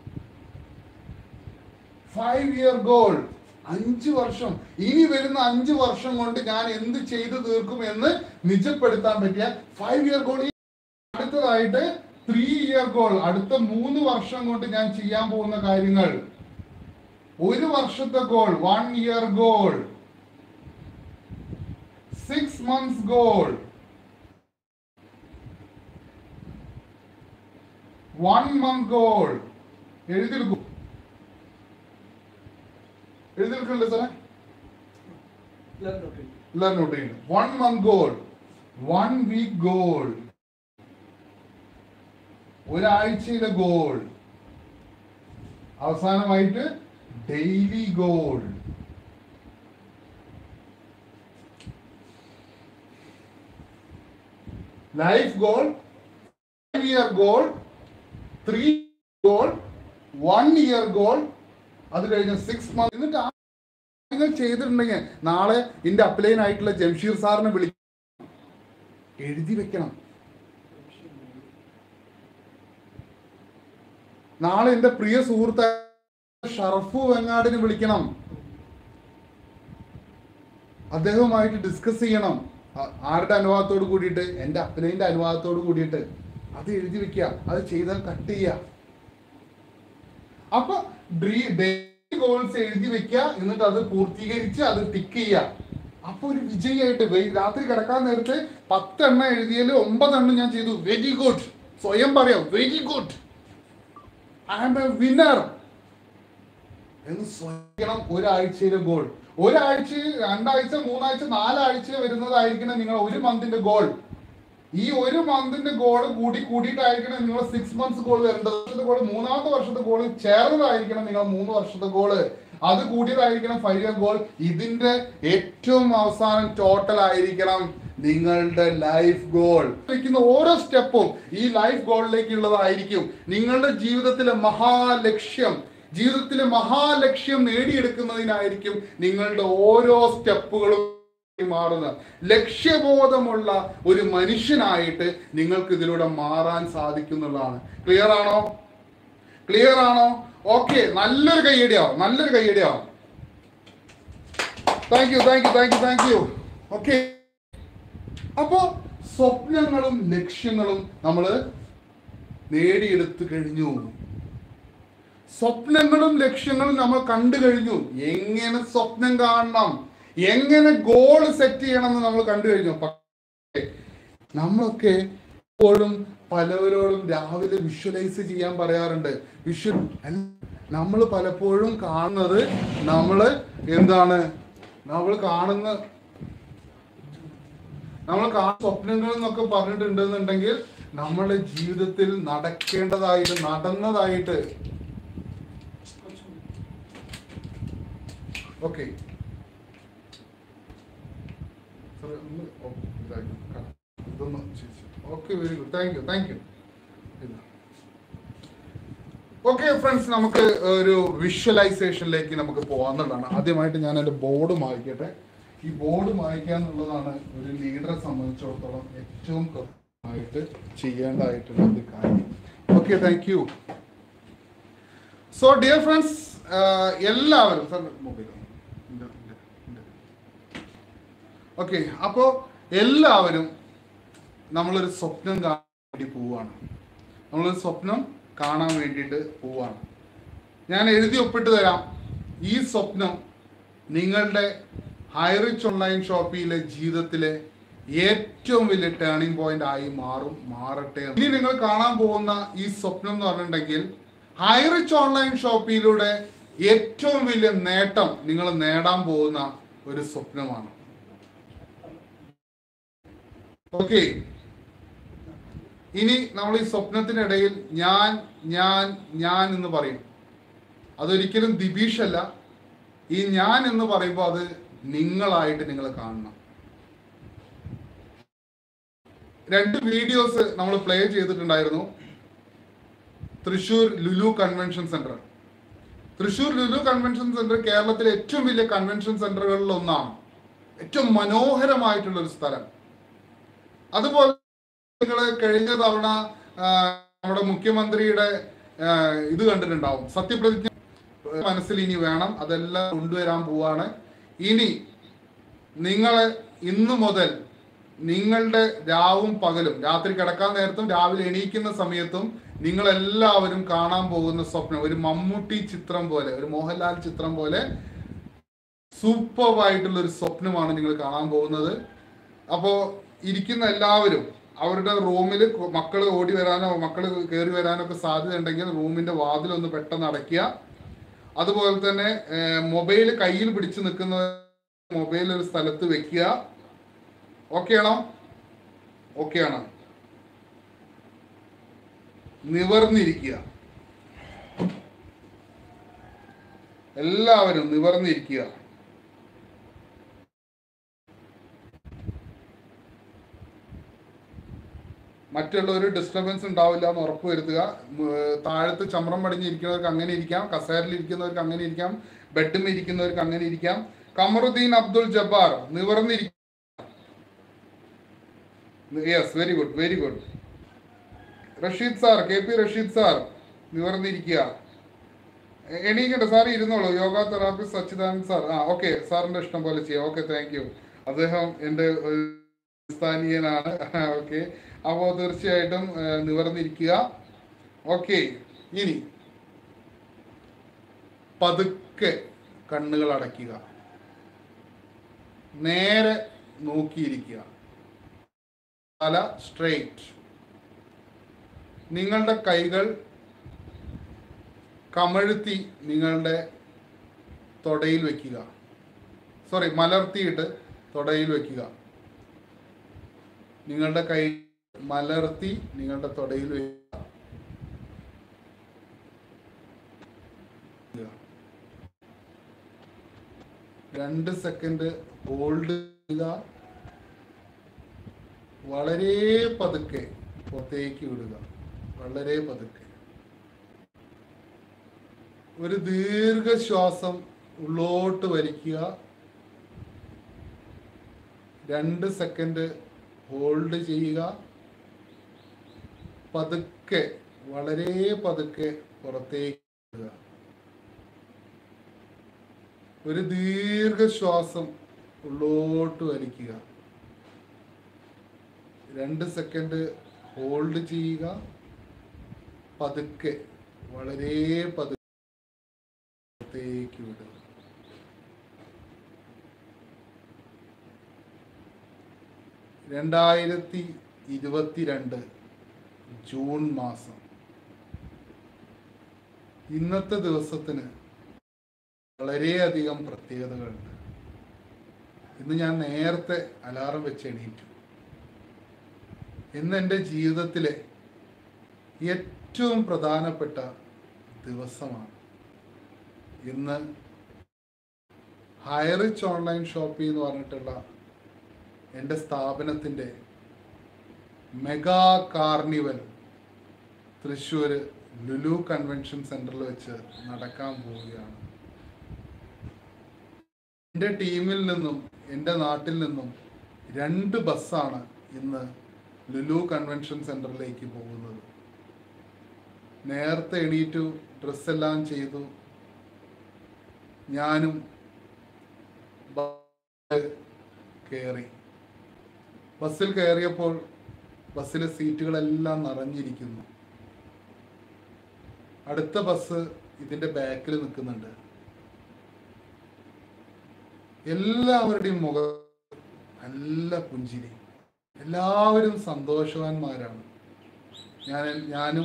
five year goal അഞ്ച് വർഷം ഇനി വരുന്ന അഞ്ച് വർഷം കൊണ്ട് ഞാൻ എന്ത് ചെയ്തു തീർക്കും എന്ന് നിജപ്പെടുത്താൻ പറ്റിയ ഫൈവ് ഇയർ ഗോൾ അടുത്തതായിട്ട് ത്രീ ഇയർ ഗോൾ അടുത്ത മൂന്ന് വർഷം കൊണ്ട് ഞാൻ ചെയ്യാൻ പോകുന്ന കാര്യങ്ങൾ ഒരു വർഷത്തെ goal one year goal six months goal one month goal എഴുതിയെടുക്കും എഴുതിയെടുക്കണ്ടേ സാറേ എല്ലാം നോട്ട് ചെയ്യുന്നു one month goal one week goal ഒരാഴ്ചയിലെ ഗോൾ അവസാനമായിട്ട് daily goal life goal five year goal three goal one year goal അത് കഴിഞ്ഞ് സിക്സ് മന്ത് എന്നിട്ട് ആ കാര്യങ്ങൾ ചെയ്തിട്ടുണ്ടെങ്കിൽ നാളെ എന്റെ അപ്ലൈൻ ആയിട്ടുള്ള ജംഷീർ സാറിനെ വിളി എഴുതി വെക്കണം നാളെ എന്റെ പ്രിയ സുഹൃത്ത ഷറഫു വെങ്ങാടിനെ വിളിക്കണം അദ്ദേഹവുമായിട്ട് ഡിസ്കസ് ചെയ്യണം ആ- ആരുടെ അനുവാദത്തോട് കൂടിയിട്ട് എൻ്റെ അപ്പനേന്റെ അനുവാദത്തോട് കൂടിയിട്ട് അത് എഴുതി വെക്കുക അത് ചെയ്താൽ കട്ട് ചെയ്യുക അപ്പൊ ഗോൾസ് എഴുതി വെക്കുക എന്നിട്ട് അത് പൂർത്തീകരിച്ച് അത് ടിക്ക് ചെയ്യുക അപ്പൊ ഒരു വിജയായിട്ട് വെ- രാത്രി കിടക്കാൻ നേരത്തെ പത്തെണ്ണം എഴുതിയതിൽ ഒമ്പതെണ്ണം ഞാൻ ചെയ്തു വെരി ഗുഡ് സ്വയം പറയാം very good I am a winner എന്ന് സ്വയം ഒരാഴ്ചയിലെ ഗോൾ ഒരാഴ്ച രണ്ടാഴ്ച മൂന്നാഴ്ച നാലാഴ്ച വരുന്നതായിരിക്കണം നിങ്ങൾ ഒരു മന്തിന്റെ ഗോൾ ഈ ഒരു മന്തിന്റെ ഗോൾ കൂടി കൂടിയിട്ടായിരിക്കണം നിങ്ങൾ സിക്സ് മന്ത്സ് ഗോൾ വരേണ്ടത് വർഷത്തെ ഗോൾ മൂന്നാമത്തെ വർഷത്തെ ഗോൾ ചേർന്നതായിരിക്കണം നിങ്ങൾ മൂന്ന് വർഷത്തെ ഗോള് അത് കൂടിയതായിരിക്കണം ഫൈവ് ഇയർ ഗോൾ ഇതിന്റെ ഏറ്റവും അവസാനം ടോട്ടൽ ആയിരിക്കണം നിങ്ങളുടെ ലൈഫ് ഗോൾ വെക്കുന്ന ഓരോ സ്റ്റെപ്പും ഈ ലൈഫ് ഗോളിലേക്കുള്ളതായിരിക്കും നിങ്ങളുടെ ജീവിതത്തിലെ മഹാലക്ഷ്യം ജീവിതത്തിലെ മഹാലക്ഷ്യം നേടിയെടുക്കുന്നതിനായിരിക്കും നിങ്ങളുടെ ഓരോ സ്റ്റെപ്പുകളും മാറുന്നത് ലക്ഷ്യബോധമുള്ള ഒരു മനുഷ്യനായിട്ട് നിങ്ങൾക്ക് ഇതിലൂടെ മാറാൻ സാധിക്കുന്നുള്ളതാണ് ക്ലിയർ ആണോ ക്ലിയർ ആണോ ഓക്കെ നല്ലൊരു കൈയടിയാവും നല്ലൊരു കൈയടിയാവും thank you thank you thank you thank you okay അപ്പോ സ്വപ്നങ്ങളും ലക്ഷ്യങ്ങളും നമ്മൾ നേടിയെടുത്തു കഴിഞ്ഞു സ്വപ്നങ്ങളും ലക്ഷ്യങ്ങളും നമ്മൾ കണ്ടു കഴിഞ്ഞു എങ്ങനെ സ്വപ്നം കാണണം എങ്ങനെ ഗോൾ സെറ്റ് ചെയ്യണം എന്ന് നമ്മൾ കണ്ടു കഴിഞ്ഞു പക്ഷേ നമ്മളൊക്കെ എപ്പോഴും പലവരോടും രാവിലെ വിഷ്വലൈസ് ചെയ്യാൻ പറയാറുണ്ട് വിഷ്വൽ നമ്മൾ പലപ്പോഴും കാണുന്നത് നമ്മൾ എന്താണ് നമ്മൾ കാണുന്ന നമ്മൾ കാണുന്ന സ്വപ്നങ്ങൾ എന്നൊക്കെ പറഞ്ഞിട്ടുണ്ടെന്നുണ്ടെങ്കിൽ നമ്മുടെ ജീവിതത്തിൽ നടക്കേണ്ടതായിട്ട് നടന്നതായിട്ട് okay okay very good thank you thank you okay friends നമുക്ക് ഒരു വിഷ്വലൈസേഷനിലേക്ക് നമുക്ക് പോകാന്നുള്ളതാണ് ആദ്യമായിട്ട് ഞാൻ എൻ്റെ ബോർഡ് മായ്ക്കട്ടെ ഈ ബോർഡ് മായ്ക്കുക എന്നുള്ളതാണ് ഒരു ലീഡറെ സംബന്ധിച്ചിടത്തോളം ഏറ്റവും കൃത്യമായിട്ട് ചെയ്യേണ്ടതായിട്ടുള്ള ഒരു കാര്യം okay thank you so dear friends എല്ലാവരും സാർ മൊബൈൽ ഓക്കെ അപ്പോൾ എല്ലാവരും നമ്മളൊരു സ്വപ്നം കാണാൻ വേണ്ടി പോവുകയാണ് നമ്മളൊരു സ്വപ്നം കാണാൻ വേണ്ടിയിട്ട് പോവുകയാണ് ഞാൻ എഴുതി ഒപ്പിട്ട് തരാം ഈ സ്വപ്നം നിങ്ങളുടെ ഹൈറിച്ച് ഓൺലൈൻ ഷോപ്പിലെ ജീവിതത്തിലെ ഏറ്റവും വലിയ ടേണിംഗ് പോയിന്റ് ആയി മാറും മാറട്ടെ ഇനി നിങ്ങൾ കാണാൻ പോകുന്ന ഈ സ്വപ്നം എന്ന് പറഞ്ഞിട്ടുണ്ടെങ്കിൽ ഹൈറിച്ച് ഓൺലൈൻ ഷോപ്പിലൂടെ ഏറ്റവും വലിയ നേട്ടം നിങ്ങൾ നേടാൻ പോകുന്ന ഒരു സ്വപ്നമാണ് ഓക്കെ ഇനി നമ്മൾ ഈ സ്വപ്നത്തിനിടയിൽ ഞാൻ ഞാൻ ഞാൻ എന്ന് പറയും അതൊരിക്കലും ദിബീഷ് അല്ല ഈ ഞാൻ എന്ന് പറയുമ്പോൾ അത് നിങ്ങളായിട്ട് നിങ്ങൾ കാണണം രണ്ട് വീഡിയോസ് നമ്മൾ പ്ലേ ചെയ്തിട്ടുണ്ടായിരുന്നു Thrissur Lulu convention centre Thrissur Lulu convention centre കേരളത്തിലെ ഏറ്റവും വലിയ കൺവെൻഷൻ സെന്ററുകളിൽ ഒന്നാണ് ഏറ്റവും മനോഹരമായിട്ടുള്ള ഒരു സ്ഥലം അതുപോലെ നിങ്ങൾ കഴിഞ്ഞ തവണ ആ, നമ്മുടെ മുഖ്യമന്ത്രിയുടെ ആ, ഇത് കണ്ടിട്ടുണ്ടാവും സത്യപ്രതിജ്ഞ മനസ്സിൽ ഇനി വേണം അതെല്ലാം കൊണ്ടുവരാൻ പോവാണ് ഇനി നിങ്ങളെ ഇന്നു മുതൽ നിങ്ങളുടെ രാവും പകലും രാത്രി കിടക്കാൻ നേരത്തും രാവിലെ എണീക്കുന്ന സമയത്തും നിങ്ങൾ എല്ലാവരും കാണാൻ പോകുന്ന സ്വപ്നം ഒരു മമ്മൂട്ടി ചിത്രം പോലെ ഒരു മോഹൻലാൽ ചിത്രം പോലെ സൂപ്പർവായിട്ടുള്ള ഒരു സ്വപ്നമാണ് നിങ്ങൾ കാണാൻ പോകുന്നത് അപ്പോൾ ഇരിക്കുന്ന എല്ലാവരും അവരുടെ റൂമിൽ മക്കൾ ഓടി വരാനോ മക്കൾ കയറി വരാനോ ഒക്കെ സാധ്യത ഉണ്ടെങ്കിൽ റൂമിന്റെ വാതിലൊന്ന് പെട്ടെന്ന് അടയ്ക്കുക അതുപോലെ തന്നെ മൊബൈൽ കയ്യിൽ പിടിച്ചു നിൽക്കുന്ന മൊബൈൽ ഒരു സ്ഥലത്ത് വെക്കുക ഓക്കെ ആണോ ഓക്കെ ആണോ നിവർന്നിരിക്കുക എല്ലാവരും നിവർന്നിരിക്കുക മറ്റുള്ള ഒരു ഡിസ്റ്റർബൻസ് ഉണ്ടാവില്ല എന്ന് ഉറപ്പ് വരുത്തുക ഉം, ഏർ താഴത്ത് ചമ്രം പടിഞ്ഞിരിക്കുന്നവർക്ക് അങ്ങനെ ഇരിക്കാം കസേരയിൽ ഇരിക്കുന്നവർക്ക് അങ്ങനെ ഇരിക്കാം ബെഡും ഇരിക്കുന്നവർക്ക് അങ്ങനെ ഇരിക്കാം കമറുദ്ദീൻ അബ്ദുൽ ജബ്ബാർ നിവർന്നിരിക്കുക yes very good very good Rasheed sir K P Rasheed sir നിവർന്നിരിക്കുക എ- എണീക്കട്ടെ സാർ ഇരുന്നോളൂ യോഗ തെറാപ്പിസ്റ്റ് സച്ചിദാനന്ദ് സാർ ആ ഓക്കെ സാറിന്റെ ഇഷ്ടം പോലെ ചെയ്യാം ഓക്കെ താങ്ക് യു അദ്ദേഹം എൻ്റെ ഏഹ്, സ്ഥാനീയനാണ് ഓക്കെ അപ്പോൾ തീർച്ചയായിട്ടും ഏഹ്, നിവർന്നിരിക്കുക ഓക്കെ ഇനി പതുക്കെ കണ്ണുകൾ അടയ്ക്കുക നേരെ നോക്കിയിരിക്കുക തല സ്ട്രെയിറ്റ് നിങ്ങളുടെ കൈകൾ കമഴ്ത്തി നിങ്ങളുടെ തൊടയിൽ വെക്കുക സോറി മലർത്തിയിട്ട് തൊടയിൽ വെക്കുക നിങ്ങളുടെ കൈ മലർത്തി നിങ്ങളുടെ തൊടയിൽ വെക്കുക രണ്ട് സെക്കൻഡ് ഹോൾഡ് ചെയ്യുക വളരെ പതുക്കെ പുറത്തേക്ക് വിടുക വളരെ പതുക്കെ ഒരു ദീർഘശ്വാസം ഉള്ളോട്ട് വലിക്കുക രണ്ട് സെക്കൻഡ് ഹോൾഡ് ചെയ്യുക പതുക്കെ വളരെ പതുക്കെ പുറത്തേക്ക് വിടുക ഒരു ദീർഘശ്വാസം ഉള്ളോട്ട് വലിക്കുക രണ്ട് സെക്കൻഡ് ഹോൾഡ് ചെയ്യുക പതുക്കെ വളരെ പതുക്കെ പുറത്തേക്ക് വിടുക രണ്ടായിരത്തി ഇരുപത്തിരണ്ട് ജൂൺ മാസം ഇന്നത്തെ ദിവസത്തിന് വളരെയധികം പ്രത്യേകതകളുണ്ട് ഇന്ന് ഞാൻ നേരത്തെ അലാറം വെച്ച് എണീറ്റു ഇന്ന് എൻ്റെ ജീവിതത്തിലെ ഏറ്റവും പ്രധാനപ്പെട്ട ദിവസമാണ് ഇന്ന് ഹൈറിച്ച് ഓൺലൈൻ ഷോപ്പി എന്ന് പറഞ്ഞിട്ടുള്ള എൻ്റെ സ്ഥാപനത്തിൻ്റെ mega carnival Thrissur Lulu convention സെൻറ്ററിൽ വെച്ച് നടക്കാൻ പോവുകയാണ് എൻ്റെ ടീമിൽ നിന്നും എൻ്റെ നാട്ടിൽ നിന്നും രണ്ട് ബസ്സാണ് ഇന്ന് ലുലു കൺവെൻഷൻ സെൻറ്ററിലേക്ക് പോകുന്നത് നേരത്തെ എണീറ്റു ഡ്രസ്സെല്ലാം ചെയ്തു ഞാനും ബസ്സിൽ കയറി ബസ്സിൽ കയറിയപ്പോൾ ബസ്സിലെ സീറ്റുകളെല്ലാം നിറഞ്ഞിരിക്കുന്നു അടുത്ത ബസ് ഇതിന്റെ ബാക്കിൽ നിൽക്കുന്നുണ്ട് എല്ലാവരുടെയും മുഖം നല്ല പുഞ്ചിരി എല്ലാവരും സന്തോഷവാന്മാരാണ് ഞാൻ ഞാനും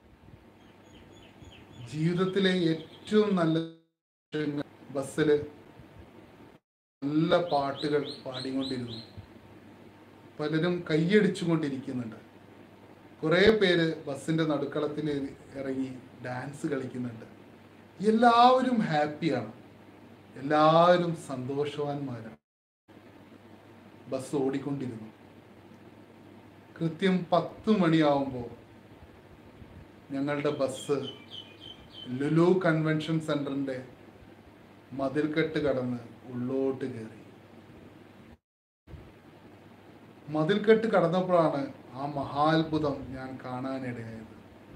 ജീവിതത്തിലെ ഏറ്റവും നല്ല ബസ്സിൽ നല്ല പാട്ടുകൾ പാടിക്കൊണ്ടിരുന്നു പലരും കൈയടിച്ചുകൊണ്ടിരിക്കുന്നുണ്ട് കുറേ പേര് ബസ്സിന്റെ നടുക്കളത്തിൽ ഇറങ്ങി ഡാൻസ് കളിക്കുന്നുണ്ട് എല്ലാവരും ഹാപ്പിയാണ് എല്ലാവരും സന്തോഷവാന്മാരാണ് ബസ് ഓടിക്കൊണ്ടിരുന്നു കൃത്യം പത്ത് മണിയാവുമ്പോൾ ഞങ്ങളുടെ ബസ് ലുലു കൺവെൻഷൻ സെന്ററിന്റെ മതിൽക്കെട്ട് കടന്ന് ഉള്ളോട്ട് കയറി മതിൽക്കെട്ട് കടന്നപ്പോഴാണ് ആ മഹാത്ഭുതം ഞാൻ കാണാനിടയായത്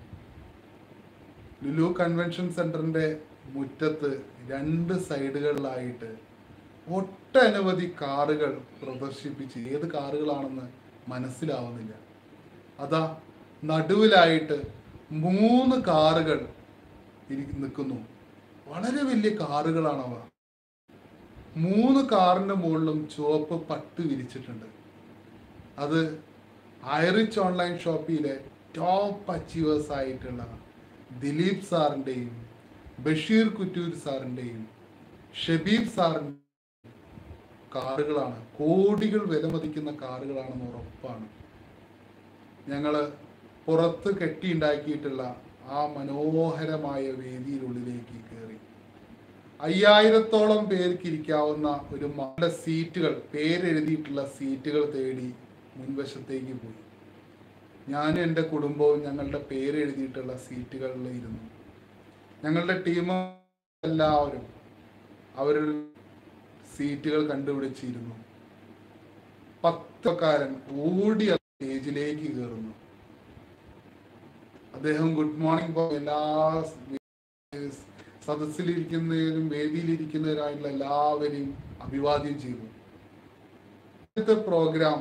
ലുലു കൺവെൻഷൻ സെന്ററിന്റെ മുറ്റത്ത് രണ്ട് സൈഡുകളിലായിട്ട് ഒട്ടനവധി കാറുകൾ പ്രദർശിപ്പിച്ച് ഏത് കാറുകളാണെന്ന് മനസ്സിലാവുന്നില്ല അതാ നടുവിലായിട്ട് മൂന്ന് കാറുകൾ ഇരി- നിൽക്കുന്നു വളരെ വലിയ കാറുകളാണവ മൂന്ന് കാറിന്റെ മുകളിലും ചുവപ്പ് പട്ട് വിരിച്ചിട്ടുണ്ട് അത് ഐറിച്ച് ഓൺലൈൻ ഷോപ്പിലെ ടോപ്പ് അച്ചീവേഴ്സ് ആയിട്ടുള്ള ദിലീപ് സാറിൻ്റെയും ബഷീർ കുറ്റൂർ സാറിൻ്റെയും ഷബീബ് സാറിൻ്റെ കാറുകളാണ് കോടികൾ വിലമതിക്കുന്ന കാറുകളാണെന്ന് ഉറപ്പാണ് ഞങ്ങൾ പുറത്ത് കെട്ടിയുണ്ടാക്കിയിട്ടുള്ള ആ മനോഹരമായ വേദിയിലുള്ളിലേക്ക് കയറി അയ്യായിരത്തോളം പേർക്ക് ഇരിക്കാവുന്ന ഒരു നല്ല സീറ്റുകൾ പേരെഴുതിയിട്ടുള്ള സീറ്റുകൾ തേടി മുൻവശത്തേക്ക് പോയി ഞാനും എൻ്റെ കുടുംബവും ഞങ്ങളുടെ പേര് എഴുതിയിട്ടുള്ള സീറ്റുകളിൽ ഇരുന്നു ഞങ്ങളുടെ ടീം എല്ലാവരും അവരുടെ സീറ്റുകൾ കണ്ടുപിടിച്ചിരുന്നു പത്തക്കാരൻ ഓടി ആ സ്റ്റേജിലേക്ക് കയറുന്നു അദ്ദേഹം ഗുഡ് മോർണിംഗ് പോ എല്ലാ സദസ്സിലിരിക്കുന്നവരും വേദിയിലിരിക്കുന്നവരായിട്ടുള്ള എല്ലാവരെയും അഭിവാദ്യം ചെയ്തു ആദ്യത്തെ പ്രോഗ്രാം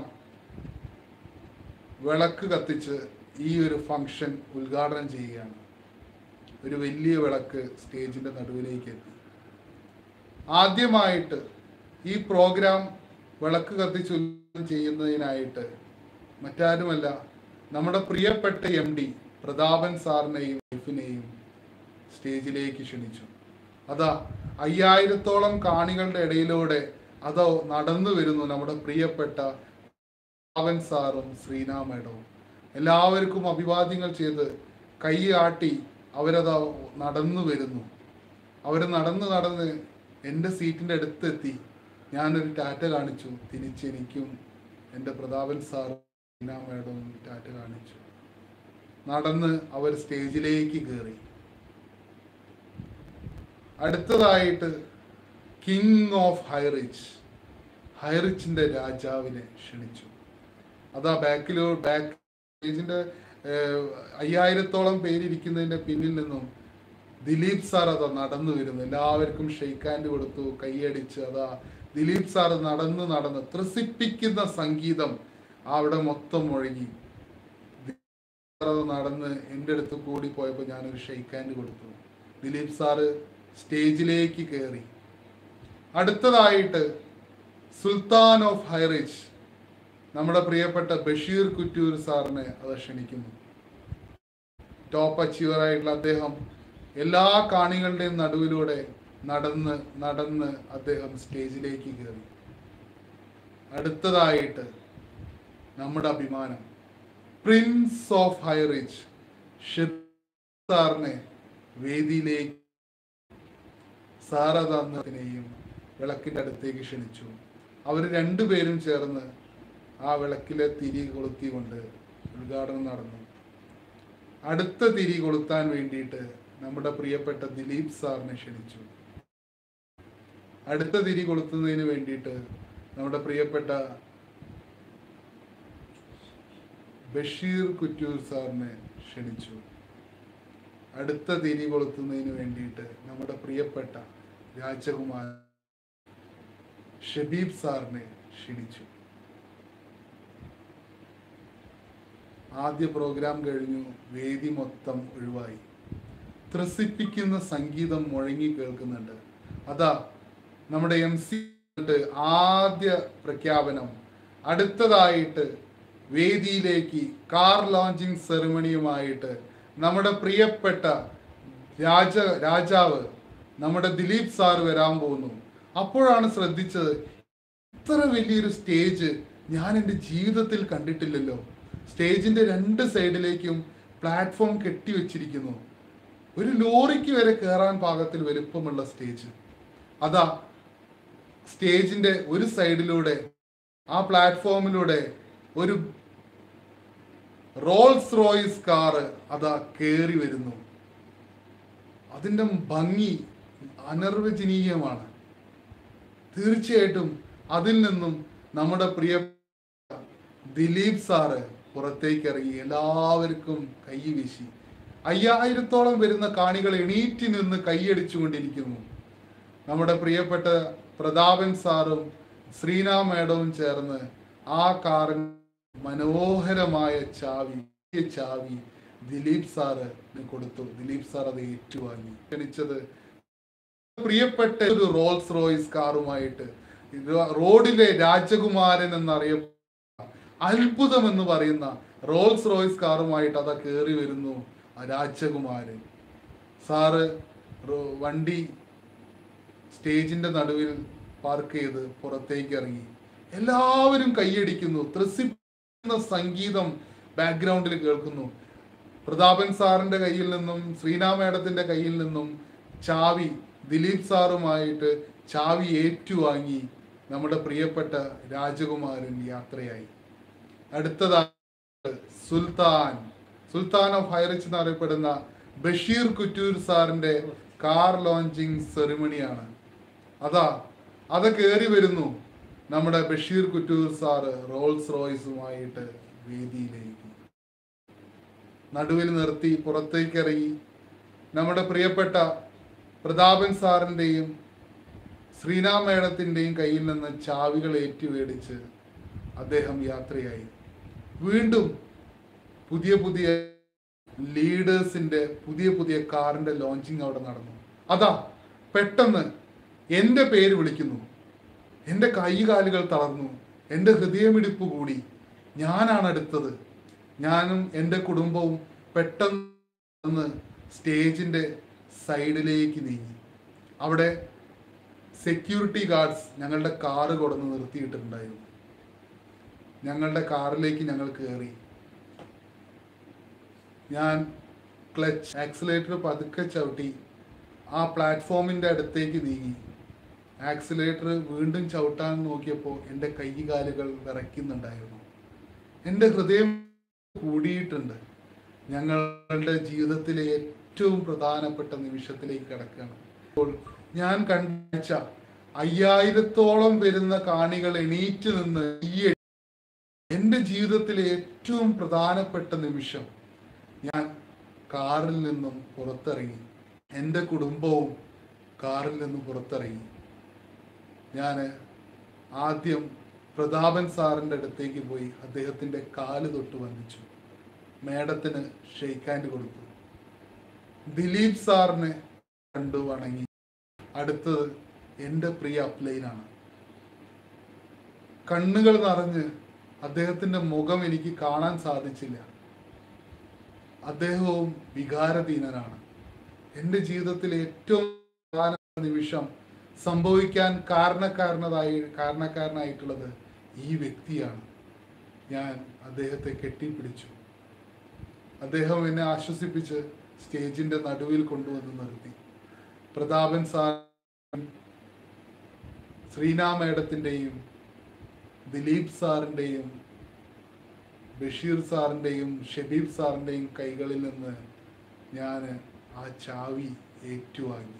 വിളക്ക് കത്തിച്ച് ഈ ഒരു ഫംഗ്ഷൻ ഉദ്ഘാടനം ചെയ്യുകയാണ് ഒരു വലിയ വിളക്ക് സ്റ്റേജിന്റെ നടുവിലേക്ക് എത്തി ആദ്യമായിട്ട് ഈ പ്രോഗ്രാം വിളക്ക് കത്തിച്ച് ഉദ്ഘാടനം ചെയ്യുന്നതിനായിട്ട് മറ്റാരുമല്ല നമ്മുടെ പ്രിയപ്പെട്ട എം ഡി പ്രതാപൻ സാറിനെയും വൈഫിനെയും സ്റ്റേജിലേക്ക് ക്ഷണിച്ചു അതാ അയ്യായിരത്തോളം കാണികളുടെ ഇടയിലൂടെ അതോ നടന്നു വരുന്നു നമ്മുടെ പ്രിയപ്പെട്ട പ്രതാപൻ സാറും ശ്രീനാ മേഡവും എല്ലാവർക്കും അഭിവാദ്യങ്ങൾ ചെയ്ത് കൈ ആട്ടി അവരതാ നടന്നു വരുന്നു അവർ നടന്ന് നടന്ന് എൻ്റെ സീറ്റിൻ്റെ അടുത്തെത്തി ഞാനൊരു ടാറ്റ കാണിച്ചു തിരിച്ചെനിക്കും എൻ്റെ പ്രതാപൻ സാറും ശ്രീനാ മേഡവും ടാറ്റ കാണിച്ചു നടന്ന് അവർ സ്റ്റേജിലേക്ക് കയറി അടുത്തതായിട്ട് കിങ് ഓഫ് ഹൈറിച്ച് ഹൈറിച്ചിന്റെ രാജാവിനെ ക്ഷണിച്ചു അതാ ബാക്കിലോ ബാക്ക് സ്റ്റേജിന്റെ ഏഹ്, അയ്യായിരത്തോളം പേരിരിക്കുന്നതിന്റെ പിന്നിൽ നിന്നും ദിലീപ് സാർ അതാ നടന്നു വരുന്നു എല്ലാവർക്കും ഷെയ്ക്ക് ഹാൻഡ് കൊടുത്തു കൈയടിച്ച് അതാ ദിലീപ് സാർ നടന്ന് നടന്ന് ത്രസിപ്പിക്കുന്ന സംഗീതം അവിടെ മൊത്തം മുഴങ്ങി അത് നടന്ന് എൻ്റെ അടുത്ത് കൂടി പോയപ്പോൾ ഞാനൊരു ഷെയ്ക്ക് ഹാൻഡ് കൊടുത്തു ദിലീപ് സാറ് സ്റ്റേജിലേക്ക് കയറി അടുത്തതായിട്ട് സുൽത്താൻ ഓഫ് ഹൈറിച്ച് നമ്മുടെ പ്രിയപ്പെട്ട ബഷീർ കുറ്റൂർ സാറിനെ അത് ക്ഷണിക്കുന്നു ടോപ്പ് അച്ചീവർ ആയിട്ടുള്ള അദ്ദേഹം എല്ലാ കാണികളുടെയും നടുവിലൂടെ നടന്ന് നടന്ന് അദ്ദേഹം സ്റ്റേജിലേക്ക് കയറി അടുത്തതായിട്ട് നമ്മുടെ അഭിമാനം പ്രിൻസ് ഓഫ് ഹൈറിച്ച് സാറിനെ വേദിയിലേക്ക് സാറതന്നെയും വിളക്കിന്റെ അടുത്തേക്ക് ക്ഷണിച്ചു അവർ രണ്ടുപേരും ചേർന്ന് ആ വിളക്കിലെ തിരി കൊളുത്തിക്കൊണ്ട് ഉദ്ഘാടനം നടന്നു അടുത്ത തിരി കൊളുത്താൻ വേണ്ടിയിട്ട് നമ്മുടെ പ്രിയപ്പെട്ട ദിലീപ് സാറിനെ ക്ഷണിച്ചു അടുത്ത തിരി കൊളുത്തുന്നതിന് വേണ്ടിയിട്ട് നമ്മുടെ പ്രിയപ്പെട്ട ബഷീർ കുറ്റൂർ സാറിനെ ക്ഷണിച്ചു അടുത്ത തിരി കൊളുത്തുന്നതിന് വേണ്ടിയിട്ട് നമ്മുടെ പ്രിയപ്പെട്ട രാജകുമാർ ഷബീബ് സാറിനെ ക്ഷണിച്ചു ആദ്യ പ്രോഗ്രാം കഴിഞ്ഞു വേദി മൊത്തം ഒഴിവായി ത്രസിപ്പിക്കുന്ന സംഗീതം മുഴങ്ങി കേൾക്കുന്നുണ്ട് അതാ നമ്മുടെ എം സി ആദ്യ പ്രഖ്യാപനം അടുത്തതായിട്ട് വേദിയിലേക്ക് കാർ ലോഞ്ചിങ് സെറിമണിയുമായിട്ട് നമ്മുടെ പ്രിയപ്പെട്ട രാജ രാജാവ് നമ്മുടെ ദിലീപ് സാർ വരാൻ പോകുന്നു അപ്പോഴാണ് ശ്രദ്ധിച്ചത് ഇത്ര വലിയൊരു സ്റ്റേജ് ഞാൻ എൻ്റെ ജീവിതത്തിൽ കണ്ടിട്ടില്ലല്ലോ സ്റ്റേജിന്റെ രണ്ട് സൈഡിലേക്കും പ്ലാറ്റ്ഫോം കെട്ടിവെച്ചിരിക്കുന്നു ഒരു ലോറിക്ക് വരെ കയറാൻ പാകത്തിൽ വലുപ്പമുള്ള സ്റ്റേജ് അതാ സ്റ്റേജിന്റെ ഒരു സൈഡിലൂടെ ആ പ്ലാറ്റ്ഫോമിലൂടെ ഒരു റോൾസ് റോയ്സ് കാറ് അതാ കേറി വരുന്നു അതിന്റെ ഭംഗി അനിർവചനീയമാണ് തീർച്ചയായിട്ടും അതിൽ നിന്നും നമ്മുടെ പ്രിയ ദിലീപ് സാറ് പുറത്തേക്ക് ഇറങ്ങി എല്ലാവർക്കും കൈ വീശി അയ്യായിരത്തോളം വരുന്ന കാണികൾ എണീറ്റ് നിന്ന് കൈയടിച്ചുകൊണ്ടിരിക്കുന്നു നമ്മുടെ പ്രിയപ്പെട്ട പ്രതാപൻ സാറും ശ്രീനാ മേഡവും ചേർന്ന് ആ കാറിന് മനോഹരമായ ചാവി ഈ ചാവി ദിലീപ് സാറ് കൊടുത്തു ദിലീപ് സാർ അത് ഏറ്റുവാങ്ങി ക്ഷണിച്ചത് പ്രിയപ്പെട്ട ഒരു റോൾസ് റോയ്സ് കാറുമായിട്ട് ഇത് റോഡിലെ രാജകുമാരൻ എന്നറിയപ്പെട്ട അത്ഭുതം എന്ന് പറയുന്ന റോൾസ് റോയ്സ് കാറുമായിട്ട് അതാ കയറി വരുന്നു ആ രാജകുമാരൻ സാറ് റോ- വണ്ടി സ്റ്റേജിന്റെ നടുവിൽ പാർക്ക് ചെയ്ത് പുറത്തേക്ക് ഇറങ്ങി എല്ലാവരും കൈയടിക്കുന്നു ത്രസിപ്പിക്കുന്ന സംഗീതം ബാക്ക്ഗ്രൗണ്ടിൽ കേൾക്കുന്നു പ്രതാപൻ സാറിന്റെ കയ്യിൽ നിന്നും ശ്രീനാ മേഡത്തിന്റെ കയ്യിൽ നിന്നും ചാവി ദിലീപ് സാറുമായിട്ട് ചാവി ഏറ്റുവാങ്ങി നമ്മുടെ പ്രിയപ്പെട്ട രാജകുമാരൻ യാത്രയായി അടുത്തതായി സുൽത്താൻ സുൽത്താൻ ഓഫ് ഹൈറിച്ച് എന്നറിയപ്പെടുന്ന ബഷീർ കുറ്റൂർ സാറിന്റെ കാർ ലോഞ്ചിങ് സെറിമണിയാണ് അതാ അത് കയറി വരുന്നു നമ്മുടെ ബഷീർ കുറ്റൂർ സാറ് റോൾസ് റോയ്സുമായിട്ട് വേദിയിലേക്ക് നടുവിൽ നിർത്തി പുറത്തേക്ക് ഇറങ്ങി നമ്മുടെ പ്രിയപ്പെട്ട പ്രതാപൻ സാറിൻ്റെയും ശ്രീനാം മേഡത്തിൻ്റെയും കയ്യിൽ നിന്ന് ചാവികൾ ഏറ്റുമേടിച്ച് അദ്ദേഹം യാത്രയായി വീണ്ടും പുതിയ പുതിയ ലീഡേഴ്സിന്റെ പുതിയ പുതിയ കാറിന്റെ ലോഞ്ചിങ് അവിടെ നടന്നു അതാ പെട്ടെന്ന് എൻ്റെ പേര് വിളിക്കുന്നു എൻ്റെ കൈകാലുകൾ തളർന്നു എൻ്റെ ഹൃദയമിടിപ്പ് കൂടി ഞാനാണ് അടുത്തത് ഞാനും എൻ്റെ കുടുംബവും പെട്ടെന്ന് സ്റ്റേജിൻ്റെ സൈഡിലേക്ക് നീങ്ങി അവിടെ സെക്യൂരിറ്റി ഗാർഡ്സ് ഞങ്ങളുടെ കാറ് കൊടുന്ന് നിർത്തിയിട്ടുണ്ടായിരുന്നു ഞങ്ങളുടെ കാറിലേക്ക് ഞങ്ങൾ കയറി ഞാൻ ക്ലച്ച് ആക്സിലേറ്റർ പതുക്കെ ചവിട്ടി ആ പ്ലാറ്റ്ഫോമിൻ്റെ അടുത്തേക്ക് നീങ്ങി ആക്സിലേറ്റർ വീണ്ടും ചവിട്ടാൻ നോക്കിയപ്പോൾ എൻ്റെ കൈകാലുകൾ വിറയ്ക്കുന്നുണ്ടായിരുന്നു എൻ്റെ ഹൃദയം കൂടിയിട്ടുണ്ട് ഞങ്ങളുടെ ജീവിതത്തിലെ ഏറ്റവും പ്രധാനപ്പെട്ട നിമിഷത്തിലേക്ക് കിടക്കുകയാണ് അപ്പോൾ ഞാൻ കണ്ട അയ്യായിരത്തോളം വരുന്ന കാണികൾ എണീറ്റ് നിന്ന് ഈ എൻ്റെ ജീവിതത്തിലെ ഏറ്റവും പ്രധാനപ്പെട്ട നിമിഷം ഞാൻ കാറിൽ നിന്നും പുറത്തിറങ്ങി എൻ്റെ കുടുംബവും കാറിൽ നിന്നും പുറത്തിറങ്ങി ഞാൻ ആദ്യം പ്രതാപൻ സാറിൻ്റെ അടുത്തേക്ക് പോയി അദ്ദേഹത്തിൻ്റെ കാല് തൊട്ട് വന്ദിച്ചു മേഡത്തിന് ഷെയ്ക്ക് ഹാൻഡ് കൊടുത്തു ദിലീപ് സാറിനെ കണ്ടു വണങ്ങി അടുത്തത് എൻ്റെ പ്രിയ അപ്ലൈനാണ് കണ്ണുകൾ നിറഞ്ഞ് അദ്ദേഹത്തിന്റെ മുഖം എനിക്ക് കാണാൻ സാധിച്ചില്ല അദ്ദേഹവും വികാരധീനനാണ് എൻ്റെ ജീവിതത്തിലെ ഏറ്റവും പ്രധാന നിമിഷം സംഭവിക്കാൻ കാരണക്കാരനതായി കാരണക്കാരനായിട്ടുള്ളത് ഈ വ്യക്തിയാണ് ഞാൻ അദ്ദേഹത്തെ കെട്ടിപ്പിടിച്ചു അദ്ദേഹം എന്നെ ആശ്വസിപ്പിച്ച് സ്റ്റേജിന്റെ നടുവിൽ കൊണ്ടുവന്ന് നിർത്തി പ്രതാപൻ സാർ ശ്രീനാ മേഡത്തിൻ്റെയും ദിലീപ് സാറിൻ്റെയും ബഷീർ സാറിൻ്റെയും ഷബീബ് സാറിൻ്റെയും കൈകളിൽ നിന്ന് ഞാൻ ആ ചാവി ഏറ്റുവാങ്ങി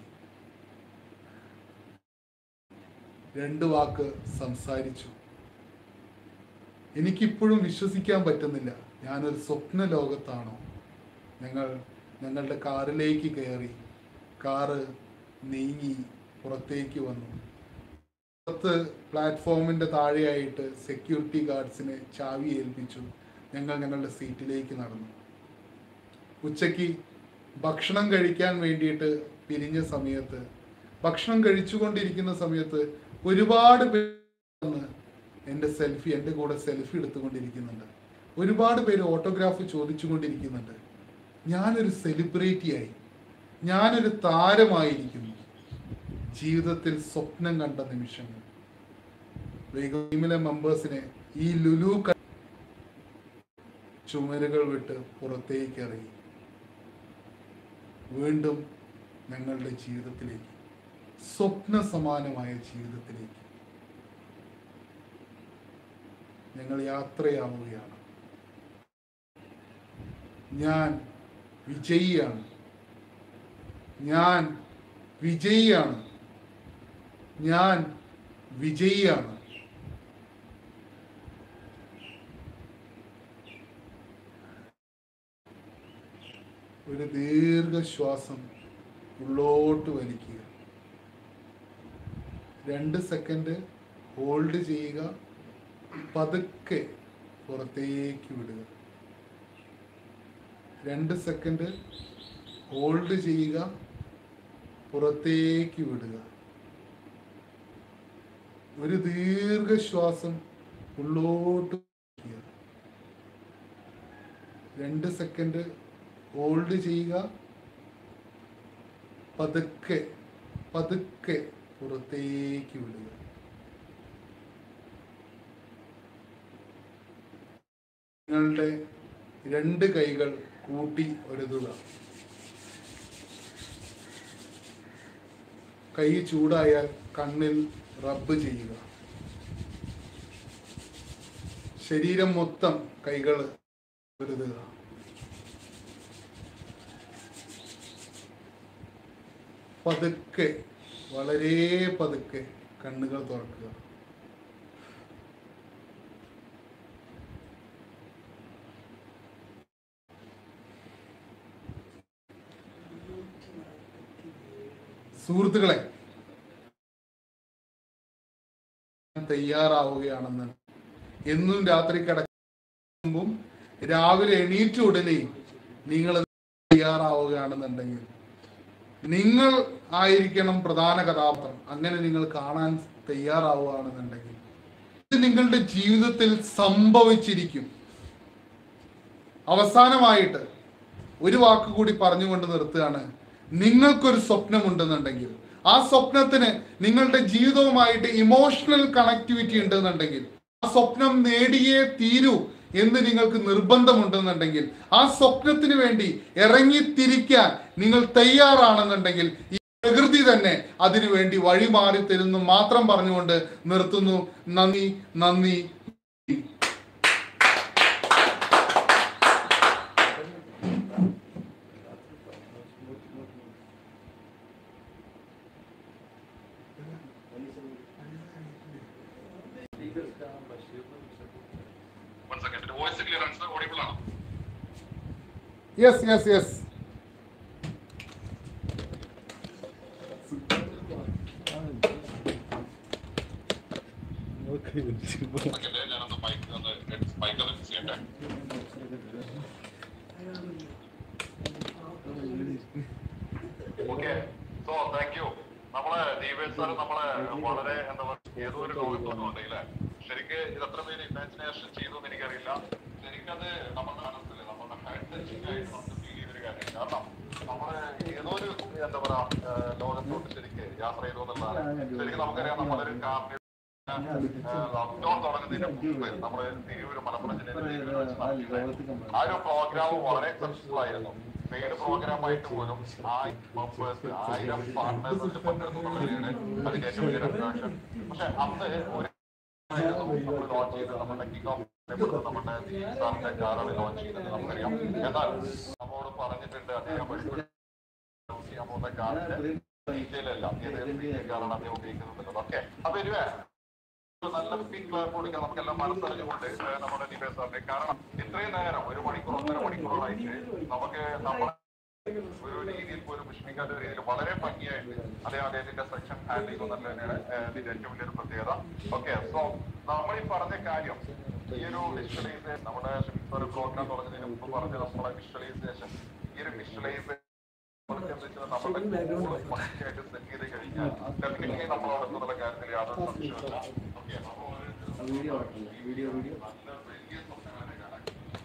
രണ്ട് വാക്ക് സംസാരിച്ചു എനിക്കിപ്പോഴും വിശ്വസിക്കാൻ പറ്റുന്നില്ല ഞാനൊരു സ്വപ്ന ലോകത്താണോ ഞങ്ങൾ ഞങ്ങളുടെ കാറിലേക്ക് കയറി കാറ് നീങ്ങി പുറത്തേക്ക് വന്നു പുറത്ത് പ്ലാറ്റ്ഫോമിന്റെ താഴെയായിട്ട് സെക്യൂരിറ്റി ഗാർഡ്സിനെ ചാവി ഏൽപ്പിച്ചു ഞങ്ങൾ ഞങ്ങളുടെ സീറ്റിലേക്ക് നടന്നു ഉച്ചയ്ക്ക് ഭക്ഷണം കഴിക്കാൻ വേണ്ടിയിട്ട് പിരിഞ്ഞ സമയത്ത് ഭക്ഷണം കഴിച്ചുകൊണ്ടിരിക്കുന്ന സമയത്ത് ഒരുപാട് പേര് വന്ന് എൻ്റെ സെൽഫി എൻ്റെ കൂടെ സെൽഫി എടുത്തുകൊണ്ടിരിക്കുന്നുണ്ട് ഒരുപാട് പേര് ഓട്ടോഗ്രാഫ് ചോദിച്ചുകൊണ്ടിരിക്കുന്നുണ്ട് ഞാനൊരു സെലിബ്രിറ്റിയായി ഞാനൊരു താരമായിരിക്കുന്നു ജീവിതത്തിൽ സ്വപ്നം കണ്ട നിമിഷങ്ങൾ ടീമിലെ മെമ്പേഴ്സിനെ ഈ ലുലു ക- ചുമരുകൾ വിട്ട് പുറത്തേക്ക് ഇറങ്ങി വീണ്ടും ഞങ്ങളുടെ ജീവിതത്തിലേക്ക് സ്വപ്ന സമാനമായ ജീവിതത്തിലേക്ക് ഞങ്ങൾ യാത്രയാവുകയാണ് ഞാൻ വിജയിയാണ് ഞാൻ വിജയിയാണ് ഞാൻ വിജയിയാണ് ഒരു ദീർഘശ്വാസം ഉള്ളോട്ട് വലിക്കുക രണ്ട് സെക്കൻഡ് ഹോൾഡ് ചെയ്യുക പതുക്കെ പുറത്തേക്ക് വിടുക രണ്ട് സെക്കൻഡ് ഹോൾഡ് ചെയ്യുക പുറത്തേക്ക് വിടുക ഒരു ദീർഘശ്വാസം ഉള്ളോട്ട് വലിക്കുക. രണ്ട് സെക്കൻഡ് ഹോൾഡ് ചെയ്യുക പതുക്കെ പതുക്കെ പുറത്തേക്ക് വിടുക നിങ്ങളുടെ രണ്ട് കൈകൾ കൂട്ടി ഒരുതുക കൈ ചൂടായാൽ കണ്ണിൽ റബ്ബ് ചെയ്യുക ശരീരം മൊത്തം കൈകൾ ഒരു ഇത്. പതുക്കെ വളരെ പതുക്കെ കണ്ണുകൾ തുറക്കുക സുഹൃത്തുക്കളെ തയ്യാറാവുകയാണെന്ന് എന്നും രാത്രി കിടക്കുമ്പം രാവിലെ എണീറ്റ ഉടനെ നിങ്ങൾ തയ്യാറാവുകയാണെന്നുണ്ടെങ്കിൽ നിങ്ങൾ ആയിരിക്കണം പ്രധാന കഥാപാത്രം അങ്ങനെ നിങ്ങൾ കാണാൻ തയ്യാറാവുകയാണെന്നുണ്ടെങ്കിൽ ഇത് നിങ്ങളുടെ ജീവിതത്തിൽ സംഭവിച്ചിരിക്കും അവസാനമായിട്ട് ഒരു വാക്ക് കൂടി പറഞ്ഞുകൊണ്ട് നിർത്തുകയാണ് നിങ്ങൾക്കൊരു സ്വപ്നമുണ്ടെന്നുണ്ടെങ്കിൽ ആ സ്വപ്നത്തിന് നിങ്ങളുടെ ജീവിതവുമായിട്ട് ഇമോഷണൽ കണക്ടിവിറ്റി ഉണ്ടെന്നുണ്ടെങ്കിൽ ആ സ്വപ്നം നേടിയേ തീരൂ എന്ന് നിങ്ങൾക്ക് നിർബന്ധമുണ്ടെന്നുണ്ടെങ്കിൽ ആ സ്വപ്നത്തിന് വേണ്ടി ഇറങ്ങിത്തിരിക്കാൻ നിങ്ങൾ തയ്യാറാണെന്നുണ്ടെങ്കിൽ ഈ പ്രകൃതി തന്നെ അതിനു വേണ്ടി വഴിമാറി തരുന്നു മാത്രം പറഞ്ഞുകൊണ്ട് നിർത്തുന്നു നന്ദി നന്ദി One second. Voice clearance audible ആണോ? യെസ് യെസ് യെസ് Second, ഞാനൊന്ന് mic ഒന്ന് head- mic ഒന്ന് fix ചെയ്യട്ടെ. Okay. So, thank you. നമ്മളെ ദീപേഷ് സാർ നമ്മളെ വളരെ എന്താ പറയുക ഏതോ ഒരു ലോകത്തോട്ട് ഉണ്ട് ഇല്ലേ ശരിക്ക് ഇത് എത്ര പേര് ഇമാജിനേഷൻ ചെയ്തു എന്ന് എനിക്കറിയില്ല ശരിക്കത് നമ്മുടെ മനസ്സിൽ നമ്മുടെ ഹാൻഡ് ടച്ചിങ് ആയിട്ട് നമുക്ക് ഫീൽ ചെയ്തൊരു കാര്യം കാരണം നമ്മള് ഏതോ ഒരു എന്താ പറയാ ഏഹ് ലോകത്തോട്ട് ശരിക്ക് യാത്ര ചെയ്തു എന്നുള്ളതാണ് ശരിക്കും നമുക്കറിയാം നമ്മളൊരു കാറിന് ലോക്ക്ഡൌൺ തുടങ്ങുന്നതിന് മുമ്പ് നമ്മള് തിരൂര് മലപ്പുറം ജില്ലയിലെ തിരൂര് വെച്ച് നടത്തിയിട്ടുണ്ടായിരുന്നു. ആ ഒരു പ്രോഗ്രാം വളരെ സക്സസ്ഫുൾ ആയിരുന്നു പെയ്ഡ് പ്രോഗ്രാം ആയിട്ട് പോലും ആയിരം members, ആയിരം പാർട്ട്നേഴ്സ് പങ്കെടുത്തു എന്നുള്ളതാണ് അതിന്റെ ഏറ്റവും വലിയ അട്രാക്ഷൻ പക്ഷെ അന്ന് ഒരു നമ്മൾ ലോഞ്ച് ചെയ്തത് നമ്മുടെ കിക്ക് ഓഫ് നമ്മുടെ സാറിന്റെ കാറാണ് ലോഞ്ച് ചെയ്തത് നമുക്കറിയാം എന്നാൽ നമ്മളോട് പറഞ്ഞിട്ടുണ്ട് അദ്ദേഹം ഒരു ചെയ്യാൻ പോകുന്ന കാറിന്റെ ഡീറ്റെയിൽ എല്ലാം ഏത് ഡീറ്റെയിൽ കാറാണ് അദ്ദേഹം ഉപയോഗിക്കുന്നത് ഓക്കെ അപ്പൊ ഇരുവേ ഒരു നല്ല പിക് ക്ലാസ് കൊടുക്കാൻ നമുക്കെല്ലാം മനസ്സറിഞ്ഞുകൊണ്ട് ഏഹ് നമ്മുടെ ഡിബേസ് സാറിന്റെ കാരണം ഇത്രയും നേരം ഒരു മണിക്കൂർ ഒന്നര മണിക്കൂറായിട്ട് നമുക്ക് നമ്മുടെ ഒരു രീതിയിൽ പോലും വിഷമിക്കാത്ത രീതിയിൽ വളരെ ഭംഗിയായിട്ട് അദ്ദേഹം അദ്ദേഹത്തിന്റെ സെക്ഷൻ ഹാൻഡിൽ ചെയ്യുന്നത് തന്നെയാണ് ഏഹ് ഇതിന്റെ ഏറ്റവും വലിയൊരു പ്രത്യേകത ഓക്കെ സോ നമ്മൾ ഈ പറഞ്ഞ കാര്യം ഈ ഒരു വിഷ്വലൈസേഷൻ നമ്മുടെ ഒരു പ്രോഗ്രാം തുടങ്ങുന്നതിന് മുമ്പ് പറഞ്ഞ നമ്മുടെ വിഷ്വലൈസേഷൻ ഈ ഒരു വിഷ്വലൈസേഷൻ നമ്മുടെ പക്കയായിട്ട് സെറ്റ് ചെയ്ത് കഴിഞ്ഞാൽ ഡെഫിനറ്റ്ലി നമ്മൾ അവിടെ എന്നുള്ള കാര്യത്തിൽ യാതൊരു സംശയമില്ല ഓക്കെ നമ്മൾ വീഡിയോ വീഡിയോ വീഡിയോ നല്ല വലിയ സ്വപ്നങ്ങളെ കാണാൻ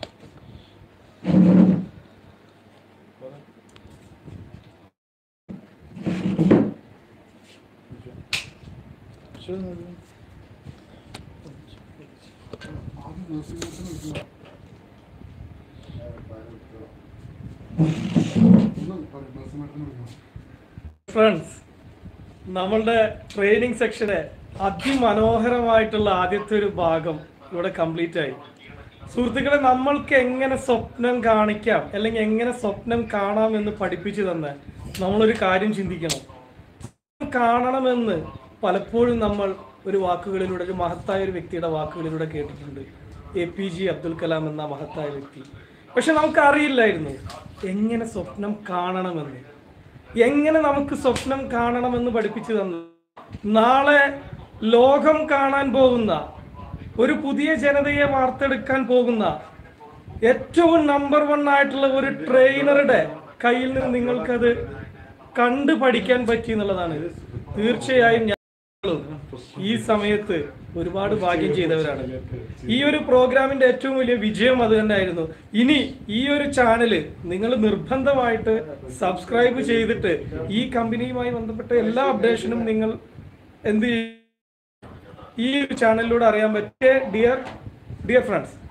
ഫ്രണ്ട്സ് നമ്മളുടെ ട്രെയിനിങ് സെക്ഷന് അതിമനോഹരമായിട്ടുള്ള ആദ്യത്തെ ഒരു ഭാഗം ഇവിടെ കംപ്ലീറ്റ് ആയി സുഹൃത്തുക്കളെ നമ്മൾക്ക് എങ്ങനെ സ്വപ്നം കാണിക്കാം അല്ലെങ്കിൽ എങ്ങനെ സ്വപ്നം കാണാം എന്ന് പഠിപ്പിച്ചു തന്നെ നമ്മളൊരു കാര്യം ചിന്തിക്കണം കാണണമെന്ന് പലപ്പോഴും നമ്മൾ ഒരു വാക്കുകളിലൂടെ ഒരു മഹത്തായ ഒരു വ്യക്തിയുടെ വാക്കുകളിലൂടെ കേട്ടിട്ടുണ്ട് A P J Abdul Kalam എന്ന മഹത്തായ വ്യക്തി പക്ഷെ നമുക്ക് അറിയില്ലായിരുന്നു എങ്ങനെ സ്വപ്നം കാണണമെന്ന് എങ്ങനെ നമുക്ക് സ്വപ്നം കാണണമെന്ന് പഠിപ്പിച്ചു തന്നു നാളെ ലോകം കാണാൻ പോകുന്ന ഒരു പുതിയ ജനതയെ വാർത്തെടുക്കാൻ പോകുന്ന ഏറ്റവും നമ്പർ വൺ ആയിട്ടുള്ള ഒരു ട്രെയിനറുടെ കയ്യിൽ നിന്ന് നിങ്ങൾക്കത് കണ്ടു പഠിക്കാൻ പറ്റി എന്നുള്ളതാണ് തീർച്ചയായും ഞങ്ങളും ഈ സമയത്ത് ഒരുപാട് ഭാഗ്യം ചെയ്തവരാണ് ഈ ഒരു പ്രോഗ്രാമിന്റെ ഏറ്റവും വലിയ വിജയം അത് തന്നെയായിരുന്നു ഇനി ഈ ഒരു ചാനല് നിങ്ങൾ നിർബന്ധമായിട്ട് സബ്സ്ക്രൈബ് ചെയ്തിട്ട് ഈ കമ്പനിയുമായി ബന്ധപ്പെട്ട എല്ലാ അപ്ഡേഷനും നിങ്ങൾ എന്ത് ചെയ്യും ഈ ഒരു ചാനലിലൂടെ അറിയാൻ പറ്റിയ ഡിയർ ഡിയർ ഫ്രണ്ട്സ്